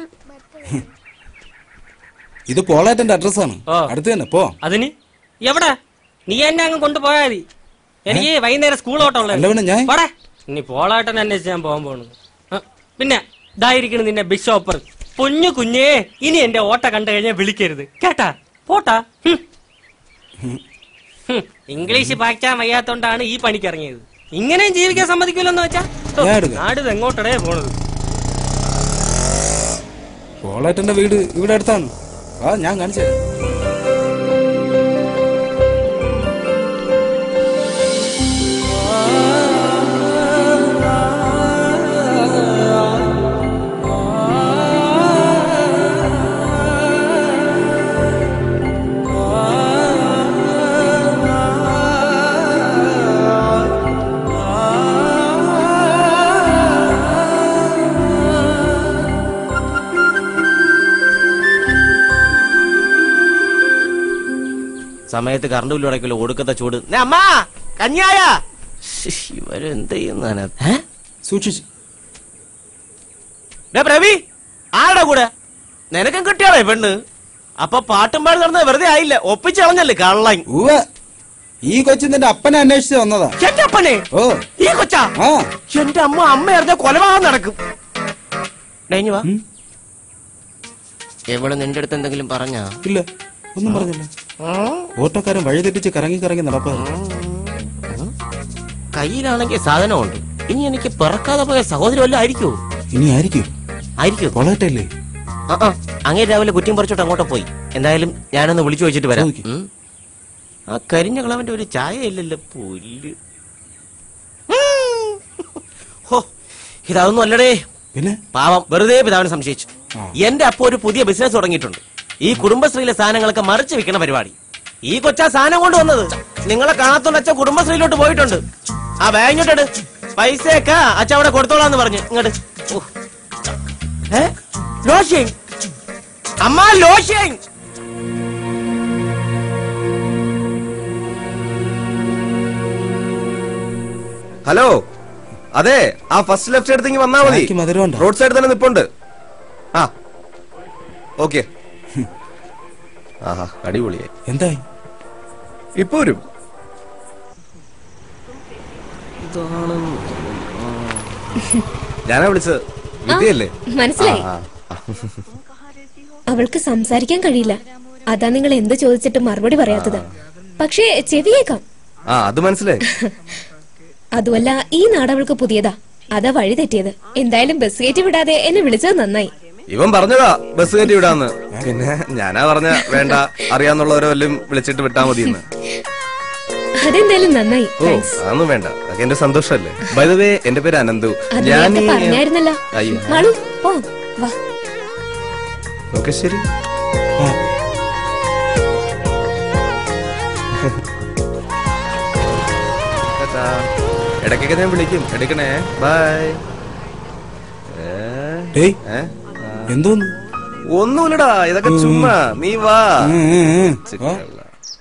M: ഇത് പോളാറ്റന്റെ അഡ്രസ്സാണ് അടുത്ത് തന്നെ പോ
U: അതിന് എവിടെ നീ എന്നെ അങ്ങ് കൊണ്ടുപോയാ മതി എനിക്ക് വൈകുന്നേരം സ്കൂൾ
M: അല്ല പിന്നെ
U: ഓട്ടമുള്ള
M: ഞാൻ-
U: പോടെ ഇനി പോളാട്ടൻ അന്വേഷിച്ച് ഞാൻ പോകാൻ പോണു ആ, പിന്നെ ഇതായിരിക്കണം നിന്റെ ബിഷോപ്പർ പൊന്നു കുഞ്ഞേ ഇനി എന്റെ ഓട്ട കണ്ടു കഴിഞ്ഞാൽ വിളിക്കരുത് കേട്ടാ പോട്ടാ ഹും. ഹും. ഇംഗ്ലീഷ് പായ്ക്കാൻ വയ്യാത്തോണ്ടാണ് ഈ പണിക്ക് ഇറങ്ങിയത് ഇങ്ങനെയും ജീവിക്കാൻ സമ്മതിക്കില്ലെന്ന് വെച്ചാ ഹോ,
M: ഞാൻ എടുക്കാം.
U: നാട് ഇത് എങ്ങോട്ടടേ പോണത്
M: പോളാറ്റന്റെ വീട് ഇവിടെ അടുത്താണ് ആ ഞാൻ കാണിച്ചു തരാം.
T: സമയത്ത് കറണ്ട് ബില്ല് അടയ്ക്കല്ലോ ഒടുക്കത്തെ ചൂട് ദേ അമ്മാ കഞ്ഞായ ഇവരെന്ത് ചെയ്യുന്ന
M: സൂക്ഷിച്ച്
T: പ്രവി ആരുടെ കൂടെ നിനക്കും കിട്ടിയാളേ പെണ്ണ് അപ്പൊ പാട്ടും പാടി നടന്ന വെറുതെ ആയില്ല ഒപ്പിച്ച് കളഞ്ഞല്ലേ കള്ളൻ
M: ഉവ്വ് ഈ കൊച്ചു നിന്റെ അപ്പനെ അന്വേഷിച്ച് വന്നതാ
T: എന്റെ അപ്പനെ
M: ഓ
T: ഈ കൊച്ചാ
M: ആ
T: എന്റെ അമ്മ അമ്മ അറിഞ്ഞ കൊലപാതകം നടക്കും ഡേഞ്ഞു വാ എവിടെ നിന്റെ അടുത്ത് എന്തെങ്കിലും പറഞ്ഞാ
M: ഇല്ല ഒന്നും പറഞ്ഞില്ല ഓട്ടോക്കാരൻ വഴി തെറ്റിച്ച് കറങ്ങി കറങ്ങി നടപ്പാ
T: കയ്യിലാണെങ്കിൽ സാധനമുണ്ട് ഇനി എനിക്ക് പിറക്കാതെ പോയ സഹോദരി വല്ലതും ആയിരിക്കോ
M: ഇനി ആയിരിക്കും
T: ആയിരിക്കോ
M: പൊളാറ്റല്ലേ
T: ആ, ആ. അങ്ങേ രാവിലെ കുറ്റിയും പറിച്ചോട്ട് അങ്ങോട്ട് പോയി എന്തായാലും ഞാനൊന്ന് വിളിച്ചു വെച്ചിട്ട് വരാം ഉം. ആ കരിഞ്ഞ കളവന്റെ ഒരു ചായ ഇല്ലല്ലോ പുല്ല് ഉം. ഹോ ഇതൊന്നും അല്ലടേ
M: പിന്നെ
T: പാവം വെറുതെ പിതാവിനെ സംശയിച്ചു എന്റെ അപ്പ ഒരു പുതിയ ബിസിനസ് തുടങ്ങിയിട്ടുണ്ട് ഈ കുടുംബശ്രീയിലെ സാധനങ്ങളൊക്കെ മറിച്ച് വിൽക്കുന്ന പരിപാടി ഈ കൊച്ചാ സാധനം കൊണ്ട് വന്നത് നിങ്ങളെ കാണാത്തോണ്ട് അച്ഛൻ കുടുംബശ്രീയിലോട്ട് പോയിട്ടുണ്ട് ആ ബാങ്കിട്ട് പൈസയൊക്കെ അച്ഛൻ അവിടെ കൊടുത്തോളാന്ന് പറഞ്ഞു ഇങ്ങോട്ട് ഓ. ഏ ലോഷ്യൻ അമ്മ ലോഷ്യൻ
N: ഹലോ അതെ ആ ഫസ്റ്റ് ലെഫ്റ്റ് എടുത്തെങ്കിൽ വന്നാ മതി
M: ചായക്ക് മധുരമുണ്ടോ?
N: റോഡ് സൈഡ് തന്നെ നിപ്പുണ്ട് ആ ഓക്കെ ആഹാ അടിപൊളിയായി
M: എന്തായി
N: ഇപ്പൊ വരും ഞാനാ വിളിച്ചത് വിദ്യയല്ലേ
W: മനസ്സിലായി
N: ആ, ആ.
W: അവൾക്ക് സംസാരിക്കാൻ കഴിയില്ല അതാ നിങ്ങൾ എന്ത് ചോദിച്ചിട്ട് മറുപടി പറയാത്തത് പക്ഷേ ചെവിയേക്കാം
N: ആ അത് മനസ്സിലായി
W: അതുമല്ല ഈ നാട് അവൾക്ക് പുതിയതാ അതാ വഴി തെറ്റിയത് എന്തായാലും ബസ് കയറ്റി വിടാതെ എന്നെ വിളിച്ചത് നന്നായി
N: ഇവൻ പറഞ്ഞതാ ബസ് കയറ്റി വിടാന്ന് പിന്നെ ഞാനാ പറഞ്ഞ വേണ്ട അറിയാന്നുള്ളവരെ വല്ലതും വിളിച്ചിട്ട് വിട്ടാ മതിയെന്ന്
W: അതെന്തായാലും നന്നായി
N: ഓ
W: താങ്ക്സ്
N: അതൊന്നും വേണ്ട അതൊക്കെ എന്റെ സന്തോഷല്ലേ ബൈ ദ വേ എന്റെ പേര് അനന്തു
W: അത്
N: ഞാൻ
W: നേരത്തെ
N: ഈ-
W: പറഞ്ഞായിരുന്നല്ലോ
N: അയ്യോ
W: മാളു പോ വാ
N: ഓക്കെ ശരി ടാറ്റാ. ഇടയ്ക്കൊക്കെ ഞാൻ വിളിക്കും എടുക്കണേ ബൈ
M: ഡേയ് എന്തോന്നു
N: ഒന്നുമില്ലടാ ഇതൊക്കെ ചുമ്മാ നീ വാ ചിക്കല്ല.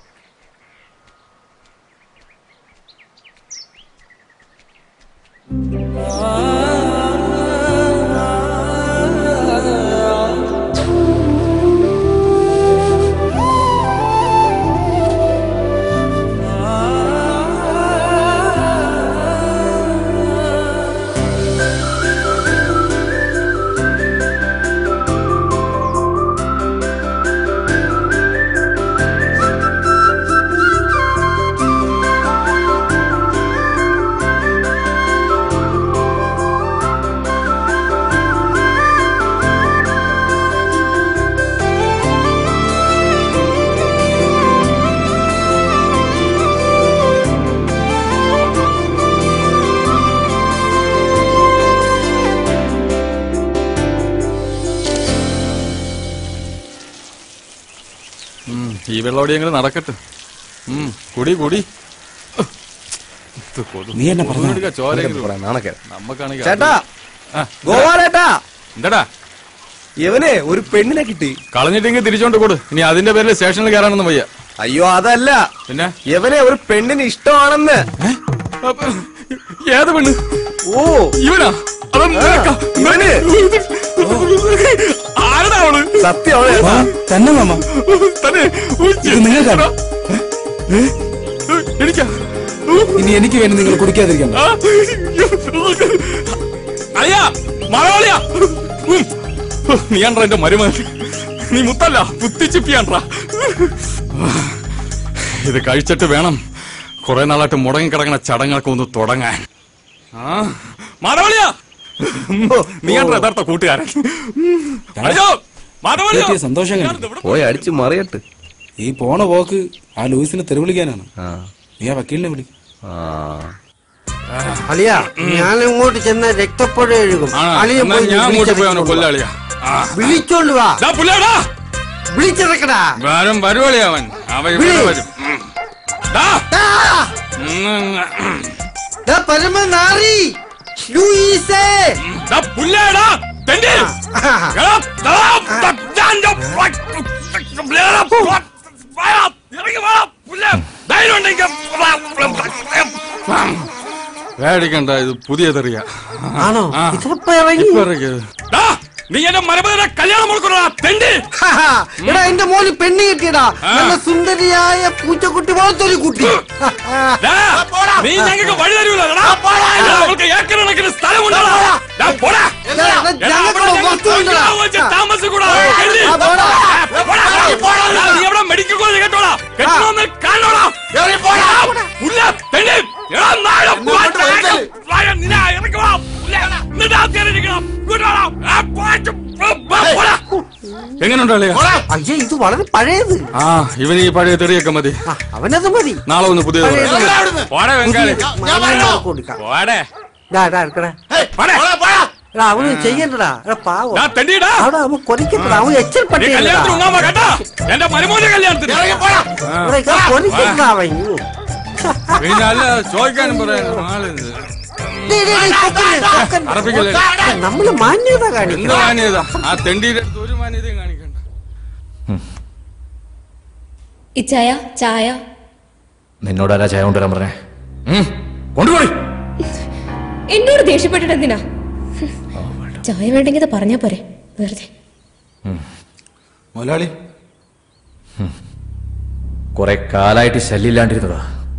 L: ഉം, ഈ വെള്ളോടി എങ്ങനെ നടക്കട്ടെ ഉം, കുടി കുടി ഇത് കൊതു.
M: നീ എന്നെ പറഞ്ഞോ?
L: കൊതുക് കടിക്കാ, ചോരയെങ്കിലും.
N: ഇവിടെ നാണക്കേട്.
L: നമ്മക്കാണെങ്കിൽ
N: ചേട്ടാ
L: ആ,
N: ഗോപാലേട്ടാ
L: എന്താടാ
N: ഇവനെ ഒരു പെണ്ണിനെ കിട്ടി
L: കളഞ്ഞിട്ടെങ്കിൽ തിരിച്ചോണ്ട് കൊടു ഇനി അതിന്റെ പേരിൽ സ്റ്റേഷനിൽ കയറാനൊന്നും വയ്യ
N: അയ്യോ അതല്ല
L: പിന്നെ
N: ഇവനെ ഒരു പെണ്ണിന് ഇഷ്ടമാണെന്ന്
L: ഏത് പെണ്ണ്
N: ഓ
L: ഇവനാ അത് നിനക്കാ?
N: ഇവന്
L: ആരടാ അവള്
N: സത്യം അവള്
M: ആ, തന്നെ മാമ
L: തന്നെ
M: ഇത് നിങ്ങൾക്കാണ്
L: എനിക്കാ
M: ഇനി എനിക്ക് വേണ്ടി നിങ്ങൾ കുടിക്കാതിരിക്കണം
L: ആ, അയ്യാ മലയാളിയാ ഉം. നീയാണ്ട്രാ എന്റെ മരുമകൻ നീ മുത്തല്ല കുത്തിച്ചിപ്പിയാണ്ട്രാ ഇത് കഴിച്ചിട്ട് വേണം കുറെ നാളായിട്ട് മുടങ്ങിക്കിടക്കണ ചടങ്ങൊക്കെ ഒന്ന് തുടങ്ങാൻ ആ മാധവളിയാ നീയാണ്ട്രാ യഥാർത്ഥ കൂട്ടുകാരൻ അയ്യോ മാധവളിയോ
M: കേട്ടിയ സന്തോഷം കണ്ടു.
N: പോയി അടിച്ചു മറിയട്ട്
M: ഈ പോണ പോക്ക് ആ ലൂയിസിനെ തെരുവിളിക്കാനാണ് നീ ആ വക്കീലിനെ വിളി
O: അളിയ ഞാൻ ഇങ്ങോട്ട് ചെന്ന രക്തപ്പുഴ എഴുകും
L: ആ,
O: അളിയ
L: എന്നാ
O: പോയി
L: ഞാൻ അങ്ങോട്ട് പോയി അവനെ
O: വിളിച്ചിറക്കിക്കൊണ്ട് വാ.
L: കൊല്ലാളിയാ ആ.
O: വിളിച്ചോണ്ട് വാ
L: ദാ പുല്ലാടാ
O: വിളിച്ചിറക്കടാ
L: വരും വരുവളി അവൻ അവൻ ഇവിടെ
O: വിളി.
L: വരും ഉം. ദാ. ഉം.
O: ദാ പരമനാറി ലൂയിസേ
L: ദാ പുല്ലേടാ തെണ്ടി എടാ, ദാ, ദാ, ഞാൻ ദാ, പുല്ലേടാ, വാ, ഇറങ്ങി വാ, പുല്ലേ. ധൈര്യം ഉണ്ടെങ്കിൽ പേടിക്കണ്ട ഇത് പുതിയ തെറിയ
O: ആണോ ഇതിപ്പോ ഇറങ്ങി
L: ദാ, നീ എന്റെ മരപതിനെ കല്യാണം മുടക്കണ തെണ്ടി
O: എടാ എന്റെ മോന് പെണ്ണ് കിട്ടിയടാ നല്ല സുന്ദരിയായ പൂച്ചക്കുട്ടി പോലത്തൊരു കുട്ടി
L: ദാ, നീ ഞങ്ങൾക്ക് വഴി തരൂലടാ അവൾക്ക് ഏക്കർ കണക്കിന് സ്ഥലമുണ്ടോ ദാ, പോടാ.
O: എടാ, എടാ,
L: എടാ,
O: ഞങ്ങൾക്ക്
L: അവിടെ
O: വസ്തു
L: ഞങ്ങൾ
O: ഉണ്ടെടാ.
L: താമസിച്ച് താമസിക്കൂടാ,
O: ആ,
L: തെണ്ടി.
O: ആ, പോടാ.
L: പോടാ, പോടാ. ദാ, നീ എവിടെ മെഡിക്കൽ കോളേജ് കേട്ടോടാ കെട്ടണമെന്ന് കാണോടാ പുല്ല, തെണ്ടി. എടാ, നായ, വായ, വായ, നിന്നെ ഇറങ്ങി വാ. പുല്ല, നിന്റെ ആൾക്കാരെ ഇരിക്കണം. ഇങ്ങോട്ട് വാടാ. ആ, പോയിട്ട്, പോ, പോടാ. എങ്ങനെയുണ്ട് അളിയ
O: അയ്യേ ഇത് വളരെ പഴയത്
L: ആ ഇവന് ഈ പഴയ തെറിയൊക്കെ മതി
O: അവനത് മതി
L: നാളെ ഒന്ന് പുതിയത്
O: പഴയത്
L: പറയാം.
O: മതി.
L: പോടെ വെങ്കാളി
O: മാലിന്യം കൊടുക്കാം.
L: പോടെ
O: ഡാ, ഡാ, എടുക്കടാ. എടാ, അവന് ചെയ്യണ്ടടാ എടാ, പാവം
L: ദാ, തെണ്ടിയിടാ.
O: അവിടെ അവൻ കൊതിക്കണ്ടടാ അവൻ
L: നീ
O: എച്ചൽപ്പെട്ടേ
L: കല്യാണത്തിന് ഉണ്ണാൻ വാ കേട്ടാ എന്റെ മരുമോന്റെ കല്യാണത്തിന് ആ.
O: കൊതിക്കണ്ടാ അവൻ ഇയ്യോ.
L: പിന്നെ അല്ല ചോദിക്കാനും പറയാനും ആളിത്.
O: ഡേ, ഡേ, ഡേ, പൊക്കല്ലേ, പൊക്കല്ലേ.
L: അറപ്പിക്കല്ലേ?
O: നമ്മള് മാന്യത
L: എന്ത്
O: കാണിക്കണം
L: മാന്യത ആ തെണ്ടിയുടെ അടുത്ത് ഒരു മാന്യതയും കാണിക്കണ്ട
W: ഇച്ചായ ചായ
I: നിന്നോടാരാ ചായ കൊണ്ടുവരാൻ പറഞ്ഞേ ഉം, കൊണ്ടുപോടി
W: എന്നോട് ദേഷ്യപ്പെട്ടിട്ട് എന്തിനാ ചായ വേണ്ടെങ്കിൽ ഇത് പറഞ്ഞാ പോരെ വെറുതെ
M: മുതലാളി
I: കുറെ കാലായിട്ട് ശല്യമില്ലാണ്ടിരുന്നതാ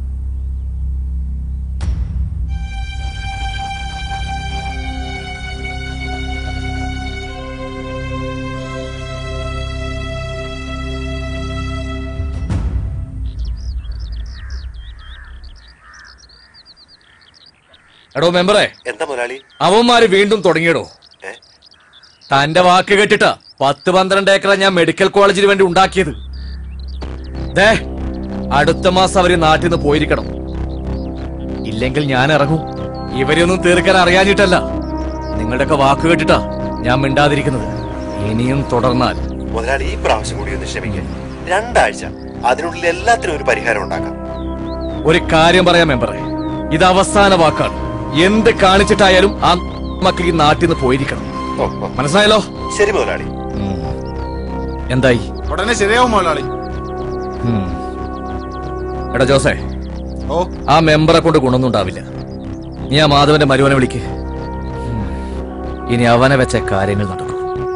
I: എടോ മെമ്പറേ
H: എന്താ മുതലാളി
I: അവന്മാര് വീണ്ടും തുടങ്ങിയടോ തന്റെ വാക്ക് കേട്ടിട്ടാ പത്ത് പന്ത്രണ്ട് ഏക്കറ ഞാൻ മെഡിക്കൽ കോളേജിന് വേണ്ടി ഉണ്ടാക്കിയത് ദേ അടുത്ത മാസം അവര് നാട്ടിൽ നിന്ന് പോയിരിക്കണം ഇല്ലെങ്കിൽ ഞാൻ ഇറങ്ങും ഇവരെയൊന്നും തീർക്കാൻ അറിയാഞ്ഞിട്ടല്ല നിങ്ങളുടെയൊക്കെ വാക്ക് കേട്ടിട്ടാ ഞാൻ മിണ്ടാതിരിക്കുന്നത് ഇനിയും തുടർന്നാൽ
H: മുതലാളി ഈ പ്രാവശ്യം കൂടി ഒന്ന് ക്ഷമിക്കാൻ രണ്ടാഴ്ച അതിനുള്ളിൽ എല്ലാത്തിനും ഒരു പരിഹാരം ഉണ്ടാക്കാം
I: ഒരു കാര്യം പറയാം മെമ്പറെ ഇത് അവസാന വാക്കാണ് എന്ത് കാണിച്ചിട്ടായാലും ആ മക്കൾ ഈ നാട്ടിൽ നിന്ന് പോയിരിക്കണം മനസ്സിലായല്ലോ
H: ശരി മുതലാളി
I: എന്തായി
Q: ഉടനെ ശരിയാവും മുതലാളി
I: ഉം. എടാ ജോസേ
Q: ഓ
I: ആ മെമ്പറെ കൊണ്ട് ഗുണമൊന്നും ഉണ്ടാവില്ല നീ ആ മാധവന്റെ മരുവനെ വിളിക്ക് ഉം. ഇനി അവനെ വെച്ച കാര്യങ്ങൾ നടക്കും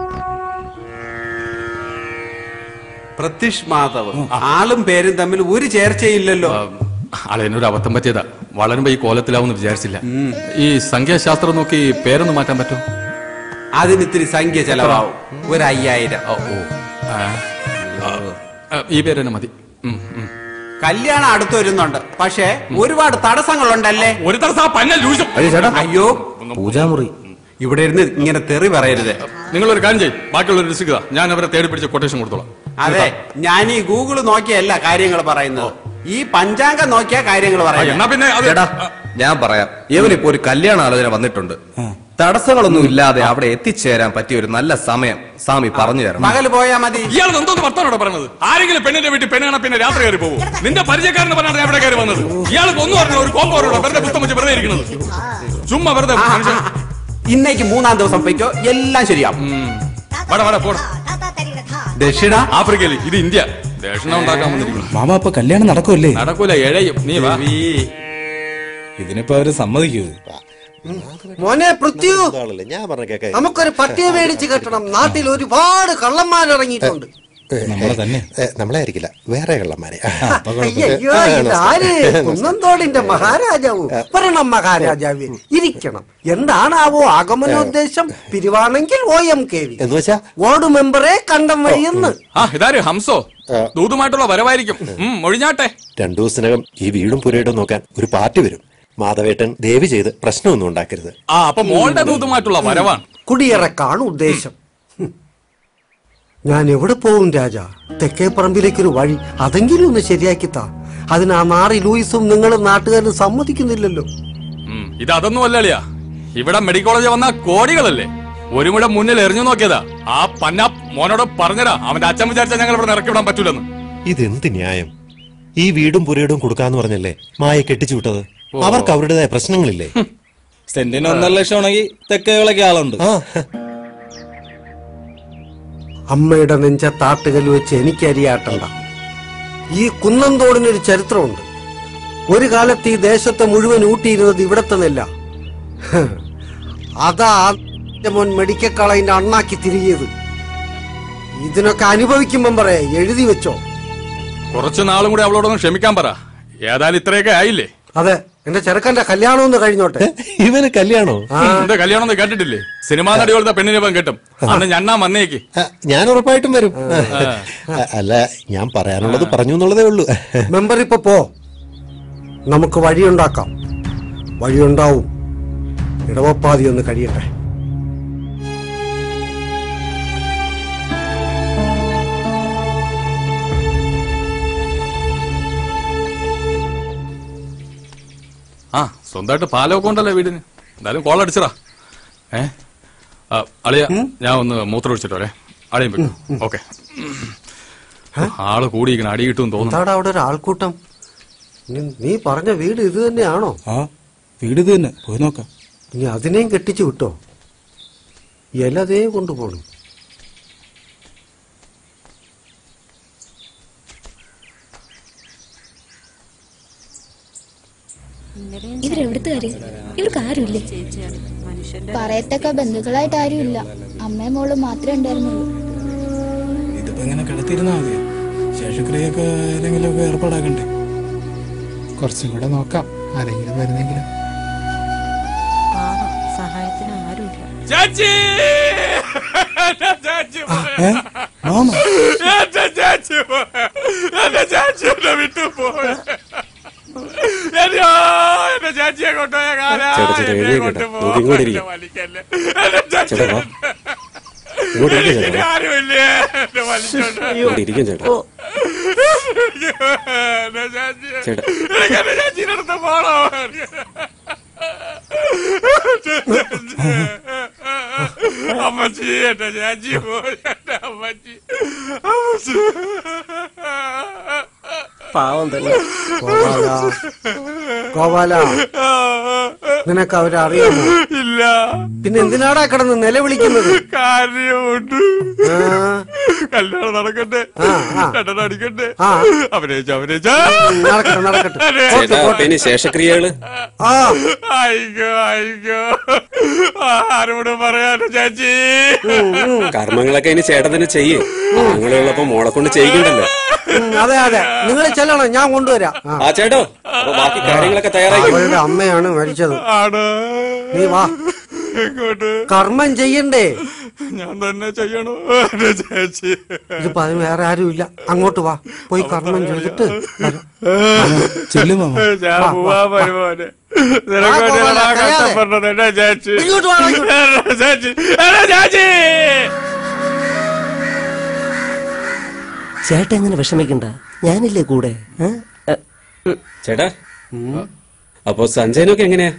A: പ്രത്യഷ് മാധവ് ആളും പേരും തമ്മിൽ ഒരു ചേർച്ചയില്ലല്ലോ
L: അളയനൊരു അബദ്ധം പറ്റിയതാ വളരുമ്പോ ഈ കോലത്തിലാവുമെന്ന് വിചാരിച്ചില്ല ഈ സംഖ്യാശാസ്ത്രം നോക്കി പേരൊന്ന് മാറ്റാൻ പറ്റും
A: അതിന് ഇത്തിരി സംഖ്യ ചെലവാവും ഒരു അയ്യായിരം
L: ഈ പേര് തന്നെ മതി ഉം, ഉം.
A: കല്യാണം അടുത്ത് വരുന്നുണ്ട് പക്ഷേ ഒരുപാട് തടസ്സങ്ങളുണ്ടല്ലേ
L: ഒരു തടസ്സം പന്ന ലൂസും
A: അയ്യോ പൂജാമുറി ഇവിടെ ഇരുന്ന് ഇങ്ങനെ തെറി പറയരുത്
L: നിങ്ങൾ ഒരു കാര്യം ചെയ്യും ബാക്കിയുള്ള ലിസ്റ്റ് ഞാൻ അവരെ തേടി പിടിച്ച് കൊട്ടേഷൻ കൊടുത്തോളാം
A: അതെ ഞാൻ ഈ ഗൂഗിൾ നോക്കിയല്ല കാര്യങ്ങൾ പറയുന്നത് ഈ പഞ്ചാംഗം നോക്കിയ കാര്യങ്ങൾ പറയുന്നത്
N: ചേട്ടാ ഞാൻ പറയാം ഇവനിപ്പോ ഒരു കല്യാണ ആലോചന വന്നിട്ടുണ്ട് തടസ്സങ്ങളൊന്നും ഇല്ലാതെ അവിടെ എത്തിച്ചേരാൻ പറ്റിയ ഒരു നല്ല സമയം സ്വാമി പറഞ്ഞു തരണം
A: പകല് പോയാ മതി
L: ഇയാൾ എന്തോന്ന് വർത്താനോടെ പറഞ്ഞത് ആരെങ്കിലും പെണ്ണിന്റെ വീട്ടിൽ പെണ്ണ് കാണാൻ പിന്നെ രാത്രി കയറി പോകും നിന്റെ പരിചയക്കാരനെ പറഞ്ഞാണ് എവിടെ കയറി വന്നത് ഇയാൾക്ക് ഒന്നും പറഞ്ഞു ഒരു കോമ്പോറോടോ വെറുതെ പുസ്തകം വെച്ച് വെറുതെ ഇരിക്കുന്നത് ചുമ്മാ വെറുതെ മനുഷ്യൻ
A: ഇന്നേക്ക് മൂന്നാം ദിവസം പോയിക്കോ എല്ലാം ശരിയാവും
L: വട വട പോട
A: ദക്ഷിണ
L: ആഫ്രിക്കയിൽ ഇത് ഇന്ത്യ ദക്ഷിണ ഉണ്ടാക്കാൻ വന്നിരിക്കുന്നു
M: മാമ അപ്പൊ കല്യാണം നടക്കുമല്ലേ
L: നടക്കൂല എഴയും നീ വാ
M: ഇതിനിപ്പോ അവര് സമ്മതിക്കൂ
O: മോനെ പൃഥ്വി
H: ഞാൻ പറഞ്ഞ കേക്ക
O: നമുക്കൊരു പട്ടിയെ മേടിച്ച് കെട്ടണം നാട്ടിൽ ഒരുപാട് കള്ളന്മാരിറങ്ങിയിട്ടുണ്ട്
M: നമ്മളെ തന്നെ
H: നമ്മളെ ആയിരിക്കില്ല വേറെ കള്ളന്മാരെ
O: അയ്യോ ഇതാര് കുന്നന്തോടിന്റെ മഹാരാജാവു വരണം മഹാരാജാവ് ഇരിക്കണം എന്താണാവോ ആഗമനോദ്ദേശം പിരിവാണെങ്കിൽ ഒ എം കെ വി
H: എന്ന് വെച്ചാ
O: വാർഡ് മെമ്പറെ കണ്ടം വഴിയെന്ന്
L: ആ ഇതാര് ഹംസോ ദൂതുമായിട്ടുള്ള വരവായിരിക്കും ഉം, ഒഴിഞ്ഞാട്ടെ
H: രണ്ടു ദിവസത്തിനകം ഈ വീടും പുരയിടും നോക്കാൻ ഒരു പാർട്ടി വരും മാധവേട്ടൻ ദേവി ചെയ്ത് പ്രശ്നമൊന്നും ഉണ്ടാക്കരുത്
L: ആ അപ്പൊ മോളുടെ ദൂതുമായിട്ടുള്ള വരവാണ്
O: കുടിയിറക്കാണ് ഉദ്ദേശം ഹും. ഞാൻ എവിടെ പോകും രാജ തെക്കേ പറമ്പിലേക്കൊരു വഴി അതെങ്കിലും ഒന്ന് ശരിയാക്കി താ അതിന് ആ നാറി ലൂയിസും നിങ്ങളും നാട്ടുകാരും സമ്മതിക്കുന്നില്ലല്ലോ
L: ഉം, ഇത് അതൊന്നും അല്ലളിയാ ഇവിടെ മെഡിക്കൽ കോളേജ് വന്ന കോടികളല്ലേ ഒരു മുഴ മുന്നിൽ എറിഞ്ഞു നോക്കിയതാ ആ പന്ന മോനോട് പറഞ്ഞതാ അവന്റെ അച്ഛൻ വിചാരിച്ചാൽ ഞങ്ങൾ ഇവിടെ ഇറക്കി വിടാൻ പറ്റൂലെന്ന്
H: ഇതെന്ത് ന്യായം ഈ വീടും പുരയിടും കൊടുക്കാന്ന് പറഞ്ഞല്ലേ മായ കെട്ടിച്ചു വിട്ടത്
M: ഓ.
H: അവർക്ക് അവരുടേതായ പ്രശ്നങ്ങളില്ലേ
M: സെന്റിന് ഒന്നര ലക്ഷം ആണെങ്കിൽ തെക്കേകളൊക്കെ ആളുണ്ട്
O: അമ്മയുടെ നെഞ്ചത്താട്ടുകൽ വെച്ച് എനിക്ക് അരിയാട്ടണ്ട ഈ കുന്നന്തോടിനൊരു ചരിത്രമുണ്ട് ഒരു കാലത്ത് ഈ ദേശത്തെ മുഴുവൻ ഊട്ടിയിരുന്നത് ഇവിടത്തെ നെല്ല ഹ്. അതാ ആദ്യത്തെ മോൻ മെഡിക്കൽ കളയിന്റെ അണ്ണാക്കി തിരികിയത് ഇതിനൊക്കെ അനുഭവിക്കുമ്പം പറയാ എഴുതി വെച്ചോ
L: കുറച്ചു നാളും കൂടി അവളോടൊന്ന് ക്ഷമിക്കാൻ പറ ഏതായാലും ഇത്രയൊക്കെ ആയില്ലേ
O: അതെ എന്റെ ചെറുക്കന്റെ കല്യാണം ഒന്ന് കഴിഞ്ഞോട്ടെ
H: ഇവന് കല്യാണോ
L: എന്റെ കല്യാണം ഒന്നും കേട്ടിട്ടില്ലേ സിനിമാ നടികളുടെ പെണ്ണിനെ ഇവൻ കിട്ടും അന്ന് ഞണ്ണാ വന്നേക്ക്
H: ഞാൻ ഉറപ്പായിട്ടും വരും അല്ല ഞാൻ പറയാനുള്ളത് പറഞ്ഞു എന്നുള്ളതേ ഉള്ളൂ
O: മെമ്പർ ഇപ്പൊ പോ നമുക്ക് വഴിയുണ്ടാക്കാം വഴിയുണ്ടാവും ഇടവപ്പാതി ഒന്ന് കഴിയട്ടെ
L: ആ സ്വന്തമായിട്ട് പാലമൊക്കെ ഉണ്ടല്ലോ വീടിന് എന്തായാലും കോൾ അടിച്ചറാ ഏ ആ, അളിയ ഞാൻ ഒന്ന് മൂത്രം ഒഴിച്ചിട്ട് വരെ അളിയും പറ്റും ഓക്കെ ആള് കൂടിയിരിക്കണം അടി കിട്ടും തോന്നുന്നു
O: എന്താടാ അവിടെ ഒരു ആൾക്കൂട്ടം നീ- നീ പറഞ്ഞ വീട് ഇത് തന്നെയാണോ
M: ആ വീട് ഇത് തന്നെ പോയി നോക്കാം
O: ഇനി അതിനെയും കെട്ടിച്ചു വിട്ടോ ഇലതേ കൊണ്ടുപോകണം
W: ഇവരെവിടുത്തുകാര് ഇവർക്ക് ആരുമില്ലേ
V: പറയത്തക്ക ബന്ധുക്കളായിട്ട് ആരുമില്ല അമ്മയും മോളും മാത്രമേ ഉണ്ടായിരുന്നുള്ളൂ
M: ഇതിപ്പോ ഇങ്ങനെ കിടത്തിരുന്നാ മതി ശേഷക്രിയൊക്കെ ഏതെങ്കിലും ഒക്കെ ഏർപ്പാടാക്കണ്ടേ
K: കുറച്ചും കൂടെ നോക്കാം ആരെങ്കിലും വരുന്നെങ്കിലും
E: സഹായത്തിന് ആരുമില്ല
L: ചാച്ചി എന്റെ ചാച്ചി പോയ.
M: മാമ
L: എന്റെ ചാച്ചി പോയ. എന്റെ ചാച്ചി എന്നെ വിട്ടു പോയ എന്നെയോ, എന്റെ ചാച്ചിയെ കൊണ്ടുപോയ കാലാ
H: ചേട്ടാ, ചേട്ടാ,
L: എന്നെ
H: എഴുതിയേക്കട്ടെ.
L: കൊണ്ടുപോ.
H: നമുക്ക് ഇങ്ങോട്ട്
L: എന്നെ
H: ഇരിക്കാം.
L: വലിക്കല്ലേ. എന്റെ ചാച്ചി
H: ചേട്ടാ, വാ. ഇങ്ങോട്ട് ഇരിക്കാം ചേട്ടാ.
L: ഇനി ആരുമില്ലേ എന്നെ വലിച്ചോണ്ട്
H: ഇവിടെ ഇരിക്കാം ചേട്ടാ
L: എന്റെ ചാച്ചി
H: ചേട്ടാ.
L: എനിക്ക് എന്റെ ചാച്ചീന്റെ അടുത്ത് പോണോ അമ്മച്ചി എന്റെ ചാച്ചി പോയി എന്റെ അമ്മച്ചി അമ്മച്ചി
T: പാവം തന്നെ
O: ഗോപാല ഗോപാല നിനക്ക് അവരെ അറിയാമോ
L: ഇല്ല
O: പിന്നെ എന്തിനാടാ കിടന്ന് നിലവിളിക്കുന്നത്
L: കാര്യമുണ്ട്
O: ആ,
L: കല്യാണം നടക്കട്ടെ
O: ആ, ആ.
L: രണ്ടെണ്ണം അടിക്കട്ടെ
O: ആ.
L: അഭിനയിച്ച അഭിനയിച്ച
O: നടക്കട്ടെ നടക്കട്ടെ
C: ചേട്ടാ അപ്പൊ ഇനി ശേഷക്രിയകള്
O: ആ
L: അയ്യോ അയ്യോ ആരോട് പറയാനോ ചേച്ചി
C: കർമ്മങ്ങളൊക്കെ ഇനി ചേട്ടൻ തന്നെ ചെയ്യേ ആങ്ങളുള്ളപ്പോ മോളെ കൊണ്ട് ചെയ്യിക്കണ്ടല്ലോ
O: ഉം, അതെ അതെ നിങ്ങൾ ചെല്ലണം ഞാൻ കൊണ്ടുവരാം ആ.
C: ആ ചേട്ടോ അപ്പൊ ബാക്കി കാര്യങ്ങളൊക്കെ തയ്യാറാക്കി
O: അവരുടെ അമ്മയാണ് മരിച്ചത്
L: ആണ്
O: നീ വാ
L: ഇങ്ങോട്ട്
O: കർമ്മം ചെയ്യണ്ടേ
L: ഞാൻ തന്നെ ചെയ്യണോ എന്റെ ചേച്ചി
O: ഇതിപ്പോ അതിന് വേറെ ആരും ഇല്ല അങ്ങോട്ട് വാ പോയി കർമ്മം ചെയ്തിട്ട് വരാം.
M: ചെല്ലും മാമ
L: ഞാൻ
O: വാ,
L: പോവാ
O: വാ, വാ.
L: വരുമോനെ നിനക്ക്
O: വാ,
L: വേണ്ടിയാണ് ആ
O: കരയാതെ.
L: കഷ്ടപ്പെടുന്നത് എന്റെ ചേച്ചി
O: ഇങ്ങോട്ട് വാ, ഇങ്ങോട്ട്.
L: എന്റെ ചേച്ചി എന്റെ ചേച്ചി
T: ചേട്ടൻ എങ്ങനെ വിഷമിക്കണ്ട ഞാനില്ലേ കൂടെ ഏ? ഏ, ഉം.
C: ചേട്ടാ അപ്പൊ സഞ്ജയനൊക്കെ എങ്ങനെയാ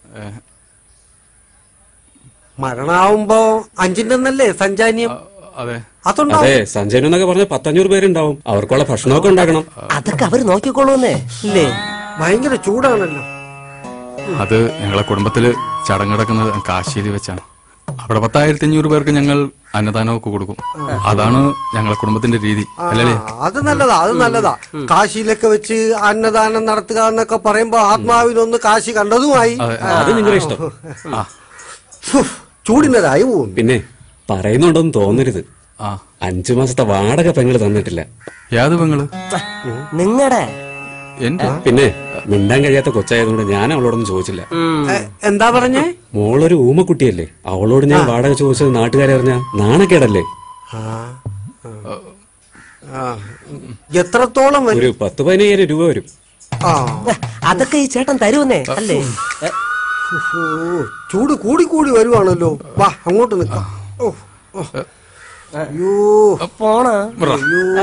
O: മരണാവുമ്പോ അഞ്ചിന്റെ ഒന്നല്ലേ സഞ്ചാന്യം
L: അതെ
O: അതുണ്ടാവും
C: അതെ സഞ്ജയനെന്നൊക്കെ പറഞ്ഞ പത്തഞ്ഞൂറ് പേരുണ്ടാവും അവർക്കുള്ള ഭക്ഷണമൊക്കെ ഉണ്ടാക്കണം
T: അതൊക്കെ അവര് നോക്കിക്കോളൂന്നേ ഇല്ലേ
O: ഭയങ്കര ചൂടാണല്ലോ
L: അത് ഞങ്ങളെ കുടുംബത്തില് ചടങ്ങടക്കുന്നത് കാശിയിൽ വെച്ചാണ് അവിടെ പത്തായിരത്തി അഞ്ഞൂറ് പേർക്ക് ഞങ്ങൾ അന്നദാനമൊക്കെ കൊടുക്കും അതാണ് ഞങ്ങളെ കുടുംബത്തിന്റെ രീതി അല്ലല്ലേ
O: ആ, അത് നല്ലതാ അത് നല്ലതാ കാശിയിലൊക്കെ വെച്ച് അന്നദാനം നടത്തുക എന്നൊക്കെ പറയുമ്പോ ആത്മാവിനൊന്ന് കാശി കണ്ടതുമായി
L: അതെ.
C: അത് നിങ്ങളുടെ ഇഷ്ടം
L: ആ
O: ഫുഫ്, ചൂടിനതായി പോകും
C: പിന്നെ പറയുന്നുണ്ടെന്ന് തോന്നരുത്
L: ആ
C: അഞ്ചു മാസത്തെ വാടക പെങ്ങള് തന്നിട്ടില്ല
L: യാത് പെങ്ങള്
T: നിങ്ങടെ
L: എന്റെ
C: പിന്നെ മിണ്ടാൻ കഴിയാത്ത കൊച്ചായതുകൊണ്ട് ഞാൻ അവളോടൊന്നും ചോദിച്ചില്ല
O: എന്താ പറഞ്ഞേ
C: മോളൊരു ഊമക്കുട്ടിയല്ലേ അവളോട് ഞാൻ വാടക ചോദിച്ചത് നാട്ടുകാരെ അറിഞ്ഞ നാണക്കേടല്ലേ
O: ആ, ആ. എത്രത്തോളം വരും
C: ഒരു പത്ത് പതിനയ്യായിരം രൂപ വരും
O: ആ
T: അതൊക്കെ ഈ ചേട്ടൻ തരുമെന്നേ അല്ലേ ഏ,
O: ഫു, ചൂട് കൂടി കൂടി വരുവാണല്ലോ വാ അങ്ങോട്ട് നിക്കാം ഓ, ഓ. അയ്യോ
T: പോണ
O: അയ്യോ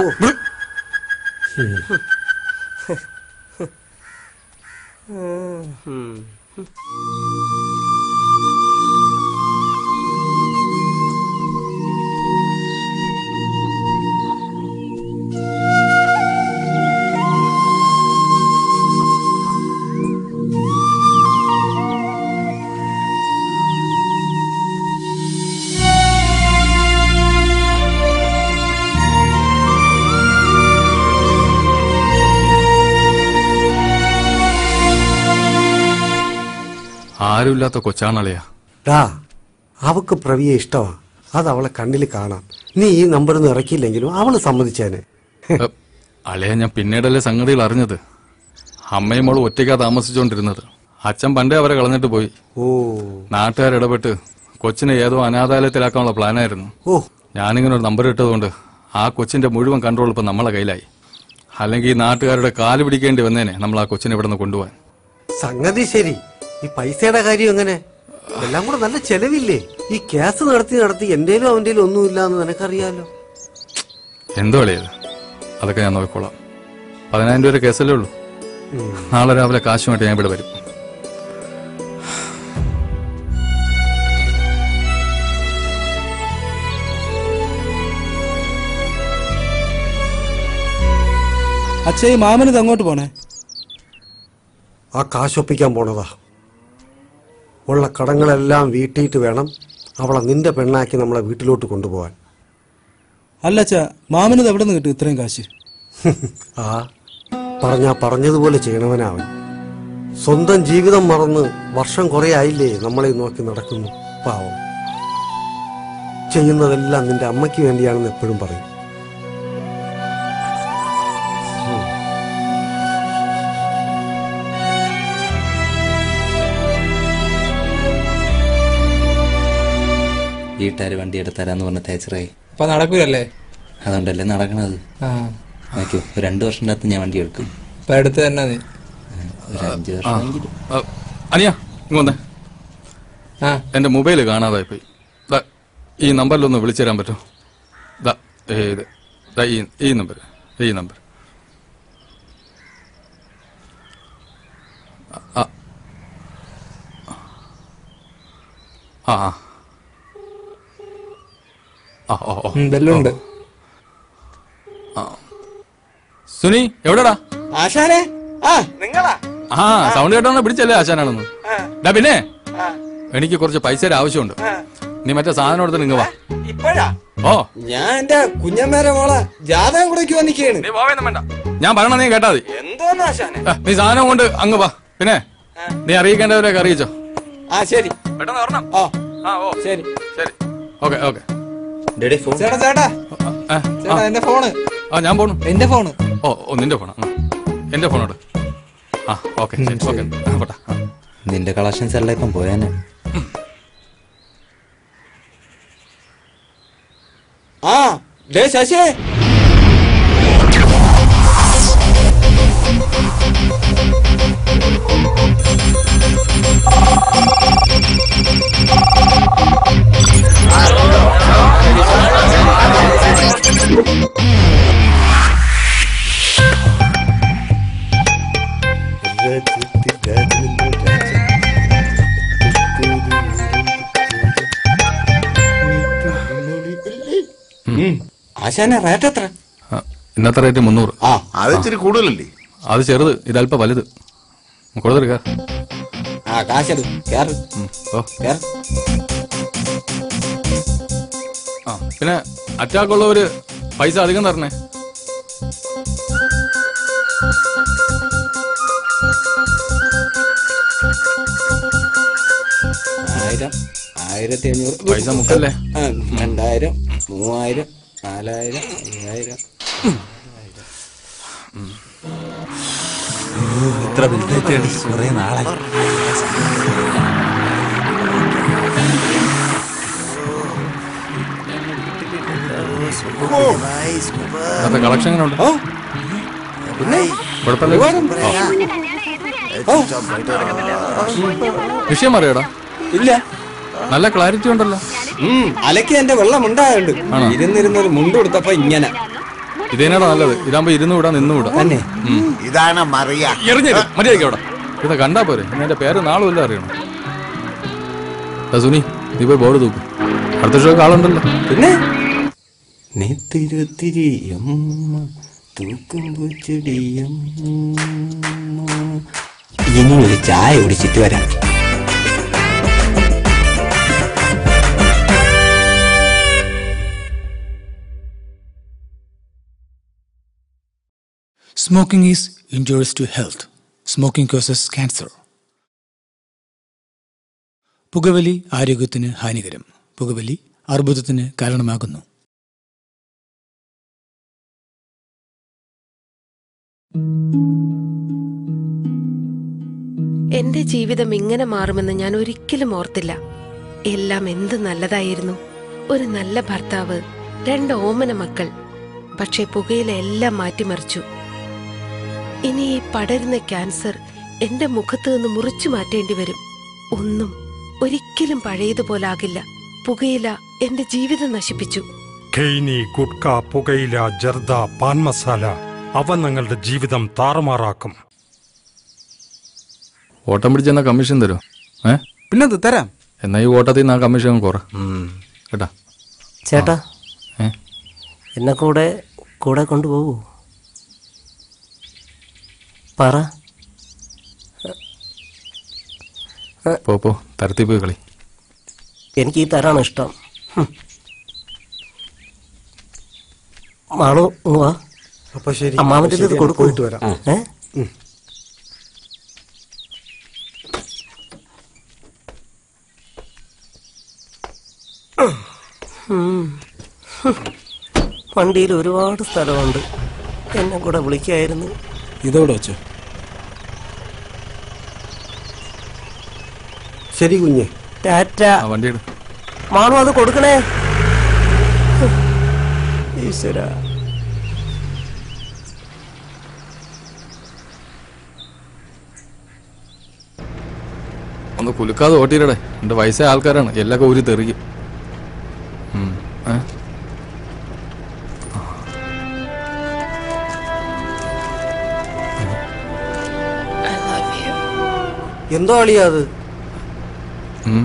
L: ആരുമില്ലാത്ത കൊച്ചാണളിയാ
O: ഡാ അവക്ക് പ്രവിയെ ഇഷ്ടമാ അത് അവളെ കണ്ണിൽ കാണാം നീ ഈ നമ്പർ ഒന്നും ഇറക്കിയില്ലെങ്കിലും അവള് സമ്മതിച്ചേനെ
L: അളിയ ഞാൻ പിന്നീടല്ലേ സംഗതികൾ അറിഞ്ഞത് അമ്മയും മോളും ഒറ്റയ്ക്കാ താമസിച്ചുകൊണ്ടിരുന്നത് അച്ഛൻ പണ്ടേ അവരെ കളഞ്ഞിട്ട് പോയി
O: ഓ
L: നാട്ടുകാർ ഇടപെട്ട് കൊച്ചിനെ ഏതോ അനാഥാലയത്തിലാക്കാനുള്ള പ്ലാനായിരുന്നു
O: ഓ
L: ഞാനിങ്ങനെ ഒരു നമ്പർ ഇട്ടതുകൊണ്ട് ആ കൊച്ചിന്റെ മുഴുവൻ കൺട്രോൾ ഇപ്പൊ നമ്മളെ കയ്യിലായി അല്ലെങ്കിൽ ഈ നാട്ടുകാരുടെ കാല് പിടിക്കേണ്ടി വന്നേനെ നമ്മൾ ആ കൊച്ചിനെ ഇവിടെ നിന്ന് കൊണ്ടുപോകാൻ
O: സംഗതി ശരി ഈ പൈസയുടെ കാര്യം എങ്ങനെ എല്ലാം കൂടെ നല്ല ചെലവില്ലേ ഈ കേസ് നടത്തി നടത്തി എന്റേലും അവന്റേലും ഒന്നുമില്ല എന്ന് നിനക്കറിയാലോ
L: എന്തോ അളിയത് അതൊക്കെ ഞാൻ നോക്കിക്കോളാം പതിനായിരം രൂപ കേസല്ലേ ഉള്ളൂ നാളെ രാവിലെ കാശുമായിട്ട് ഞാൻ ഇവിടെ വരും
M: അച്ഛാ ഈ മാമനിത് അങ്ങോട്ട് പോണേ
O: ആ കാശൊപ്പിക്കാൻ പോണതാ ഉള്ള കടങ്ങളെല്ലാം വീട്ടിയിട്ട് വേണം അവളെ നിന്റെ പെണ്ണാക്കി നമ്മളെ വീട്ടിലോട്ട് കൊണ്ടുപോകാൻ
M: അല്ല അച്ഛാ മാമനിത് എവിടെ നിന്ന് കിട്ടും ഇത്രയും കാശ്
O: ആ പറഞ്ഞാ പറഞ്ഞതുപോലെ ചെയ്യണവനാവൻ സ്വന്തം ജീവിതം മറന്ന് വർഷം കുറെ ആയില്ലേ നമ്മളെ നോക്കി നടക്കുന്നു പാവം ചെയ്യുന്നതെല്ലാം നിന്റെ അമ്മയ്ക്ക് വേണ്ടിയാണെന്ന് എപ്പോഴും പറയും
E: വീട്ടുകാർ വണ്ടി എടുത്തരാന്ന് പറഞ്ഞ തേച്ചറായി
K: അപ്പൊ നടക്കൂലല്ലേ
E: അതുകൊണ്ടല്ലേ നടക്കണത്
K: ആ
E: നോക്കൂ ഒരു രണ്ടു വർഷത്തിനകത്ത് ഞാൻ വണ്ടി എടുക്കും
K: അപ്പൊ അടുത്ത് തന്നെ നീ
E: ഒരു അഞ്ചു
L: ആ,
E: വർഷമെങ്കിലും
L: ആ, അനിയ ഇങ്ങ് വന്നേ
K: ആ
L: എന്റെ മൊബൈൽ കാണാതായി പോയി ദാ, ഈ നമ്പറിലൊന്ന് വിളിച്ചു തരാൻ പറ്റുമോ ദാ, ഏ, ഇത്. ദാ, ഈ ഈ നമ്പർ ഈ നമ്പർ ആ ആ ആ ആ ഓ ഓ
K: ഉം, ബെല്ലുണ്ട്
L: ആ സുനി എവിടെടാ
R: ആശാനെ ആ നിങ്ങളാ
L: ആ സൗണ്ട് കേട്ടോണ്ട് പിടിച്ചല്ലേ ആശാനാണെന്ന് ഡാ പിന്നെ എനിക്ക് കുറച്ച് പൈസയുടെ ആവശ്യമുണ്ട് നീ മറ്റേ സാധനം എടുത്ത് നിങ്ങ വാ
R: ഇപ്പോഴാ
L: ഓ
R: ഞാൻ എന്റെ കുഞ്ഞമ്മേരെ മോളെ ജാതകം കൂടെ വന്നിക്കാണ്
L: നീ പോവേന്നും വേണ്ട ഞാൻ പറയണ നീ കേട്ടാ മതി
R: എന്തോന്ന് ആശാനെ
L: ആ, നീ സാധനം കൊണ്ട് അങ്ങ് വാ പിന്നെ നീ അറിയിക്കേണ്ടവരൊക്കെ അറിയിച്ചോ
R: ആ ശരി
L: പെട്ടെന്ന് വരണം
R: ഓ
L: ആ ഓ
R: ശരി
L: ശരി ഓക്കെ ഓക്കെ
R: ചേട്ടാ ചേട്ടാ ചേട്ടാ എന്റെ ഫോണ്
L: ആ ഞാൻ പോണു
R: എന്റെ ഫോണ്
L: ഓ ഓ നിന്റെ ഫോണാ ആ. എന്റെ ഫോണോട് ആ ഓക്കെ ശരി ഓക്കെ പോട്ടെ ആ.
E: നിന്റെ കളക്ഷൻസ് എല്ലാം ഇപ്പം പോയാനെ
R: ആ ഡേ ശശി ആശാനെ റേറ്റ് എത്ര
L: ആ, ഇന്നത്തെ റേറ്റ് മുന്നൂറ്
R: ആ
Q: അത് ഇച്ചിരി കൂടുതലല്ലേ
L: അത് ചെറുത് ഇതല്പം വലുത് കൊടുത്തിരിക്ക
R: ആ കാശത് കേറ്
L: ഓ
R: കേറ്
L: ആ പിന്നെ അറ്റാക്കുള്ളവര് പൈസ അധികം തരണേ
R: ആയിരം ആയിരത്തി അഞ്ഞൂറ്
L: പൈസ മുക്കല്ലേ?
R: ആ, രണ്ടായിരം മൂവായിരം നാലായിരം അയ്യായിരം
S: ഇത്ര വലുതായിട്ട് കുറെ നാളായി
L: ഇന്നത്തെ കളക്ഷൻ എങ്ങനെ ഉണ്ട് കുഴപ്പമില്ല ഓ. വിഷയം അറിയാടാ
R: ഇല്ല
L: നല്ല ക്ലാരിറ്റി ഉണ്ടല്ലോ
R: അലക്കി എന്റെ വെള്ളം ഉണ്ടായുണ്ട്
L: ആണോ?
R: ഇരുന്നിരുന്ന ഒരു മുണ്ട് കൊടുത്തപ്പോ ഇങ്ങനെ
L: ഇതേനാടാ നല്ലത് ഇതാകുമ്പോ ഇരുന്ന് വിടാ നിന്ന് വിടാ
R: തന്നെ
Q: ഇതാണ് മറിയ
L: എറിഞ്ഞത് മര്യാദയ്ക്ക് അവിടെ ഇത് കണ്ടാ പോരെ ഇനി എന്റെ പേര് നാളും എല്ലാം അറിയണം ദാ സുനി നീ പോയി ബോർഡ് തൂക്കും അടുത്ത ഷോ ആളുണ്ടല്ലോ
R: പിന്നെ നെത്തിരുത്തിരിയമ്മ തൂക്കുമ്പോ ചെടിയമ്മ ഇനി ഒരു ചായ കുടിച്ചിട്ട് വരാം
B: Smoking is injurious to health. Smoking causes cancer. പുകവലി ആരോഗ്യത്തിന് ഹാനികരം പുകവലി അർബുദത്തിന് കാരണമാകുന്നു
D: എന്റെ ജീവിതം ഇങ്ങനെ മാറുമെന്ന് ഞാൻ ഒരിക്കലും ഓർത്തില്ല എല്ലാം എന്ത് നല്ലതായിരുന്നു ഒരു നല്ല ഭർത്താവ് രണ്ട് ഓമന മക്കൾ പക്ഷെ പുകയില എല്ലാം മാറ്റിമറിച്ചു ഇനി ഈ പടരുന്ന ക്യാൻസർ എന്റെ മുഖത്ത് നിന്ന് മുറിച്ചു മാറ്റേണ്ടി വരും ഒന്നും ഒരിക്കലും പഴയതുപോലാകില്ല പുകയില എന്റെ ജീവിതം നശിപ്പിച്ചു
F: ഖെയ്നി ഗുഡ്ക പുകയില ജർദ പാൻ മസാല അവ നിങ്ങളുടെ ജീവിതം താറുമാറാക്കും
L: ഓട്ടം പിടിച്ചെന്നാ കമ്മീഷൻ തരും ഏ
R: പിന്നെ തരാം
L: എന്നാ ഈ ഓട്ടത്തിൽ നിന്ന് ആ കമ്മീഷൻ കുറ കേട്ടാ
T: ചേട്ടാ
L: ഏ?
T: എന്നെ കൂടെ കൂടെ കൊണ്ടുപോകൂ പറ
L: പോ പോ തരത്തി പോയി കളി
T: എനിക്ക് ഈ തരാണ് ഇഷ്ടം ഹും. മാളു ഇങ്ങ് വാ
O: അപ്പൊ ശരി
T: അമ്മാവന്റെ ഇത്
O: ശരി,
T: കൊടുക്കൂ
O: പോയിട്ട് വരാം.
T: ഏ? ഉം. ഹും. വണ്ടിയിൽ ഒരുപാട് സ്ഥലമുണ്ട് എന്നെ കൂടെ വിളിക്കായിരുന്നു
M: ഇതോടെ വെച്ചോ
O: ശരി കുഞ്ഞെ
T: ടാറ്റ
L: ആ വണ്ടി എടു
T: മാണു അത് കൊടുക്കണേ ഈശ്വര
L: ഒന്ന് കുലുക്കാതെ ഓട്ടിയിടടെ എന്റെ വയസ്സായ ആൾക്കാരാണ് എല്ലാം ഊരി തെറിക്കും ഉം. ഏ?
O: എന്തോ അളിയാ അത്
L: ഉം.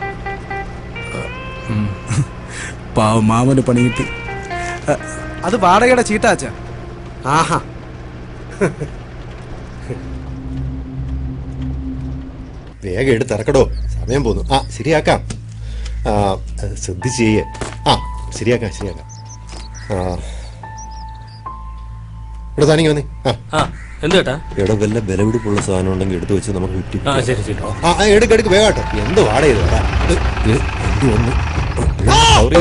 L: ഉം.
M: പാവ മാമന് പണി കിട്ടി
R: അത് വാടകയുടെ ചീട്ടാച്ച
O: ആഹാ
H: വേഗം എടുത്തിറക്കടോ സമയം പോന്നു ആ ശരിയാക്കാം ആ അത് ശ്രദ്ധിച്ച് ചെയ്യേ ആ ശരിയാക്കാം ശരിയാക്കാം ആ ഇവിടെ താനിങ്ങി വന്നേ ആ
U: ആ എന്ത് കേട്ടാ
H: ഇവിടെ വല്ല വിലപിടിപ്പുള്ള സാധനം ഉണ്ടെങ്കിൽ എടുത്തു വെച്ച് നമുക്ക് വിറ്റി
U: ആ ശരി ശരി
H: ആ ആ, എടുക്ക് എടുക്ക് വേഗം കേട്ടോ എന്ത് വാടക ഇത് വാടാ. ഇത്, ഇത്, എന്ത് വന്നു സൗറി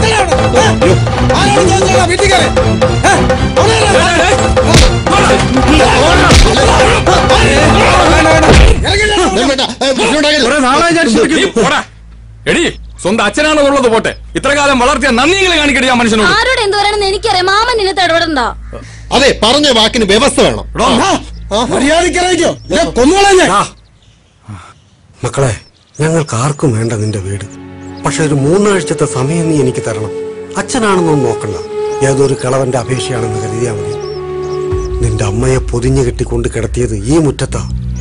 L: നീ പോടാ. എടി സ്വന്തം അച്ഛനാണെന്നുള്ളത് പോട്ടെ ഇത്ര കാലം വളർത്തിയ നന്ദികളെ കാണിക്കടി ആ മനുഷ്യനോട്
G: ആരോട് എന്ത് പറയണെന്ന് എനിക്കറിയാം മാമൻ നിന്നെ ഇടപെടണ്ട
H: അതെ പറഞ്ഞ വാക്കിന് വ്യവസ്ഥ വേണം
M: മര്യാദക്കറിയിക്കോ കൊന്നുകളഞ്ഞ
O: മക്കളെ ഞങ്ങൾക്ക് ആർക്കും വേണ്ട നിന്റെ വീട് പക്ഷെ ഒരു മൂന്നാഴ്ചത്തെ സമയം നീ എനിക്ക് തരണം അച്ഛനാണെന്നൊന്നും നോക്കണ്ട ഏതൊരു കിളവന്റെ അപേക്ഷയാണെന്ന് കരുതിയാ മതി നിന്റെ അമ്മയെ പൊതിഞ്ഞു കെട്ടിക്കൊണ്ട് കിടത്തിയത് ഈ മുറ്റത്താ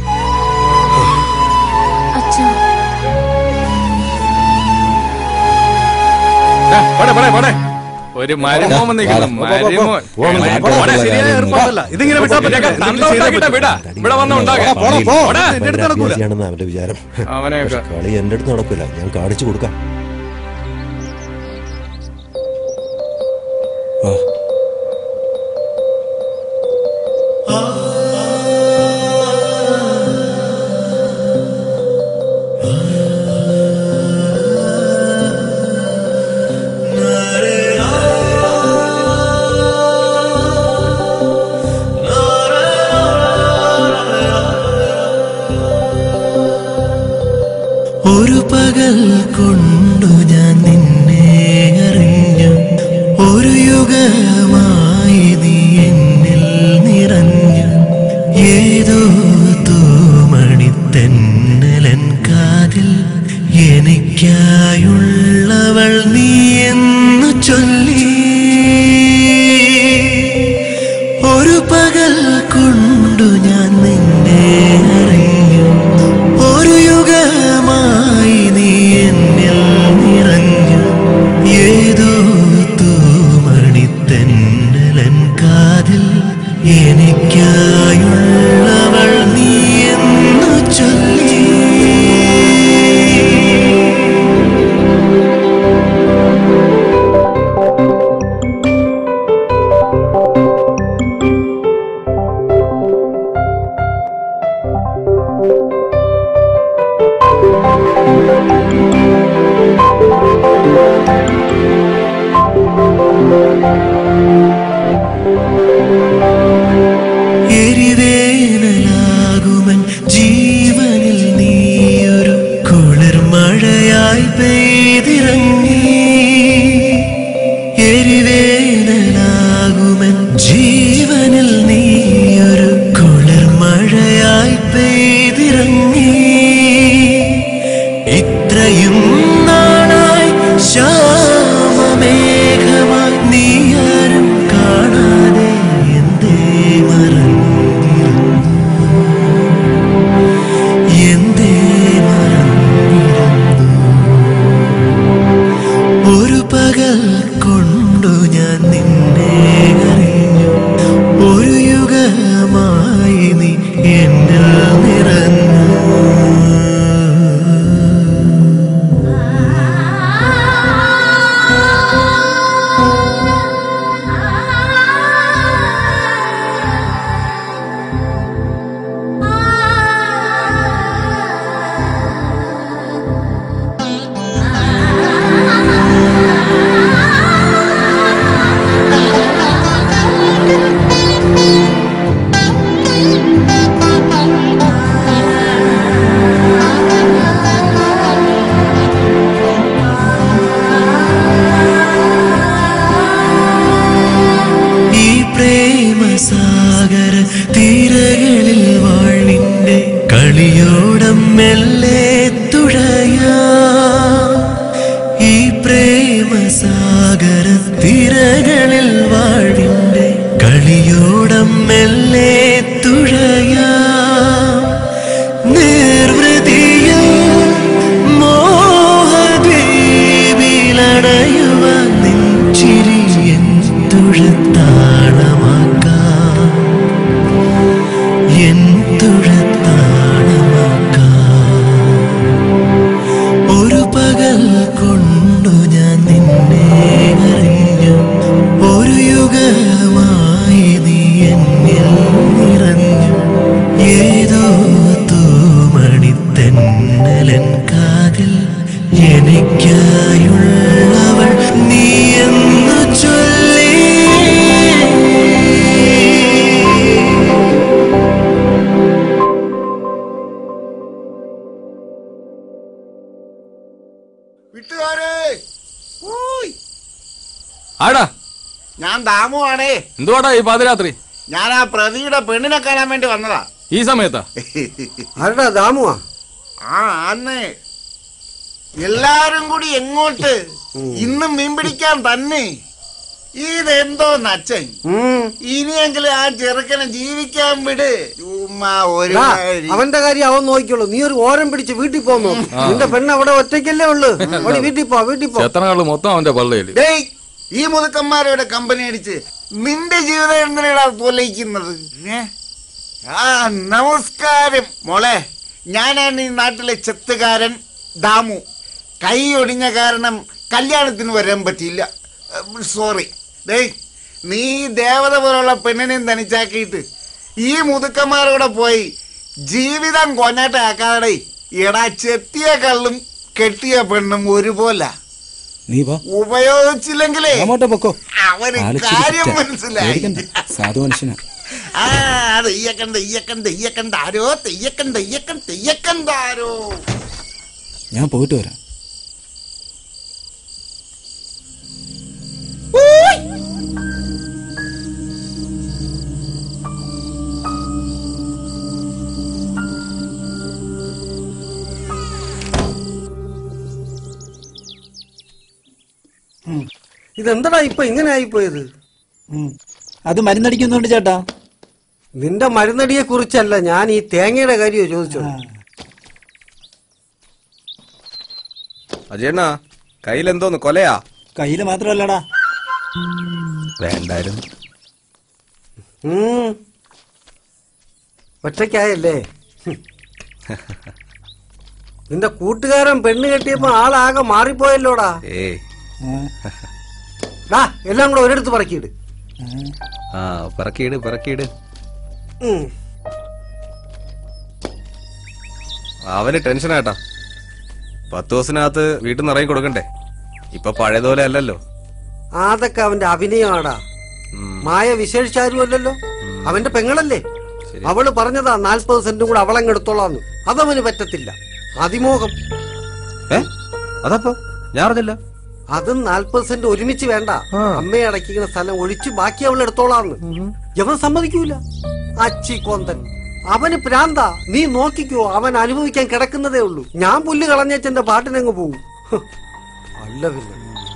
L: ദാ, പോടെ, പോടെ, പോടെ. ഒരു മരുമോൻ വന്നിരിക്കുന്നു മരുമോൻ പോടെ, ശരിയായ ഏർപ്പാടല്ല. ഇതിങ്ങനെ വിട്ടാ പറ്റില്ല. തണ്ടോട്ടാക്കിട്ടാ വിടാ. ഇവിടെ വന്ന് ഉണ്ടാകാം. പോടാ.
H: ആണെന്ന് അവന്റെ വിചാരം
L: അവനെയൊക്കെ.
H: പക്ഷെ കളി എന്റെ അടുത്ത് നടക്കില്ല ഞാൻ കാണിച്ചു കൊടുക്കാം ആ.
J: ഒരു പകൽ കൊണ്ടു ഞാൻ നിന്നെ അറിഞ്ഞു ഒരു യുഗമായി നീ എന്നിൽ നിറഞ്ഞു ഏതോ തൂമണിത്തെന്നലൻ കാതിൽ എനിക്കായുള്ളവൾ നീ എന്നു ചൊല്ലി ഒരു പകൽ കൊണ്ടു ഞാൻ നിന്നെ അറിഞ്ഞു ഒരു യുഗമായി നീ എന്നിൽ നിറഞ്ഞു ഏതോ തൂമണിത്തെന്നലൻ കാതിൽ എനിക്കായുള്ളവൾ നീ എന്നു ചൊല്ലി എരിവേനലാകുമൻ ജീവനിൽ നീയൊരു കുളിർമഴയായി പെയ്തിറങ്ങി എരിവേനലാകുമൻ ജീവനിൽ നീയൊരു കുളിർമഴയായി പെയ്തിറങ്ങി ഇത്രയും നാളായി ശ്യാമമേഘമായി നീ ആരും കാണാതെ എന്തേ മറന്നിരുന്നു എന്തേ മറന്നിരുന്നു ഒരു പകൽ കൊണ്ടു ഞാൻ നിന്നെ അറിഞ്ഞു ഒരു യുഗമായി നീ എന്നിൽ നിറഞ്ഞു ഈ പ്രേമസാഗര തീരകളിൽ വാഴിന്റെ കളിയോടം മെല്ലെ തുഴയാ ഈ പ്രേമസാഗര തീരകളിൽ വാഴിന്റെ കളിയോടം മെല്ലെ തുഴയാ നിർവൃതിയിൽ മോഹദ്വീപിലടയുവാൻ നിൻ ചിരി എൻ തുഴത്താളമാക്കാം എൻ തുഴത്താളമാക്കാം
L: ആടാ
Q: ഞാൻ ദാമുവാണേ
L: എന്തുവാടാ ഈ പാതിരാത്രി
Q: ഞാൻ ആ പ്രതിയുടെ പെണ്ണിനെ കാണാൻ വേണ്ടി വന്നതാ
L: ഈ സമയത്താ
O: ആരടാ ദാമുവാ
Q: ആ അന്ന് എല്ലാരും കൂടി എങ്ങോട്ട് ഇന്നും മീൻ പിടിക്കാൻ തന്നെ ഇതെന്തോ നച്ചൻ ഇനിയെങ്കിലും ആ ചെറുക്കനെ ജീവിക്കാൻ വിട് ചുമ്മാ ഒരു
O: ഡാ,
Q: വഴി.
O: അവന്റെ കാര്യം അവൻ നോക്കിക്കോളൂ നീ ഒരു ഓരം പിടിച്ച് വീട്ടിൽ പോന്നു
L: ആ.
O: നിന്റെ പെണ്ണ് അവിടെ ഒറ്റയ്ക്കല്ലേ ഉള്ളു ഓടി വീട്ടിൽ പോ വീട്ടിൽ പോ
L: ചെത്തനാള് മൊത്തം അവന്റെ പള്ളയില്
Q: ഡേയ് ഈ മുതുക്കന്മാരുടെ കമ്പനി അടിച്ച് നിന്റെ ജീവിതം എന്തിനാ തൊലയിക്കുന്നത് ഏ? ആ നമസ്കാരം മോളെ ഞാനാണ് ഈ നാട്ടിലെ ചെത്തുകാരൻ ദാമു കൈ ഒടിഞ്ഞ കാരണം കല്യാണത്തിന് വരാൻ പറ്റിയില്ല സോറി ഡേയ് നീ ദേവത പോലുള്ള പെണ്ണിനെയും തനിച്ചാക്കിയിട്ട് ഈ മുതുക്കന്മാരോടെ പോയി ജീവിതം കൊഞ്ഞാട്ടാക്കാതെ എടാ ചെത്തിയ കള്ളും കെട്ടിയ പെണ്ണും ഒരുപോലെ
R: നീ പോ
Q: ഉപയോഗിച്ചില്ലെങ്കിലേ
R: അങ്ങോട്ട് പൊക്കോ
Q: അവന്
R: ആളിച്ചിരി
Q: കാര്യം
R: തെറ്റാ.
Q: മനസ്സിലായി
R: പേടിക്കണ്ട. സാധു മനുഷ്യനാ
Q: ആ തെയ്യക്കൻ തെയ്യക്കൻ തെയ്യക്കൻ താരോ തെയ്യക്കൻ തെയ്യക്കൻ തെയ്യക്കൻ താരോ
R: ഞാൻ പോയിട്ട് വരാം
O: ഇതെന്താടാ ഇപ്പൊ ഇങ്ങനെ ആയിപ്പോയത്
R: അത് മരുന്നടിക്കുന്നുണ്ട് ചേട്ടാ
O: നിന്റെ മരുന്നടിയെ കുറിച്ചല്ല ഞാൻ ഈ തേങ്ങയുടെ കാര്യമോ ചോദിച്ചത്
I: അജയണ്ണ കയ്യിലെന്തോന്ന് കൊലയാ
R: കയ്യില് മാത്രമല്ലടാ
I: വേണ്ടായിരുന്നു
O: ഉം. ഒറ്റയ്ക്കായല്ലേ ഹും. നിന്റെ കൂട്ടുകാരൻ പെണ്ണ് കെട്ടിയപ്പോ ആളാകെ മാറിപ്പോയല്ലോടാ
I: ഏ
O: ഡാ എല്ലാം കൂടെ ഒരിടത്ത് പറക്കിയിട്
I: ആ പറക്കിയിട് പറക്കിയിട്
O: ഉം.
I: അവന് ടെൻഷനാട്ടാ പത്ത് ദിവസത്തിനകത്ത് വീട്ടിൽ നിന്ന് ഇറങ്ങി കൊടുക്കണ്ടേ ഇപ്പൊ പഴയതുപോലെ അല്ലല്ലോ
O: അതൊക്കെ അവന്റെ അഭിനയമാടാ മായ വിശേഷിച്ചാരും അല്ലല്ലോ അവന്റെ പെങ്ങളല്ലേ അവള് പറഞ്ഞതാ നാൽപ്പത് സെന്റും കൂടെ അവളങ്ങെടുത്തോളാന്ന് അതവന് പറ്റത്തില്ല അതിമോഹം
I: ഏ അതപ്പോ ഞാൻ അറിഞ്ഞില്ല
O: അതും നാൽപ്പത് സെന്റ് ഒരുമിച്ച് വേണ്ട അമ്മയെ അടക്കിക്കുന്ന സ്ഥലം ഒഴിച്ച് ബാക്കി അവൾ എടുത്തോളാന്ന് യവൻ സമ്മതിക്കൂല അച്ചി കൊന്തൻ അവന് പ്രാന്ത നീ നോക്കിക്കോ അവൻ അനുഭവിക്കാൻ കിടക്കുന്നതേ ഉള്ളൂ ഞാൻ പുല്ല് കളഞ്ഞേച്ചെന്റെ പാട്ടിനങ്ങ് പോവും ഹ്. അല്ല പിന്നെ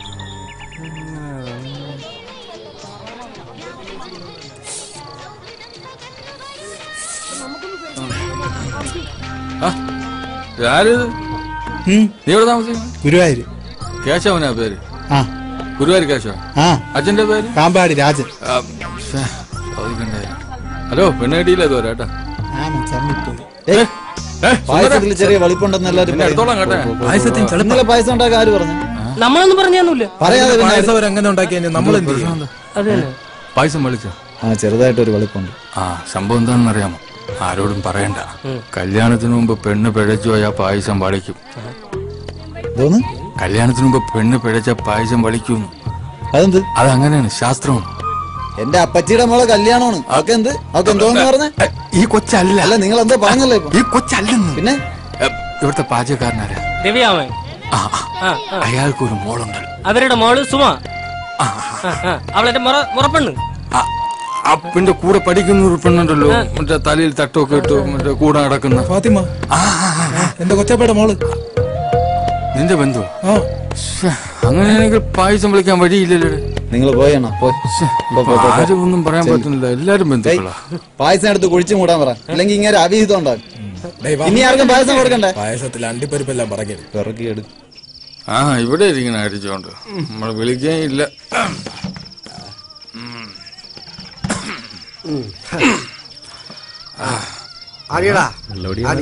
L: ആരിത് നീ എവിടെ താമസിക്കുന്നത്
R: ഗുരുവായൂര്
L: കേശവനാ പേര്
R: ആ
L: ഗുരുവായൂർ കേശവ
R: ആ
L: അച്ഛന്റെ പേര്
R: കാമ്പാടി രാജൻ
L: ആ, ശ്ശേ, പതുക്കണ്ടായി. ഹലോ പെണ്ണ് കിട്ടിയില്ല ഇതുവരെ കേട്ടാ
R: ആ മനസ്സാമി
L: ഏ, ഏ,
N: പായസത്തിൽ
L: സുന്ദരം.
N: ചെറിയ വലിപ്പുണ്ടെന്ന് എല്ലാരും
L: എന്നെ എടുത്തോളാം കേട്ടെ.
N: പായസത്തിൽ ഇന്നലെ പായസം ഉണ്ടാക്കാൻ ആര് പറഞ്ഞു
U: നമ്മളൊന്നും പറഞ്ഞൊന്നുമില്ല
N: പറയാതെ പിന്നെ
L: പായസം
N: അവരെങ്ങനെ ഉണ്ടാക്കിയ നമ്മൾ എന്ത്
U: അത് തന്നെ
L: പായസം വിളിച്ചോ
N: ആ ചെറുതായിട്ടൊരു വെളുപ്പുണ്ട്
L: ആ സംഭവം എന്താണെന്ന് അറിയാമോ ആരോടും പറയണ്ട കല്യാണത്തിന് മുമ്പ് പെണ്ണ് പിഴച്ചു പോയാൽ പായസം വളിക്കും കല്യാണത്തിന് മുമ്പ് പെണ്ണ് പിഴച്ച പായസം വളിക്കും
N: അതെന്ത്
L: അതങ്ങനെയാണ് ശാസ്ത്രമാണ്
N: എന്റെ അപ്പച്ചിയുടെ മോളെ കല്യാണമാണ് അവക്ക് എന്ത് അവക്ക് എന്തോന്ന് പറഞ്ഞേ
L: ഈ കൊച്ചല്ല
N: അല്ല നിങ്ങൾ എന്തോ പറഞ്ഞല്ലോ ഇപ്പൊ
L: ഈ കൊച്ചല്ലെന്ന്
N: പിന്നെ
L: ഇവിടുത്തെ പാചകക്കാരനാരാ
U: രവിയാമൻ
L: ആ, ആ. അയാൾക്ക് ഒരു മോളുണ്ട്
U: അവരുടെ മോള് സുമ ആ, ആ. അവളെന്റെ മുറ മുറപ്പെണ്ണ്
L: ആ പെണ്ണിന്റെ കൂടെ പഠിക്കുന്ന ഒരു പെണ്ണുണ്ടല്ലോ മറ്റേ തലയിൽ തട്ടൊക്കെ ഇട്ട് മറ്റേ കൂടെ നടക്കുന്ന
R: ഫാത്തിമ എന്റെ കൊച്ചപ്പയുടെ മോള്
L: നിന്റെ ബന്ധു അങ്ങനെയാണെങ്കിൽ പായസം വിളിക്കാൻ വഴിയില്ലല്ലോ
N: നിങ്ങൾ പോയണോ പോയി പോ, പോ, പോ, പോ.
L: ആരും ഒന്നും പറയാൻ
N: ചെല്ല്.
L: പറ്റുന്നില്ല എല്ലാരും ബന്ധുക്കളാ
N: ഏയ്, പായസം എടുത്ത് കുഴിച്ചു മൂടാൻ പറ അല്ലെങ്കിൽ ഇങ്ങനെ അവിഹിതം ഉണ്ടാകും ഇനി ആർക്കും പായസം കൊടുക്കണ്ടേ
R: പായസത്തിൽ അണ്ടിപ്പരിപ്പെല്ലാം പറക്കരുത്
N: പിറക്കിയെടു
L: ആ ഇവിടെ ഇരിക്കണ അടിച്ചോണ്ട് നമ്മൾ വിളിക്കാൻ ഇല്ല
O: ആടിയടാ ആടി.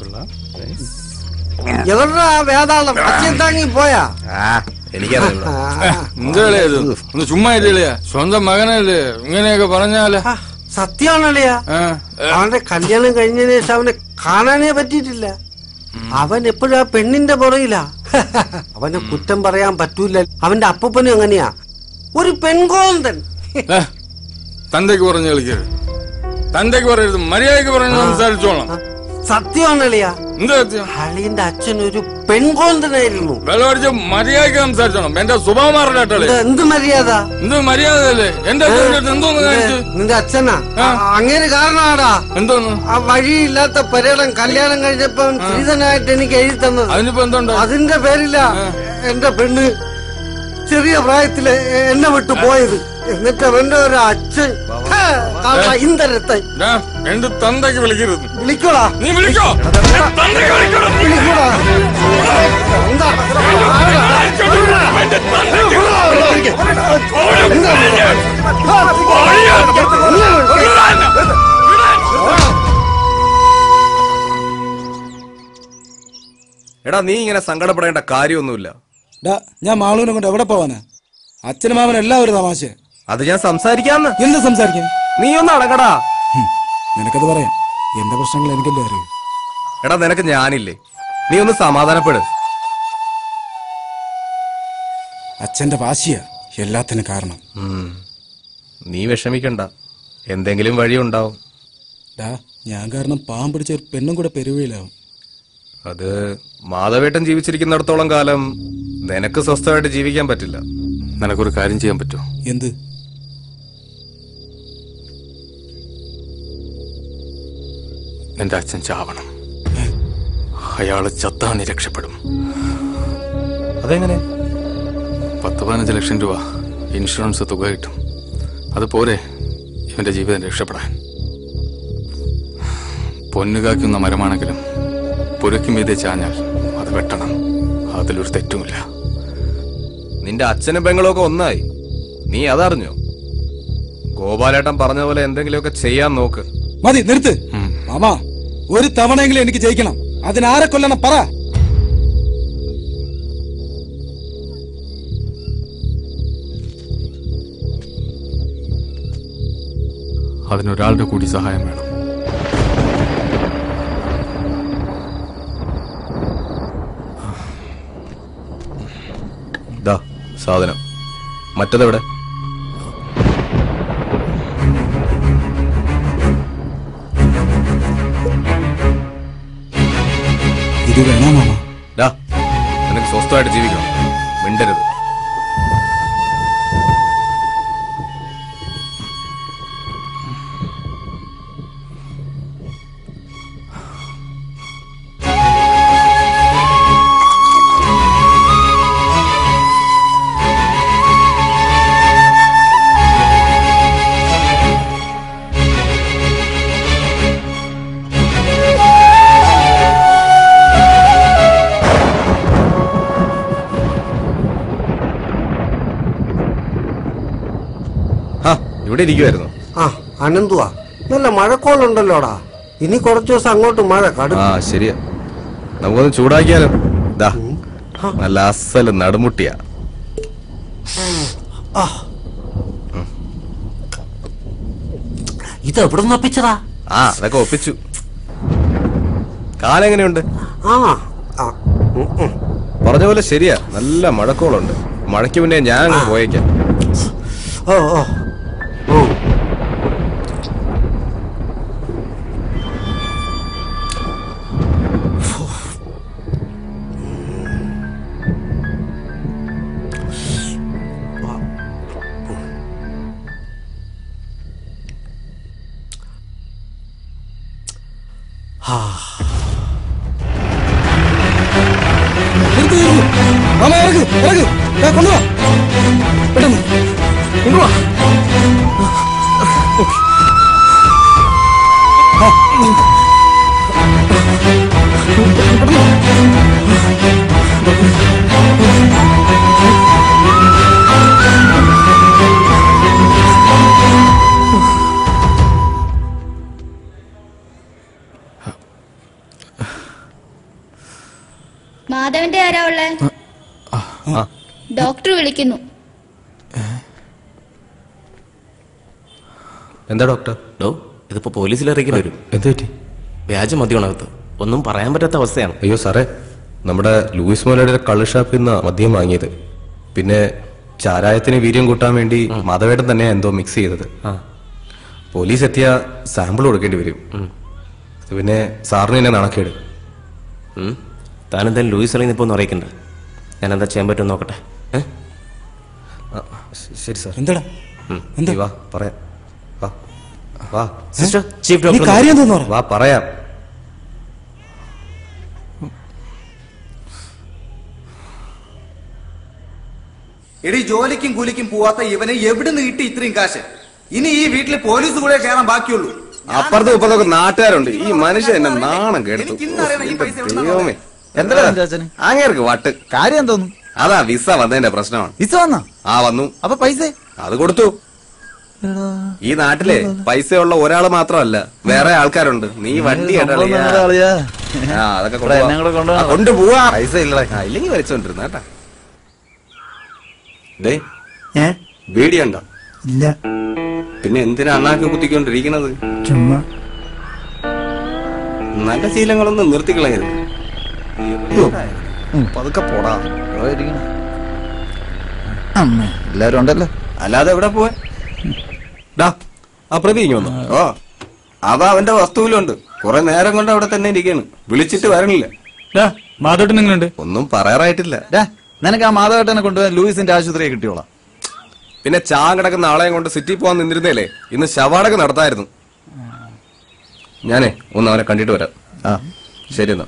O: എവിടെടാ ആ വേതാളം അച്ഛൻ താങ്ങി പോയാ
I: എനിക്കറിയില്ല
L: എന്താ ഇത് ഒന്ന് ചുമ്മാ ഇല്ലല്ലേ സ്വന്തം മകനല്ലേ ഇങ്ങനെയൊക്കെ പറഞ്ഞാലേ
O: സത്യമാണല്ലയാ അവന്റെ കല്യാണം കഴിഞ്ഞതിന് ശേഷം അവനെ കാണാനേ പറ്റിയിട്ടില്ല അവൻ എപ്പോഴും ആ പെണ്ണിന്റെ പുറയിലാ അവനെ കുറ്റം പറയാൻ പറ്റൂല അവന്റെ അപ്പനും അങ്ങനെയാ ഒരു പെൺകോന്തൻ
L: ഏ, തന്തയ്ക്ക് പറഞ്ഞു കളിക്കരുത് തന്തയ്ക്ക് പറയരുത് മര്യാദയ്ക്ക് പറഞ്ഞു സംസാരിച്ചോളാം
O: സത്യമാണ് അളിയ
L: എന്താ സത്യം
O: അളിയന്റെ അച്ഛൻ ഒരു പെൺകോന്തനായിരുന്നു
L: വെള്ളമടിച്ച് മര്യാദയ്ക്ക് സംസാരിച്ചോണം എന്റെ സ്വഭാവം മാറില്ലാട്ടല്ലേ
O: ഇത് എന്ത് മര്യാദ
L: എന്ത് മര്യാദയല്ലേ എന്റെ അച്ഛൻ്റെ അടുത്ത് എന്തോന്ന് കാണിച്ചു
O: നിന്റെ അച്ഛനാ അങ്ങനെ കാരണമാടാ
L: എന്തോന്ന്
O: ആ വഴിയില്ലാത്ത പരേടം കല്യാണം കഴിഞ്ഞപ്പോ ശ്രീധനായിട്ട് എനിക്ക് എഴുതി തന്നത്
L: അതിനിപ്പോ എന്തുണ്ട്
O: അതിന്റെ പേരില്ല എന്റെ പെണ്ണ് ചെറിയ പ്രായത്തില് എന്നെ വിട്ടു പോയത് എന്നിട്ട് അവന്റെ ഒരു അച്ഛൻ ഹേ, കാക്ക ഇന്തരത്തെ
L: ഡാ, എന്റെ തന്തയ്ക്ക് വിളിക്കരുത്
O: വിളിക്കോടാ
L: നീ വിളിക്കോ
O: വിളിക്കോടാ എന്താ
I: എടാ നീ ഇങ്ങനെ സങ്കടപ്പെടേണ്ട കാര്യമൊന്നുമില്ല
M: ഡാ ഞാൻ മാളൂനെ കൊണ്ട് എവിടെ പോവാനാ അച്ഛനും മാമനും എല്ലാം ഒരു തമാശ
I: അത് ഞാൻ സംസാരിക്കാന്ന്
M: എന്ത് സംസാരിക്കാൻ
I: നീ ഒന്ന് അടങ്ങടാ
M: നിനക്കത് പറയാം എന്റെ പ്രശ്നങ്ങൾ എനിക്കല്ലേ അറിയൂ
I: എടാ നിനക്ക് ഞാനില്ലേ നീ ഒന്ന് സമാധാനപ്പെട്
M: അച്ഛന്റെ വാശിയാ എല്ലാത്തിനും കാരണം
I: ഉം. നീ വിഷമിക്കണ്ട എന്തെങ്കിലും വഴിയുണ്ടാവും
M: ഡാ ഞാൻ കാരണം പാവം പിടിച്ച ഒരു പെണ്ണും കൂടെ പെരുവയിലാവും
I: അത് മാധവേട്ടൻ ജീവിച്ചിരിക്കുന്നിടത്തോളം കാലം നിനക്ക് സ്വസ്ഥമായിട്ട് ജീവിക്കാൻ പറ്റില്ല
L: നിനക്കൊരു കാര്യം ചെയ്യാൻ പറ്റുമോ
M: എന്ത്
L: എന്റെ അച്ഛൻ ചാവണം അയാള് ചത്താ നീ രക്ഷപ്പെടും
I: അതെങ്ങനെ
L: പത്ത് പതിനഞ്ച് ലക്ഷം രൂപ ഇൻഷുറൻസ് തുക കിട്ടും അത് പോരെ ഇവന്റെ ജീവിതം രക്ഷപ്പെടാൻ പൊന്നു കാക്കുന്ന മരമാണെങ്കിലും പുരയ്ക്ക് മീതെ ചാഞ്ഞാൽ അത് വെട്ടണം അതിലൊരു തെറ്റുമില്ല
I: നിന്റെ അച്ഛനും പെങ്ങളും ഒക്കെ ഒന്നായി നീ അതറിഞ്ഞോ ഗോപാലേട്ടൻ പറഞ്ഞ പോലെ എന്തെങ്കിലുമൊക്കെ ചെയ്യാൻ നോക്ക്
M: മതി നിർത്ത് മാമാ ഒരു തവണയെങ്കിലും എനിക്ക് ജയിക്കണം അതിനാരെ കൊല്ലണം പറ
L: അതിനൊരാളുടെ കൂടി സഹായം വേണം
I: ദാ സാധനം മറ്റതെവിടെ
M: ഇത് വേണോ മാമ
I: ഡാ നിനക്ക് സ്വസ്ഥമായിട്ട് ജീവിക്കണം മിണ്ടരുത് ആ ഇവിടെ ഇരിക്കുമായിരുന്നു
O: ആ അനന്തുവാ നല്ല മഴക്കോളുണ്ടല്ലോടാ ഇനി കുറച്ചു ദിവസം അങ്ങോട്ട് മഴ കടും
I: ആ ശരിയാ നമുക്കൊന്ന് ചൂടാക്കിയാലോ ദാ നല്ല അസല് നടുമുട്ടിയാ
O: ഇത് എവിടെ നിന്ന് ഒപ്പിച്ചതാ
I: ആ അതൊക്കെ ഒപ്പിച്ചു കാലെങ്ങനെയുണ്ട്
O: ആ ആ, ഉം, ഉം.
I: പറഞ്ഞ പോലെ ശരിയാ നല്ല മഴക്കോളുണ്ട് മഴയ്ക്ക് മുന്നേ ഞാൻ അങ്ങ് പോയേക്കാം
O: ഓ ഓ ഓ
M: നിർത്ത് നിർത്ത്. മാമ ഇറങ്ങ് ഇറങ്ങ് ദാ കൊണ്ടുവാ പെട്ടെന്ന് കൊണ്ടുവാ ആ, ഉം.
V: മാധവന്റെ ആരാ ഉള്ളേ ഡോക്ടർ വിളിക്കുന്നു
I: എന്താ ഡോക്ടർ
T: ഡോ ഇതിപ്പോ പോലീസിൽ അറിയിക്കേണ്ടി വരും
I: എന്ത് പറ്റി
T: വ്യാജ മദ്യമാണകത്ത് ഒന്നും പറയാൻ പറ്റാത്ത അവസ്ഥയാണ്
I: അയ്യോ സാറേ നമ്മുടെ ലൂയിസ് മോലയുടെ കള്ള് ഷാപ്പിൽ നിന്ന് മദ്യം വാങ്ങിയത് പിന്നെ ചാരായത്തിന് വീര്യം കൂട്ടാൻ വേണ്ടി മാധവേട്ടൻ തന്നെ എന്തോ മിക്സ് ചെയ്തത് പോലീസ് എത്തിയ സാമ്പിൾ കൊടുക്കേണ്ടി വരും പിന്നെ സാറിന് എന്നെ നാണക്കേട്
T: താനെന്തായാലും ലൂയിസ് അറിയുന്ന ഇപ്പോൾ ഒന്ന് അറിയിക്കണ്ട ഞാൻ എന്താ ചെയ്യാൻ പറ്റും നോക്കട്ടെ ഏ?
I: ശരി സാർ
M: എന്താടാ
I: എന്താ വാ പറയാം വാ വാ
T: സിസ്റ്റർ ചീഫ്
M: നീ
T: ഡോക്ടർ
M: കാര്യം എന്താന്ന് പറ
I: വാ പറയാം
N: എടി ജോലിക്കും കൂലിക്കും പോവാത്ത ഇവന് എവിടുന്ന് കിട്ടി ഇത്രയും കാശ് ഇനി ഈ വീട്ടിൽ പോലീസ് കൂടെ കയറാൻ ബാക്കിയുള്ളൂ
I: അപ്പുറത്തും ഇപ്പുറത്തൊക്കെ നാട്ടുകാരുണ്ട് ഈ മനുഷ്യൻ എന്നെ നാണം കെടുത്തു ദൈവമേ
S: എന്താ ചാച്ചന്
I: അങ്ങേർക്ക് വട്ട്
S: കാര്യം തോന്നും
I: അതാ വിസ വന്നതിന്റെ പ്രശ്നമാണ്
S: വിസ വന്നാ
I: ആ വന്നു
S: അപ്പൊ പൈസ
I: അത് കൊടുത്തു ഈ നാട്ടിലെ പൈസയുള്ള ഒരാള് മാത്രമല്ല വേറെ ആൾക്കാരുണ്ട് നീ വണ്ടി
S: സംഭവം നമ്മുടെ ആളിയാ.
I: അതൊക്കെ
S: ഇവിടെ എന്നെ കൂടെ കൊണ്ടുപോകാം.
I: ആ, കൊണ്ടുപോവാ
S: പൈസ ഇല്ലടാ.
I: ആ, ഇല്ലെങ്കി വലിച്ചോണ്ടിരുന്ന കേട്ടാ ദേ ബീഡിയുണ്ടോ
A: ഇല്ല
I: പിന്നെ എന്തിനാ അണ്ണാക്ക് കുത്തിക്കൊണ്ടിരിക്കണത്
A: ചുമ്മാ
I: നല്ല ശീലങ്ങളൊന്നും നിർത്തിക്കളയരുത്
S: പതുക്കെ പോടാ ഇവിടെ ഇരിക്കണം. അമ്മേ എല്ലാരും ഉണ്ടല്ലോ
I: അല്ലാതെ എവിടെ പോവാൻ ഡാ ആ പ്രതി ഇങ്ങ് വന്നു ഓ അതാ അവന്റെ വസ്തുവിലുണ്ട് കുറെ നേരം കൊണ്ട് അവിടെ തന്നെ ഇരിക്കാണ് വിളിച്ചിട്ട് വരണില്ല
A: മാധവട്ടൻ എങ്ങനെയുണ്ട്
I: ഒന്നും പറയാറായിട്ടില്ല
S: ഡാ, നിനക്ക് ആ മാധവേട്ടനെ കൊണ്ടുപോയി ലൂയിസിന്റെ ആശുപത്രിയെ കിട്ടിയോളാം
I: പിന്നെ ചാൻ കിടക്കുന്ന ആളെയും കൊണ്ട് സിറ്റി പോവാൻ നിന്നിരുന്നേലേ ഇന്ന് ശവാടക നടത്തായിരുന്നു ഞാനേ ഒന്ന് അവനെ കണ്ടിട്ട് വരാം ശരി എന്നാ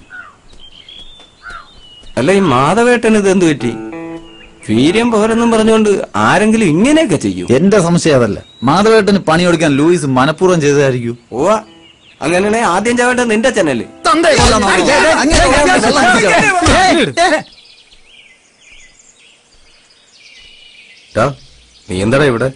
I: അല്ല ഈ മാധവേട്ടന് ഇത് എന്ത് പറ്റി വീര്യം പോരെന്നും പറഞ്ഞുകൊണ്ട് ആരെങ്കിലും ഇങ്ങനെയൊക്കെ ചെയ്യും
S: എന്റെ സംശയം അതല്ല മാധവേട്ടന് പണിയെടുക്കാൻ ലൂയിസ് മനഃപൂർവ്വം ചെയ്തതായിരിക്കും
I: ഓ അങ്ങനെയാണെ ആദ്യം ചാവേണ്ടത് നിന്റെ ചാനല് നീ എന്താടാ ഇവിടെ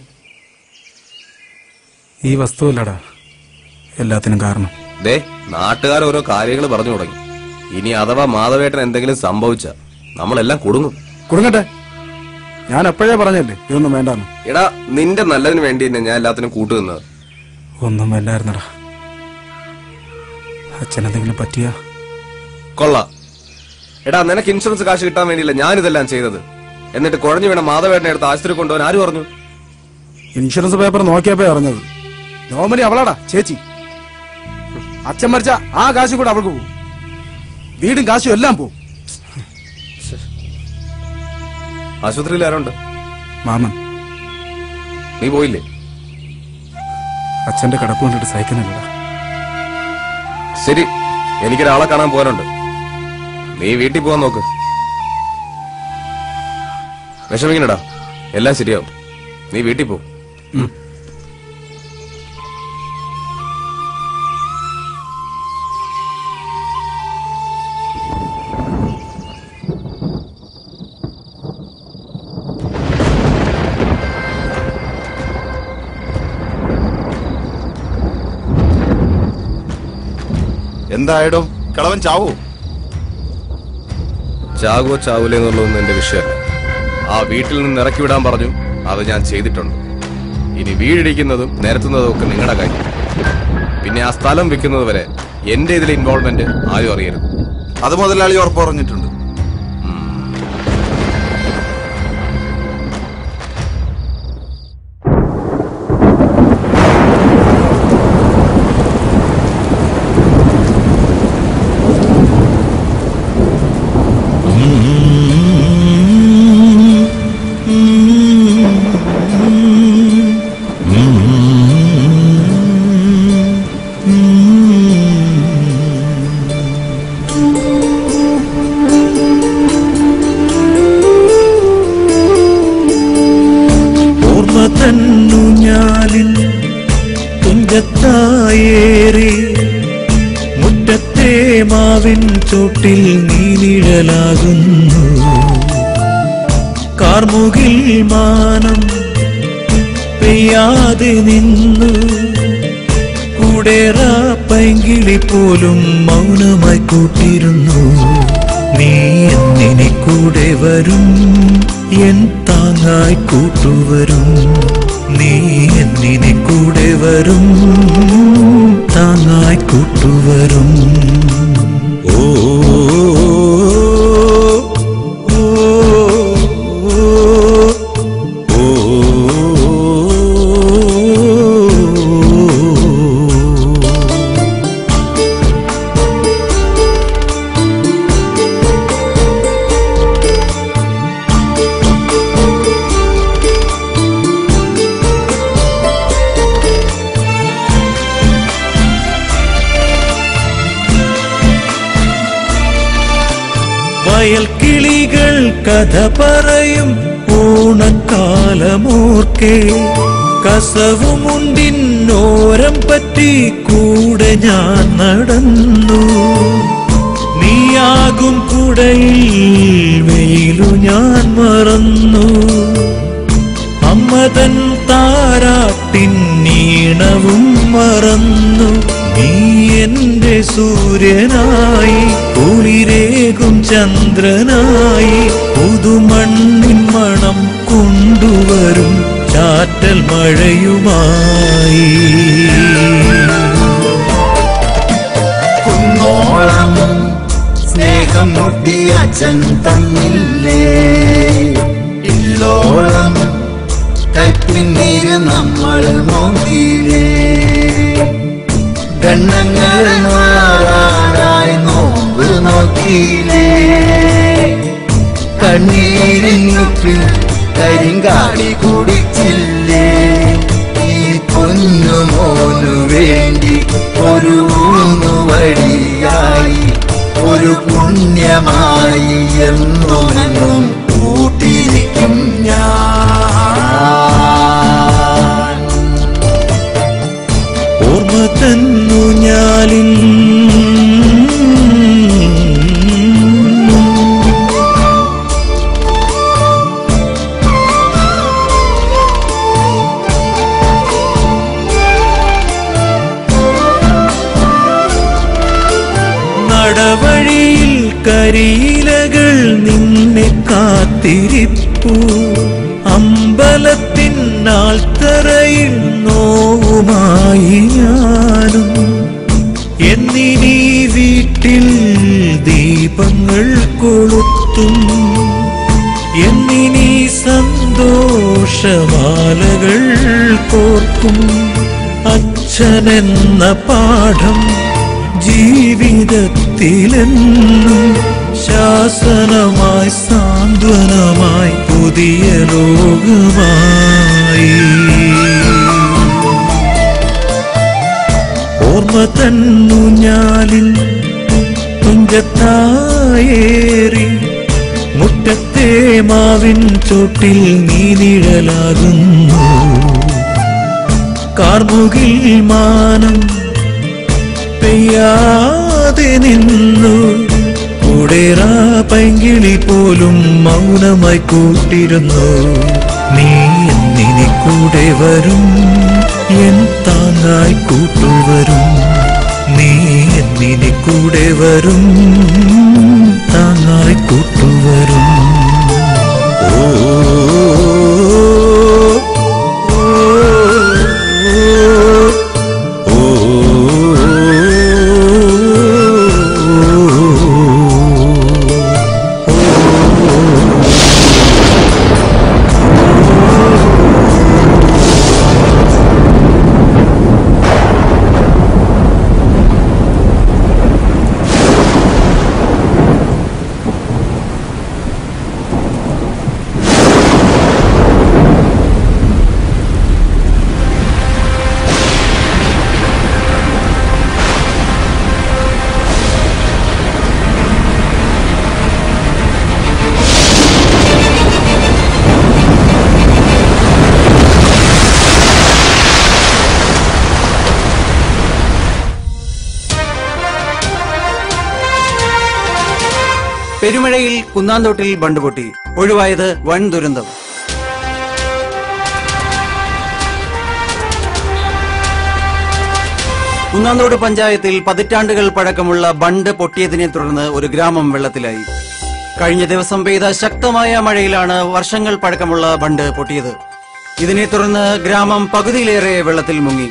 M: ഈ വസ്തുവല്ലടാ എല്ലാത്തിനും കാരണം
I: ദേ നാട്ടുകാർ ഓരോ കാര്യങ്ങൾ പറഞ്ഞു തുടങ്ങി ഇനി അഥവാ മാധവേട്ടൻ എന്തെങ്കിലും സംഭവിച്ച നമ്മളെല്ലാം കുടുങ്ങും
M: കുടുങ്ങട്ടെ ഞാൻ എപ്പോഴേ പറഞ്ഞല്ലേ ഇതൊന്നും വേണ്ടാന്ന്
I: എടാ നിന്റെ നല്ലതിന് വേണ്ടി തന്നെ ഞാൻ എല്ലാത്തിനും കൂട്ടുനിന്നത്
M: ഒന്നും വേണ്ടായിരുന്നടാ അച്ഛനെന്തെങ്കിലും പറ്റിയ
I: കൊള്ളാം എടാ നിനക്ക് ഇൻഷുറൻസ് കാശ് കിട്ടാൻ വേണ്ടിയില്ല ഞാനിതെല്ലാം ചെയ്തത് എന്നിട്ട് കുഴഞ്ഞു വീണ മാധവേട്ടനെ എടുത്ത് ആശുപത്രി കൊണ്ടുപോകാൻ ആര് പറഞ്ഞു
M: ഇൻഷുറൻസ് പേപ്പർ നോക്കിയപ്പോ അറിഞ്ഞത് നോമനി അവളാടാ ചേച്ചി അച്ഛൻ മരിച്ച ആ കാശും കൂടെ അവൾക്ക് പോകും വീടും കാശും എല്ലാം പോകും
I: ആശുപത്രിയിൽ ആരുണ്ട്
M: മാമൻ
I: നീ പോയില്ലേ
M: അച്ഛന്റെ കിടപ്പ് കണ്ടിട്ട് സഹിക്കുന്നില്ലടാ
I: ശരി എനിക്കൊരാളെ കാണാൻ പോകാനുണ്ട് നീ വീട്ടിൽ പോവാൻ നോക്ക് വിഷമിക്കണടാ എല്ലാം ശരിയാവും നീ വീട്ടിൽ പോ
S: എന്തായടോ കളവൻ ചാവോ
I: ചാകുവോ ചാവൂലേ എന്നുള്ളതൊന്നും എന്റെ വിഷയമല്ല ആ വീട്ടിൽ നിന്ന് ഇറക്കി വിടാൻ പറഞ്ഞു അത് ഞാൻ ചെയ്തിട്ടുണ്ട് ഇനി വീടിടിക്കുന്നതും നിരത്തുന്നതും ഒക്കെ നിങ്ങളുടെ കാര്യം പിന്നെ ആ സ്ഥലം വിൽക്കുന്നത് വരെ എന്റെ ഇതിലെ ഇൻവോൾവ്മെന്റ് ആരും അറിയരുത്
S: അത് മുതലാളി ഉറപ്പ് പറഞ്ഞിട്ടുണ്ട്
J: ഓർമ്മ തന്നു ഞാലിൽ തുഞ്ചത്തായേറി മുറ്റത്തെ മാവിൻ ചോട്ടിൽ നീനിഴലാകുന്നു കാർമുകിൽ മാനം പെയ്യാതെ നിന്നു കൂടേറ പൈങ്കിളി പോലും മൗനമായി കൂട്ടിരുന്നു നീ എന്നിനെ കൂടെ വരും എൻ താങ്ങായി കൂട്ടുവരും നീ എന്നിനെ കൂടെ വരും താങ്ങായി കൂട്ടുവരും ഓ ഓ, ഓ, ഓ വയൽ കിളികൾ കഥ പറയും ഓണക്കാലമോർക്കെ കസവുമുണ്ടിന്നോരം പറ്റി കൂടെ ഞാൻ നടന്നു നീയാകും കുടയിൽ വെയിലു ഞാൻ മറന്നു അമ്മതൻ താരാട്ടിൻ നീണവും മറന്നു നീ എന്റെ സൂര്യനായി കുളിരേകും ചന്ദ്രനായി പുതുമണ്ണിൻ മണം കൊണ്ടുവരും ചാറ്റൽ മഴയുമായി
C: കുന്നോളം സ്നേഹം മുട്ടി അച്ഛൻ തന്നില്ലേ ഇല്ലോളം കൈപ്പിന്നീര് നമ്മൾ നോക്കിയില്ലേ ഗണ്ണങ്ങൾ മാറാനായി നോമ്പ് നോക്കിയില്ലേ കണ്ണീരിനുപ്പിൽ കരിങ്കാടി കുടിച്ചില്ലേ ഈ പൊന്നുമോനു വേണ്ടി ഒരു ഊന്നുവടിയായി ഒരു പുണ്യമായി എന്നും കൂട്ടിരിക്കും ഞാൻ
J: ഓർമ്മ തന്നു ഞാലിൻ നടവഴിയിൽ കരിയിലകൾ നിന്നെ കാത്തിരിപ്പു അമ്പലത്തിൻ നാൾത്തറയിൽ നോവുമായി ഞാനും എന്നിനീ വീട്ടിൽ ദീപങ്ങൾ കൊളുത്തും എന്നിനീ സന്തോഷമാലകൾ കോർക്കും അച്ഛനെന്ന പാഠം ജീവിതത്തിലെന്നും ശാസനമായി സാന്ത്വനമായി പുതിയ ലോകമായി ഓർമ്മ തന്നു ഞാലിൽ തുഞ്ചത്തായേറി മുറ്റത്തെ മാവിൻ ചോട്ടിൽ നീ നിഴലാകുന്നു കാർമുകിൽ മാനം പെയ്യാതെ നിന്നു കൂടേറാ പൈങ്കിളി പോലും മൗനമായി കൂട്ടിരുന്നു നീ എന്നിനി കൂടെ വരും എൻ താങ്ങായി കൂട്ടുവരും നീ എന്നിനി കൂടെ വരും താങ്ങായി കൂട്ടുവരും ഓ
P: പെരുമഴയിൽ കുന്നാന്തോട്ടിൽ ബണ്ട് പൊട്ടി ഒഴിവായത് വൻ ദുരന്തം കുന്നാന്തോട് പഞ്ചായത്തിൽ പതിറ്റാണ്ടുകൾ പഴക്കമുള്ള ബണ്ട് പൊട്ടിയതിനെ തുടർന്ന് ഒരു ഗ്രാമം വെള്ളത്തിലായി കഴിഞ്ഞ ദിവസം പെയ്ത ശക്തമായ മഴയിലാണ് വർഷങ്ങൾ പഴക്കമുള്ള ബണ്ട് പൊട്ടിയത് ഇതിനെ തുടർന്ന് ഗ്രാമം പകുതിയിലേറെ വെള്ളത്തിൽ മുങ്ങി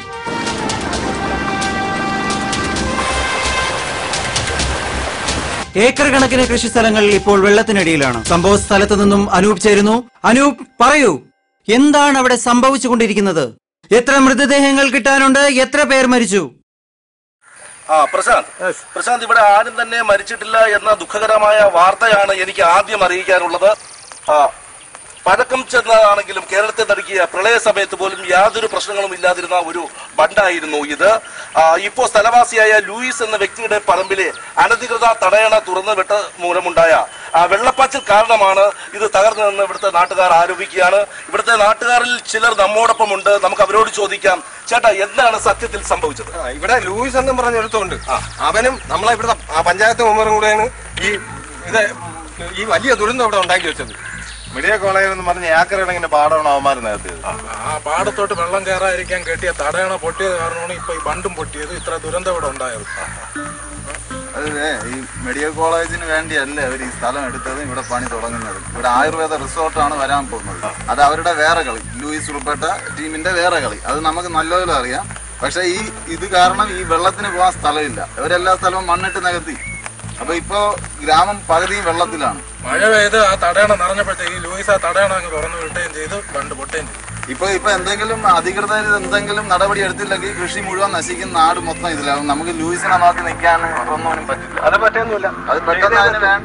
P: ഏക്കർ കണക്കിന് കൃഷിസ്ഥലങ്ങൾ ഇപ്പോൾ വെള്ളത്തിനടിയിലാണ് സംഭവ സ്ഥലത്ത് നിന്നും അനൂപ് ചേരുന്നു അനൂപ് പറയൂ എന്താണ് അവിടെ സംഭവിച്ചുകൊണ്ടിരിക്കുന്നത് എത്ര മൃതദേഹങ്ങൾ കിട്ടാനുണ്ട് എത്ര പേർ മരിച്ചു
W: ആ പ്രശാന്ത് പ്രശാന്ത് ഇവിടെ ആരും തന്നെ മരിച്ചിട്ടില്ല എന്ന ദുഃഖകരമായ വാർത്തയാണ് എനിക്ക് ആദ്യം അറിയിക്കാനുള്ളത് ആ, പഴക്കം ചെന്നതാണെങ്കിലും കേരളത്തെ നടുക്കിയ പ്രളയ സമയത്ത് പോലും യാതൊരു പ്രശ്നങ്ങളും ഇല്ലാതിരുന്ന ഒരു ബണ്ടായിരുന്നു ഇത് ആ, ഇപ്പോ സ്ഥലവാസിയായ ലൂയിസ് എന്ന വ്യക്തിയുടെ പറമ്പിലെ അനധികൃത തടയണ തുറന്നു വിട്ട മൂലമുണ്ടായ ആ വെള്ളപ്പാച്ചിൽ കാരണമാണ് ഇത് തകർന്നതെന്ന് ഇവിടുത്തെ നാട്ടുകാർ ആരോപിക്കുകയാണ് ഇവിടുത്തെ നാട്ടുകാരിൽ ചിലർ നമ്മോടൊപ്പമുണ്ട് നമുക്ക് അവരോട് ചോദിക്കാം ചേട്ടാ എന്താണ് സത്യത്തിൽ സംഭവിച്ചത്
B: ഇവിടെ ലൂയിസ് എന്നും പറഞ്ഞ ഒരുത്തുണ്ട് അവനും നമ്മളെ ഇവിടെ പഞ്ചായത്ത് മെമ്പറും കൂടെയാണ് ഈ ഇത് ഈ വലിയ ദുരന്തം ഇവിടെ ഉണ്ടാക്കി വെച്ചത്
E: മെഡിക്കൽ കോളേജിൽ എന്ന് പറഞ്ഞ ഏക്കറിടങ്ങിന്റെ പാടമാണ് അവന്മാർ നേരത്തേത്
K: ആ പാടത്തോട്ട് വെള്ളം കയറാതിരിക്കാൻ കെട്ടിയ തടയണ പൊട്ടിയത് കാരണമാണ് ഇപ്പൊ ഈ ബണ്ടും പൊട്ടിയത് ഇത്ര ദുരന്തം ഇവിടെ ഉണ്ടായത്
E: അത് ഈ മെഡിക്കൽ കോളേജിന് വേണ്ടിയല്ല അവർ ഈ സ്ഥലം എടുത്തതും ഇവിടെ പണി തുടങ്ങുന്നത് ഇവിടെ ആയുർവേദ റിസോർട്ടാണ് വരാൻ പോകുന്നത് അത് അവരുടെ വേറെ കളി ലൂയിസ് ഉൾപ്പെട്ട ടീമിന്റെ വേറെ കളി അത് നമുക്ക് നല്ലപോലെ അറിയാം പക്ഷെ ഈ ഇത് കാരണം ഈ വെള്ളത്തിന് പോകാൻ സ്ഥലമില്ല ഇവരെല്ലാ സ്ഥലവും മണ്ണിട്ട് നികത്തി അപ്പൊ ഇപ്പോ ഗ്രാമം പകുതിയും വെള്ളത്തിലാണ്
K: മഴ പെയ്ത് ആ തടയണ നിറഞ്ഞപ്പോഴത്തേക്ക് ഈ ലൂയിസ് ആ തടയണ അങ്ങ് തുറന്നു വിട്ടുകയും ചെയ്തു ബണ്ട് പൊട്ടുകയും ചെയ്തു
E: ഇപ്പൊ ഇപ്പൊ എന്തെങ്കിലും അധികൃതർ എന്തെങ്കിലും നടപടി എടുത്തില്ലെങ്കിൽ കൃഷി മുഴുവൻ നശിക്കുന്ന നാട് മൊത്തം ഇതിലാവും നമുക്ക് ലൂയിസിനെ നോക്കി നിൽക്കാൻ ഒന്നും പറ്റില്ല
B: അത് പറ്റുന്നില്ല
E: അത് പെട്ടെന്ന് അതിന് വേണ്ട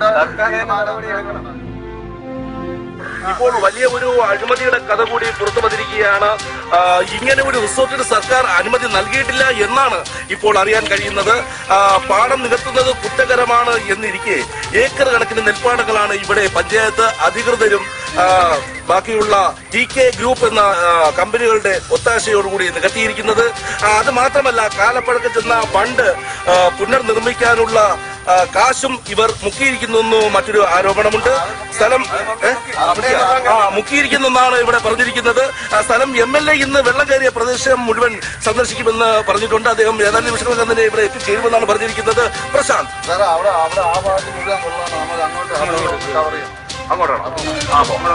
W: ഇപ്പോൾ വലിയ ഒരു അഴിമതിയുടെ കഥ കൂടി പുറത്തു വന്നിരിക്കുകയാണ് ആ, ഇങ്ങനെ ഒരു റിസോർട്ടിന് സർക്കാർ അനുമതി നൽകിയിട്ടില്ല എന്നാണ് ഇപ്പോൾ അറിയാൻ കഴിയുന്നത് ആ, പാടം നികത്തുന്നത് കുറ്റകരമാണ് എന്നിരിക്കെ ഏക്കർ കണക്കിന് നെൽപ്പാടങ്ങളാണ് ഇവിടെ പഞ്ചായത്ത് അധികൃതരും ആ, ബാക്കിയുള്ള ടി കെ ഗ്രൂപ്പ് എന്ന ആ, കമ്പനികളുടെ ഒത്താശയോടുകൂടി നികത്തിയിരിക്കുന്നത് ആ, അത് മാത്രമല്ല കാലപ്പഴക്കം ചെന്ന ഫണ്ട് ആ, പുനർനിർമ്മിക്കാനുള്ള ആ, കാശും ഇവർ മുക്കിയിരിക്കുന്നു മറ്റൊരു ആരോപണമുണ്ട് സ്ഥലം ഏ? ആ മുക്കിയിരിക്കുന്നെന്നാണ് ഇവിടെ പറഞ്ഞിരിക്കുന്നത് ആ സ്ഥലം എം എൽ എ ഇന്ന് വെള്ളം കയറിയ പ്രദേശം മുഴുവൻ സന്ദർശിക്കുമെന്ന് പറഞ്ഞിട്ടുണ്ട് അദ്ദേഹം ഏതാനും നിമിഷങ്ങൾ തന്നെ ഇവിടെ എത്തിച്ചേരുമെന്നാണ് പറഞ്ഞിരിക്കുന്നത് പ്രശാന്ത്
E: സാറേ അവിടെ അവിടെ ആ ഭാഗത്ത് മുഴുവൻ വെള്ളമാണ് നമുക്ക് അങ്ങോട്ട് അങ്ങോട്ട് കവർ ചെയ്യാം
W: അങ്ങോട്ടാണോ ആ പോ.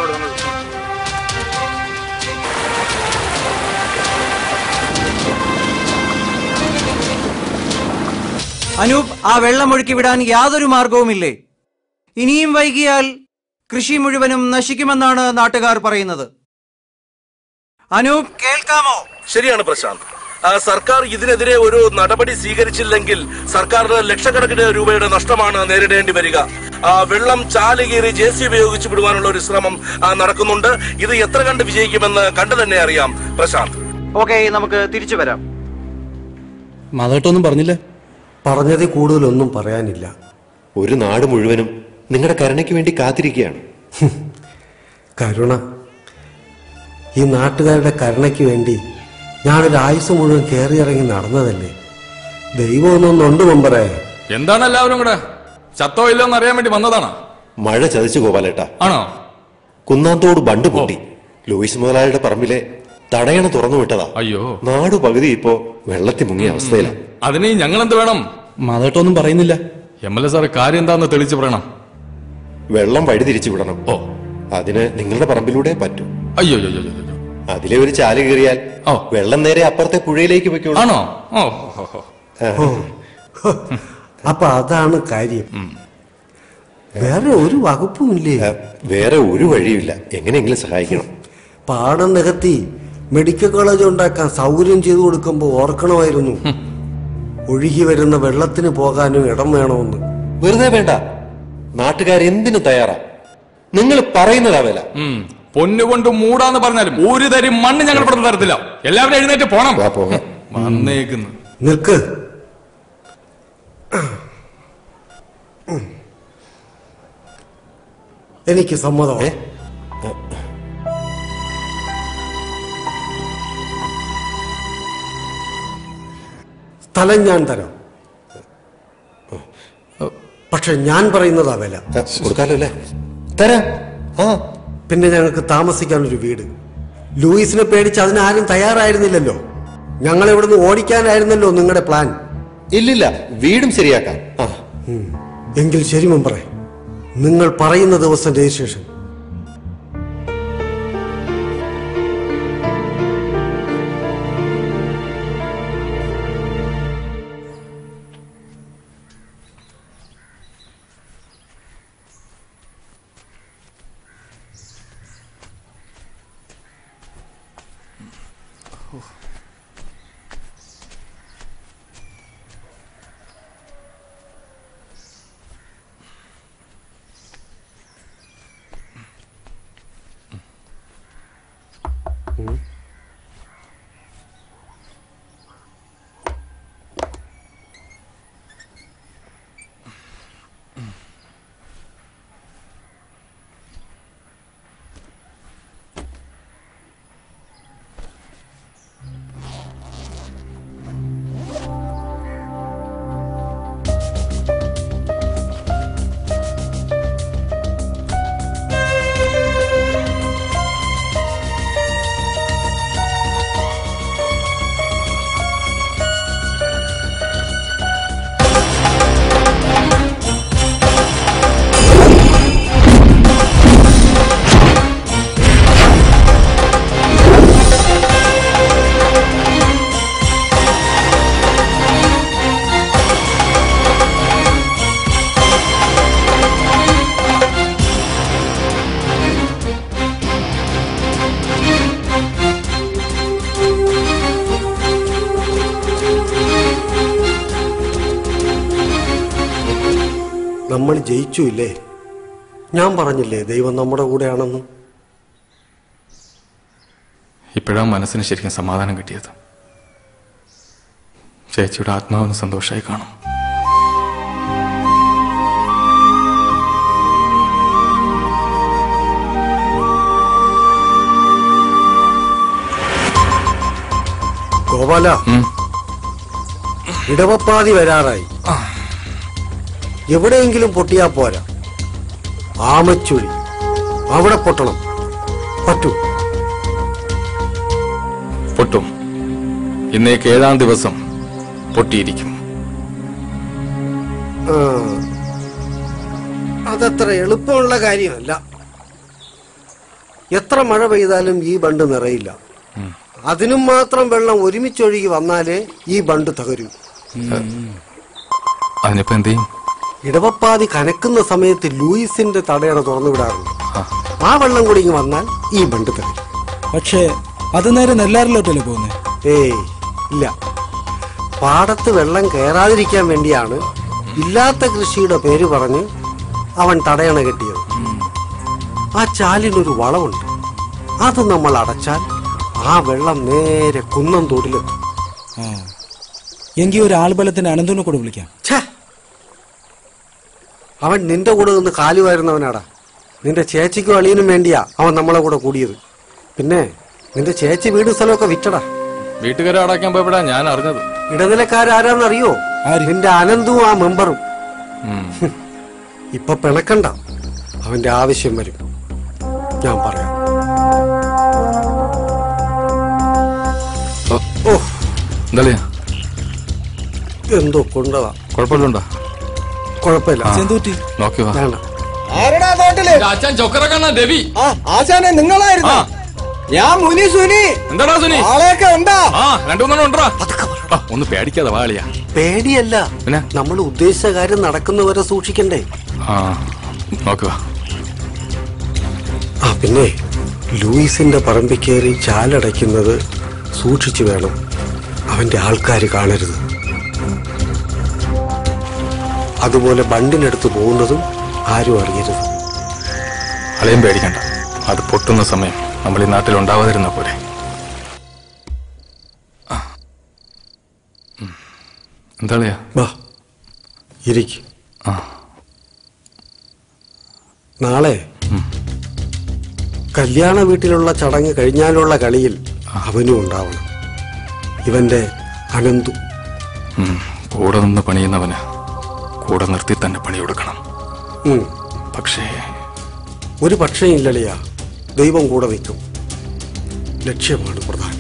P: അനൂപ് ആ വെള്ളം ഒഴുക്കി വിടാൻ യാതൊരു മാർഗവുമില്ലേ ഇനിയും വൈകിയാൽ കൃഷി മുഴുവനും നശിക്കുമെന്നാണ് നാട്ടുകാർ പറയുന്നത് അനൂപ് കേൾക്കാമോ
W: ശരിയാണ് പ്രശാന്ത് ആ, സർക്കാർ ഇതിനെതിരെ ഒരു നടപടി സ്വീകരിച്ചില്ലെങ്കിൽ സർക്കാരിന് ലക്ഷക്കണക്കിന് രൂപയുടെ നഷ്ടമാണ് നേരിടേണ്ടി വരിക ആ, വെള്ളം ചാല് കീറി ജെ സി ഉപയോഗിച്ച് വിടുവാനുള്ള ഒരു ശ്രമം ആ, നടക്കുന്നുണ്ട് ഇത് എത്ര കണ്ട് വിജയിക്കുമെന്ന് കണ്ടു തന്നെ അറിയാം പ്രശാന്ത്
P: ഓക്കെ നമുക്ക് തിരിച്ചു വരാം
R: മാധവട്ടൊന്നും പറഞ്ഞില്ല
O: പറഞ്ഞതിൽ കൂടുതലൊന്നും പറയാനില്ല
H: ഒരു നാട് മുഴുവനും നിങ്ങളുടെ കരുണയ്ക്ക് വേണ്ടി കാത്തിരിക്കുകയാണ്
O: കരുണ ഈ നാട്ടുകാരുടെ കരുണയ്ക്ക് വേണ്ടി ഞാനൊരു ആയുസ് മുഴുവൻ കയറിയിറങ്ങി നടന്നതല്ലേ ദൈവം ഒന്നൊന്നുണ്ട് മുമ്പറേ
L: എന്താണ് എല്ലാവരും കൂടെ ചത്തോ ഇല്ലോ എന്ന് അറിയാൻ വേണ്ടി വന്നതാണോ
H: മഴ ചതിച്ചു ഗോപാലേട്ടാ
L: ആണോ
H: കുന്നാന്തോട് ബണ്ട് പൊട്ടി ലൂയിസ് മുതലാളിയുടെ പറമ്പിലെ തടയണ തുറന്നു വിട്ടതാ
L: അയ്യോ
H: നാടു പകുതി ഇപ്പോ വെള്ളത്തിൽ മുങ്ങിയ അവസ്ഥയിലാണ്
L: അതിന് ഞങ്ങൾ എന്ത് വേണം
R: മാധവട്ടൊന്നും പറയുന്നില്ല
L: എം എൽ എ സാർ കാര്യം എന്താന്ന് തെളിച്ചു പറയണം
H: വെള്ളം വഴി തിരിച്ചു വിടണം ഓ അതിന് നിങ്ങളുടെ പറമ്പിലൂടെ പറ്റൂ
L: അയ്യോ അയ്യോ അയ്യോ അയ്യോ.
H: അതിലെ ഒരു ചാല് കയറിയാൽ വെള്ളം നേരെ അപ്പുറത്തെ പുഴയിലേക്ക് പൊയ്ക്കോളൂ
L: ആണോ ഓ ഹോ, ഹോ.
O: അപ്പൊ അതാണ് കാര്യം വേറെ ഒരു വകുപ്പുമില്ലേ
H: വേറെ ഒരു വഴിയുമില്ല എങ്ങനെയെങ്കിലും സഹായിക്കണം
O: പാടം നികത്തി മെഡിക്കൽ കോളേജ് ഉണ്ടാക്കാൻ സൗകര്യം ചെയ്തു കൊടുക്കുമ്പോൾ ഓർക്കണമായിരുന്നു ഒഴുകി വരുന്ന വെള്ളത്തിന് പോകാനും ഇടം വേണമെന്ന്
H: വെറുതെ വേണ്ട നാട്ടുകാർ എന്തിനു തയ്യാറാ നിങ്ങൾ പറയുന്നതാ വില
L: ഉം. പൊന്നുകൊണ്ട് മൂടാന്ന് പറഞ്ഞാലും ഒരു തരി മണ്ണ് ഞങ്ങൾ ഇവിടെ തരത്തില്ല എല്ലാവരും എഴുന്നേറ്റ് പോണം വന്നേക്കുന്നു
O: നിൽക്ക് എനിക്ക് സമ്മതം സ്ഥലം ഞാൻ തരാം പക്ഷെ ഞാൻ പറയുന്നതാ വില
H: കൊടുക്കാലോ അല്ലേ തരാം ആ
O: പിന്നെ ഞങ്ങൾക്ക് താമസിക്കാൻ ഒരു വീട് ലൂയിസിനെ പേടിച്ച് അതിനാരും തയ്യാറായിരുന്നില്ലല്ലോ ഞങ്ങൾ ഇവിടുന്ന് ഓടിക്കാനായിരുന്നല്ലോ നിങ്ങളുടെ പ്ലാൻ
H: ഇല്ലില്ല വീടും ശരിയാക്കാം ആ
O: ഉം. എങ്കിൽ ശരി മെമ്പറേ നിങ്ങൾ പറയുന്ന ദിവസം രജിസ്ട്രേഷൻ നമ്മൾ ജയിച്ചു ഇല്ലേ ഞാൻ പറഞ്ഞില്ലേ ദൈവം നമ്മുടെ കൂടെയാണെന്ന്
L: ഇപ്പോഴാണ് മനസ്സിന് ശരിക്കും സമാധാനം കിട്ടിയത് ചേച്ചിയുടെ ആത്മാവിന് സന്തോഷമായി കാണും
O: ഗോപാല ഇടവപ്പാതി വരാറായി എവിടെയെങ്കിലും പൊട്ടിയാ പോരാ ആമച്ചുഴി അവിടെ പൊട്ടണം പറ്റൂ
L: പൊട്ടും ഇന്നേക്ക് ഏഴാം ദിവസം പൊട്ടിയിരിക്കും
O: ആ, അതത്ര എളുപ്പമുള്ള കാര്യമല്ല എത്ര മഴ പെയ്താലും ഈ ബണ്ട് നിറയില്ല അതിനും മാത്രം വെള്ളം ഒരുമിച്ചൊഴുകി വന്നാലേ ഈ ബണ്ട് തകരൂ
L: അതിനിപ്പോ എന്ത് ചെയ്യും
O: ഇടവപ്പാതി കനക്കുന്ന സമയത്ത് ലൂയിസിന്റെ തടയണ തുറന്നു വിടാറുണ്ട് ആ വെള്ളം കൂടി ഇങ്ങ് വന്നാൽ ഈ ബണ്ട് തകരും
M: പക്ഷേ അത് നേരെ നെല്ലാറിലോട്ടല്ലേ പോകുന്നത്
O: ഏയ് ഇല്ല പാടത്ത് വെള്ളം കയറാതിരിക്കാൻ വേണ്ടിയാണ് ഇല്ലാത്ത കൃഷിയുടെ പേര് പറഞ്ഞ് അവൻ തടയണ കെട്ടിയത് ആ ചാലിനൊരു വളവുണ്ട് അത് നമ്മൾ അടച്ചാൽ ആ വെള്ളം നേരെ കുന്നം തോടിലെത്തും
M: ആ എങ്കിൽ ഒരു ആൾബലത്തിന് അനന്തനെ കൂടെ വിളിക്കാം
O: അവൻ നിന്റെ കൂടെ നിന്ന് കാലു വാരുന്നവനാടാ നിന്റെ ചേച്ചിക്കും അളിയനും വേണ്ടിയാ അവൻ നമ്മളെ കൂടെ കൂടിയത് പിന്നെ നിന്റെ ചേച്ചി വീട് സ്ഥലമൊക്കെ വിറ്റടാ
L: വീട്ടുകാരെ അടയ്ക്കാൻ പോയപ്പോഴാ ഞാൻ അറിഞ്ഞത്
O: ഇടനിലക്കാരാരാന്നറിയോ നിന്റെ അനന്തും ആ മെമ്പറും
L: ഉം.
O: ഇപ്പൊ പിണക്കണ്ട അവന്റെ ആവശ്യം വരും ഞാൻ പറയാം ഓ
L: എന്താ
O: എന്തോ കൊണ്ടതാ
L: കുഴപ്പമില്ലുണ്ടോ
O: കുഴപ്പമില്ല
L: ആ.
M: ചെന്തൂറ്റി
L: നോക്കി വാ
O: വേണ്ട
K: ആരടാ തോട്ടില്
L: അച്ഛൻ ചൊക്കറക്കണ്ണ രവി
K: ആ ആശാനെ നിങ്ങളായിരുന്നു ഞാൻ മുനി സുനി
L: എന്താടാ സുനി
K: ആളെയൊക്കെ ഉണ്ടാ
L: ആ രണ്ടു മൂന്നെണ്ണം ഉണ്ടോ ആ, ഒന്ന് പേടിക്കാതെ വാളിയാ
O: പേടിയല്ല
L: പിന്നെ
O: നമ്മൾ ഉദ്ദേശിച്ച കാര്യം നടക്കുന്നവരെ സൂക്ഷിക്കണ്ടേ
L: ആ നോക്കുക
O: ആ പിന്നെ ലൂയിസിന്റെ പറമ്പിൽ കയറി ചാലടയ്ക്കുന്നത് സൂക്ഷിച്ചു വേണം അവന്റെ ആൾക്കാർ കാണരുത് അതുപോലെ ബണ്ടിനടുത്ത് പോകുന്നതും ആരും അറിയരുത്
L: അളയും പേടിക്കണ്ട അത് പൊട്ടുന്ന സമയം നമ്മൾ ഈ നാട്ടിൽ ഉണ്ടാവാതിരുന്ന പോലെ ആ. ഉം. എന്താ അളിയാ
O: വാ ഇരിക്കും
L: ആ
O: നാളെ കല്യാണ വീട്ടിലുള്ള ചടങ്ങ് കഴിഞ്ഞാലുള്ള കളിയിൽ അവനും ഉണ്ടാവണം ഇവന്റെ അനന്തു
L: ഉം. കൂടെ നിന്ന് പണിയുന്നവന് കൂടെ നിർത്തി തന്നെ പണി കൊടുക്കണം
O: ഉം.
L: പക്ഷേ
O: ഒരു പക്ഷേ ഇല്ലളിയാ ദൈവം കൂടെ നിൽക്കും ലക്ഷ്യമാണ് പ്രധാനം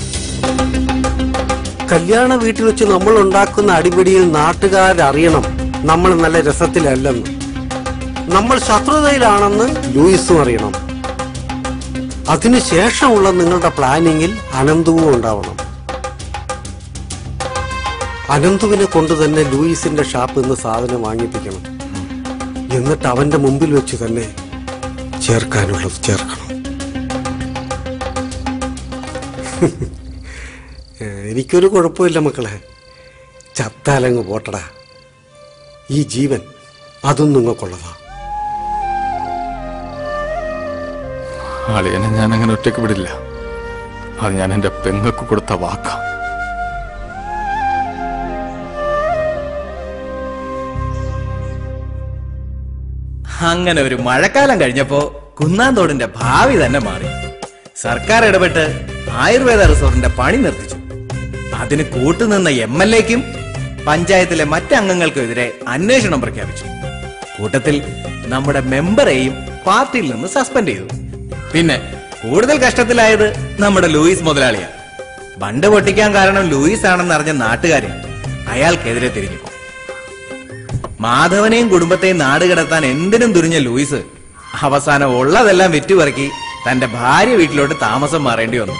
O: കല്യാണ വീട്ടിൽ വെച്ച് നമ്മൾ ഉണ്ടാക്കുന്ന അടിപിടിയിൽ നാട്ടുകാരറിയണം നമ്മൾ നല്ല രസത്തിലല്ലെന്ന് നമ്മൾ ശത്രുതയിലാണെന്ന് ലൂയിസും അറിയണം അതിനുശേഷമുള്ള നിങ്ങളുടെ പ്ലാനിങ്ങിൽ അനന്തവും ഉണ്ടാവണം അനന്തുവിനെ കൊണ്ട് തന്നെ ലൂയിസിന്റെ ഷാപ്പിൽ നിന്ന് സാധനം വാങ്ങിപ്പിക്കണം എന്നിട്ട് അവന്റെ മുമ്പിൽ വെച്ച് തന്നെ ചേർക്കാനുള്ളത് ചേർക്കണം ഏ, എനിക്കൊരു കുഴപ്പമില്ല മക്കളെ ചത്താലങ്ങ് പോട്ടടാ ഈ ജീവൻ അതും നിങ്ങൾക്കുള്ളതാ
L: അളിയനെ ഞാൻ അങ്ങനെ ഒറ്റയ്ക്ക് വിടില്ല അത് ഞാൻ എന്റെ പെങ്ങക്ക് കൊടുത്ത വാക്കാ
D: അങ്ങനെ ഒരു മഴക്കാലം കഴിഞ്ഞപ്പോ കുന്നാന്തോടിന്റെ ഭാവി തന്നെ മാറി സർക്കാർ ഇടപെട്ട് ആയുർവേദ റിസോർട്ടിന്റെ പണി നിർത്തിച്ചു അതിന് കൂട്ടുനിന്ന എം എൽ എക്കും പഞ്ചായത്തിലെ മറ്റംഗങ്ങൾക്കുമെതിരെ അന്വേഷണം പ്രഖ്യാപിച്ചു കൂട്ടത്തിൽ നമ്മുടെ മെമ്പറെയും പാർട്ടിയിൽ നിന്ന് സസ്പെൻഡ് ചെയ്തു പിന്നെ കൂടുതൽ കഷ്ടത്തിലായത് നമ്മുടെ ലൂയിസ് മുതലാളിയാണ് ബണ്ട് പൊട്ടിക്കാൻ കാരണം ലൂയിസ് ആണെന്ന് അറിഞ്ഞ നാട്ടുകാരെ അയാൾക്കെതിരെ തിരിഞ്ഞു മാധവനെയും കുടുംബത്തെയും നാട് കടത്താൻ എന്തിനും തുരിഞ്ഞ ലൂയിസ് അവസാനം ഉള്ളതെല്ലാം വിറ്റുപറക്കി തന്റെ ഭാര്യ വീട്ടിലോട്ട് താമസം മാറേണ്ടി വന്നു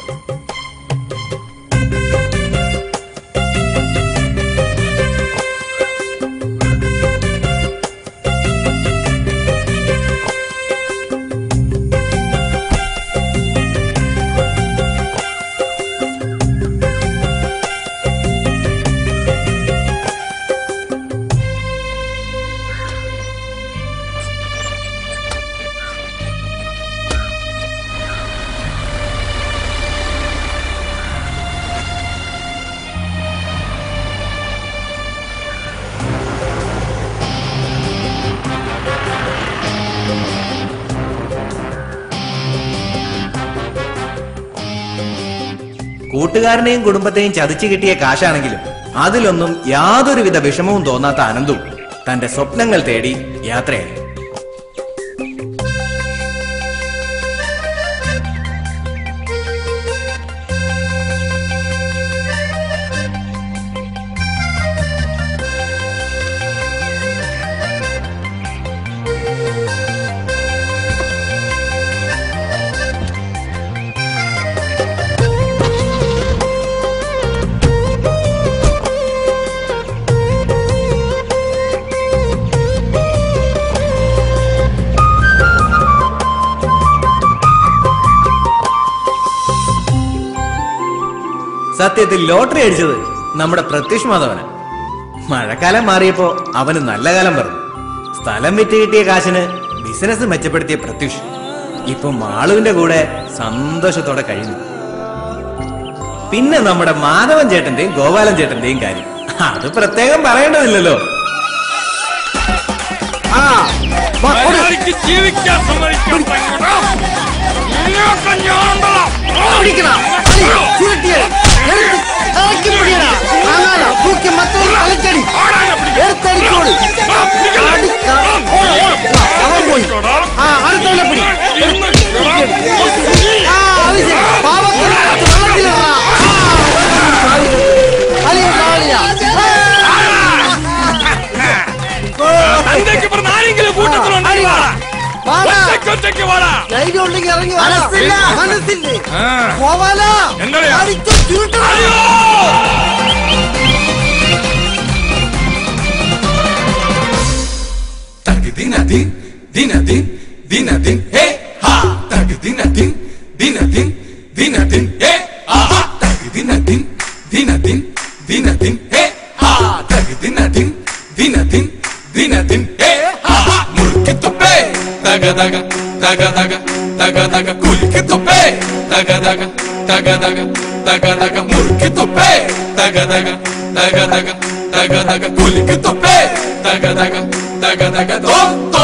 D: കൂട്ടുകാരനെയും കുടുംബത്തെയും ചതിച്ചു കിട്ടിയ കാശാണെങ്കിലും അതിലൊന്നും യാതൊരുവിധ വിഷമവും തോന്നാത്ത അനന്തു തന്റെ സ്വപ്നങ്ങൾ തേടി യാത്രയായി സത്യത്തിൽ ലോട്ടറി അടിച്ചത് നമ്മുടെ പ്രത്യുഷ് മാധവന് മഴക്കാലം മാറിയപ്പോ അവന് നല്ല കാലം പറഞ്ഞു സ്ഥലം വിറ്റ് കിട്ടിയ കാശിന് ബിസിനസ് മെച്ചപ്പെടുത്തിയ പ്രത്യുഷ് ഇപ്പൊ മാളുവിന്റെ കൂടെ സന്തോഷത്തോടെ കഴിയുന്നു പിന്നെ നമ്മുടെ മാധവൻ ചേട്ടന്റെയും ഗോപാലൻ ചേട്ടന്റെയും കാര്യം അത് പ്രത്യേകം പറയേണ്ടതില്ലല്ലോ
L: മലയാളിക്ക് ജീവിക്കാൻ സമ്മതിക്കാൻ പറ്റണോ? നിന്നെയൊക്കെ ഞാൻ ഉണ്ടല്ലോ. തന്തയ്ക്ക് പറഞ്ഞ ആരെങ്കിലും കൂട്ടത്തിലുണ്ടെങ്കിൽ വാടാ. ഒറ്റയ്ക്ക് ഒറ്റയ്ക്ക് വാടാ.
C: മനസ്സില്ല മനസ്സില്ലേ
L: ആ.
C: ഗോപാല
L: എന്തറിയാ?
C: അടിച്ചു ചുരുട്ടണം.
L: ദിനദിൻ ദിനദിൻ ദിനദിൻ ഹേ ഹാ തക് ദിനദിൻ ദിനദിൻ ദിനദിൻ ഹേ ആഹാ തക് ദിനദിൻ ദിനദിൻ ദിനദിൻ ഹേ ഹാ തക് ദിനദിൻ ദിനദിൻ ദിനദിൻ ഹേ ആഹാ മുറുക്കി തുപ്പേ തക തക തക തക തക തക കുലുക്കി തുപ്പേ തക തക തക തക തക തക മുറുക്കി തുപ്പേ തക തക തക തക തക തക കുലുക്കി തുപ്പേ തക തക തക തക തോ തോ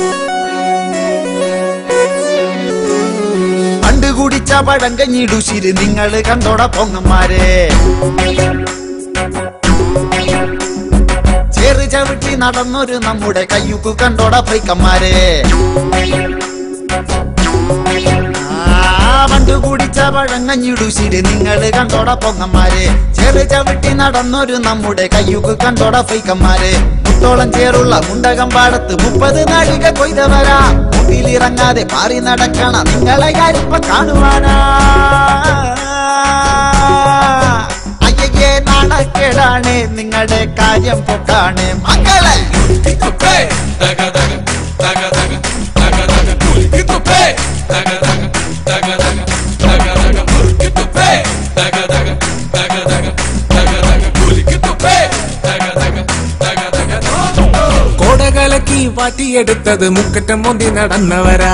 S: പണ്ട് കുടിച്ച പഴങ്കഞ്ഞിടുശിര് നിങ്ങൾ കണ്ടോട പൊങ്ങന്മാരെ ചെറു ചവിട്ടി നടന്നൊരു നമ്മുടെ കയ്യുക്കു കണ്ടോട പൈക്കന്മാരെ ആ, പണ്ട് കുടിച്ച പഴങ്ങഞ്ഞിടുശിര് നിങ്ങൾ കണ്ടോട പൊങ്ങന്മാരെ ചെറു ചവിട്ടി നടന്നൊരു നമ്മുടെ കയ്യുക്കു കണ്ടോട പൈക്കന്മാരെ മുട്ടോളം ചേറുള്ള മുണ്ടകം പാടത്ത് മുപ്പത് നാഴിക കൊയ്തവരാ മുട്ടിലിറങ്ങാതെ പാറി നടക്കണ നിങ്ങളെ ഞാനിപ്പ കാണുവാനാ അയ്യേ നാണക്കേടാണ് നിങ്ങളുടെ കാര്യം പൊട്ടാണ് മക്കളെ
L: തുപ്പേ തക തക തക തക തക തക കുലുക്കി തുപ്പേ തക തക തക തക തക തക മുറുക്കി തുപ്പേ തക തക തക തക തക തക കുലുക്കി തുപ്പേ തക തക തക തക തോ തോ
F: കോടകലക്കി വാറ്റിയെടുത്തത് മുക്കറ്റം മൊന്തി നടന്നവരാ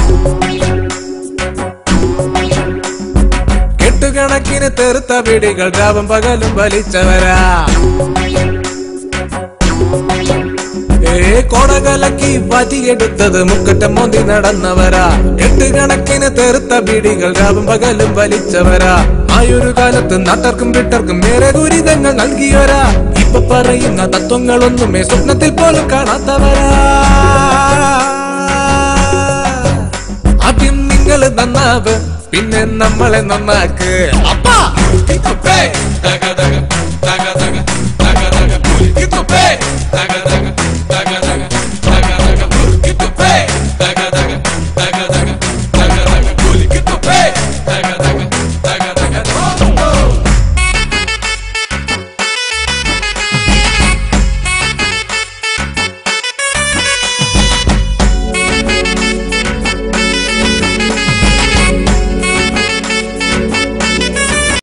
F: കെട്ടുകണക്കിന് തെറുത്ത പിടികൾ രാവും പകലും വലിച്ചവരാ ഏ കോടകലക്കി വാറ്റിയെടുത്തത് മുക്കറ്റം മൊന്തി നടന്നവരാ എട്ടുകണക്കിന് തെറുത്ത പിടികൾ രാവും പകലും വലിച്ചവരാ ആയൊരു കാലത്ത് നാട്ടർക്കും വിട്ടർക്കും നേരെ ദുരിതങ്ങൾ നൽകിയവരാ ഇപ്പൊ പറയുന്ന തത്വങ്ങളൊന്നുമേ സ്വപ്നത്തിൽ പോലും കാണാത്തവരാ ആദ്യം നിങ്ങൾ നന്നാവ് പിന്നെ നമ്മളെ നന്നാക്ക്
L: തുപ്പേ തക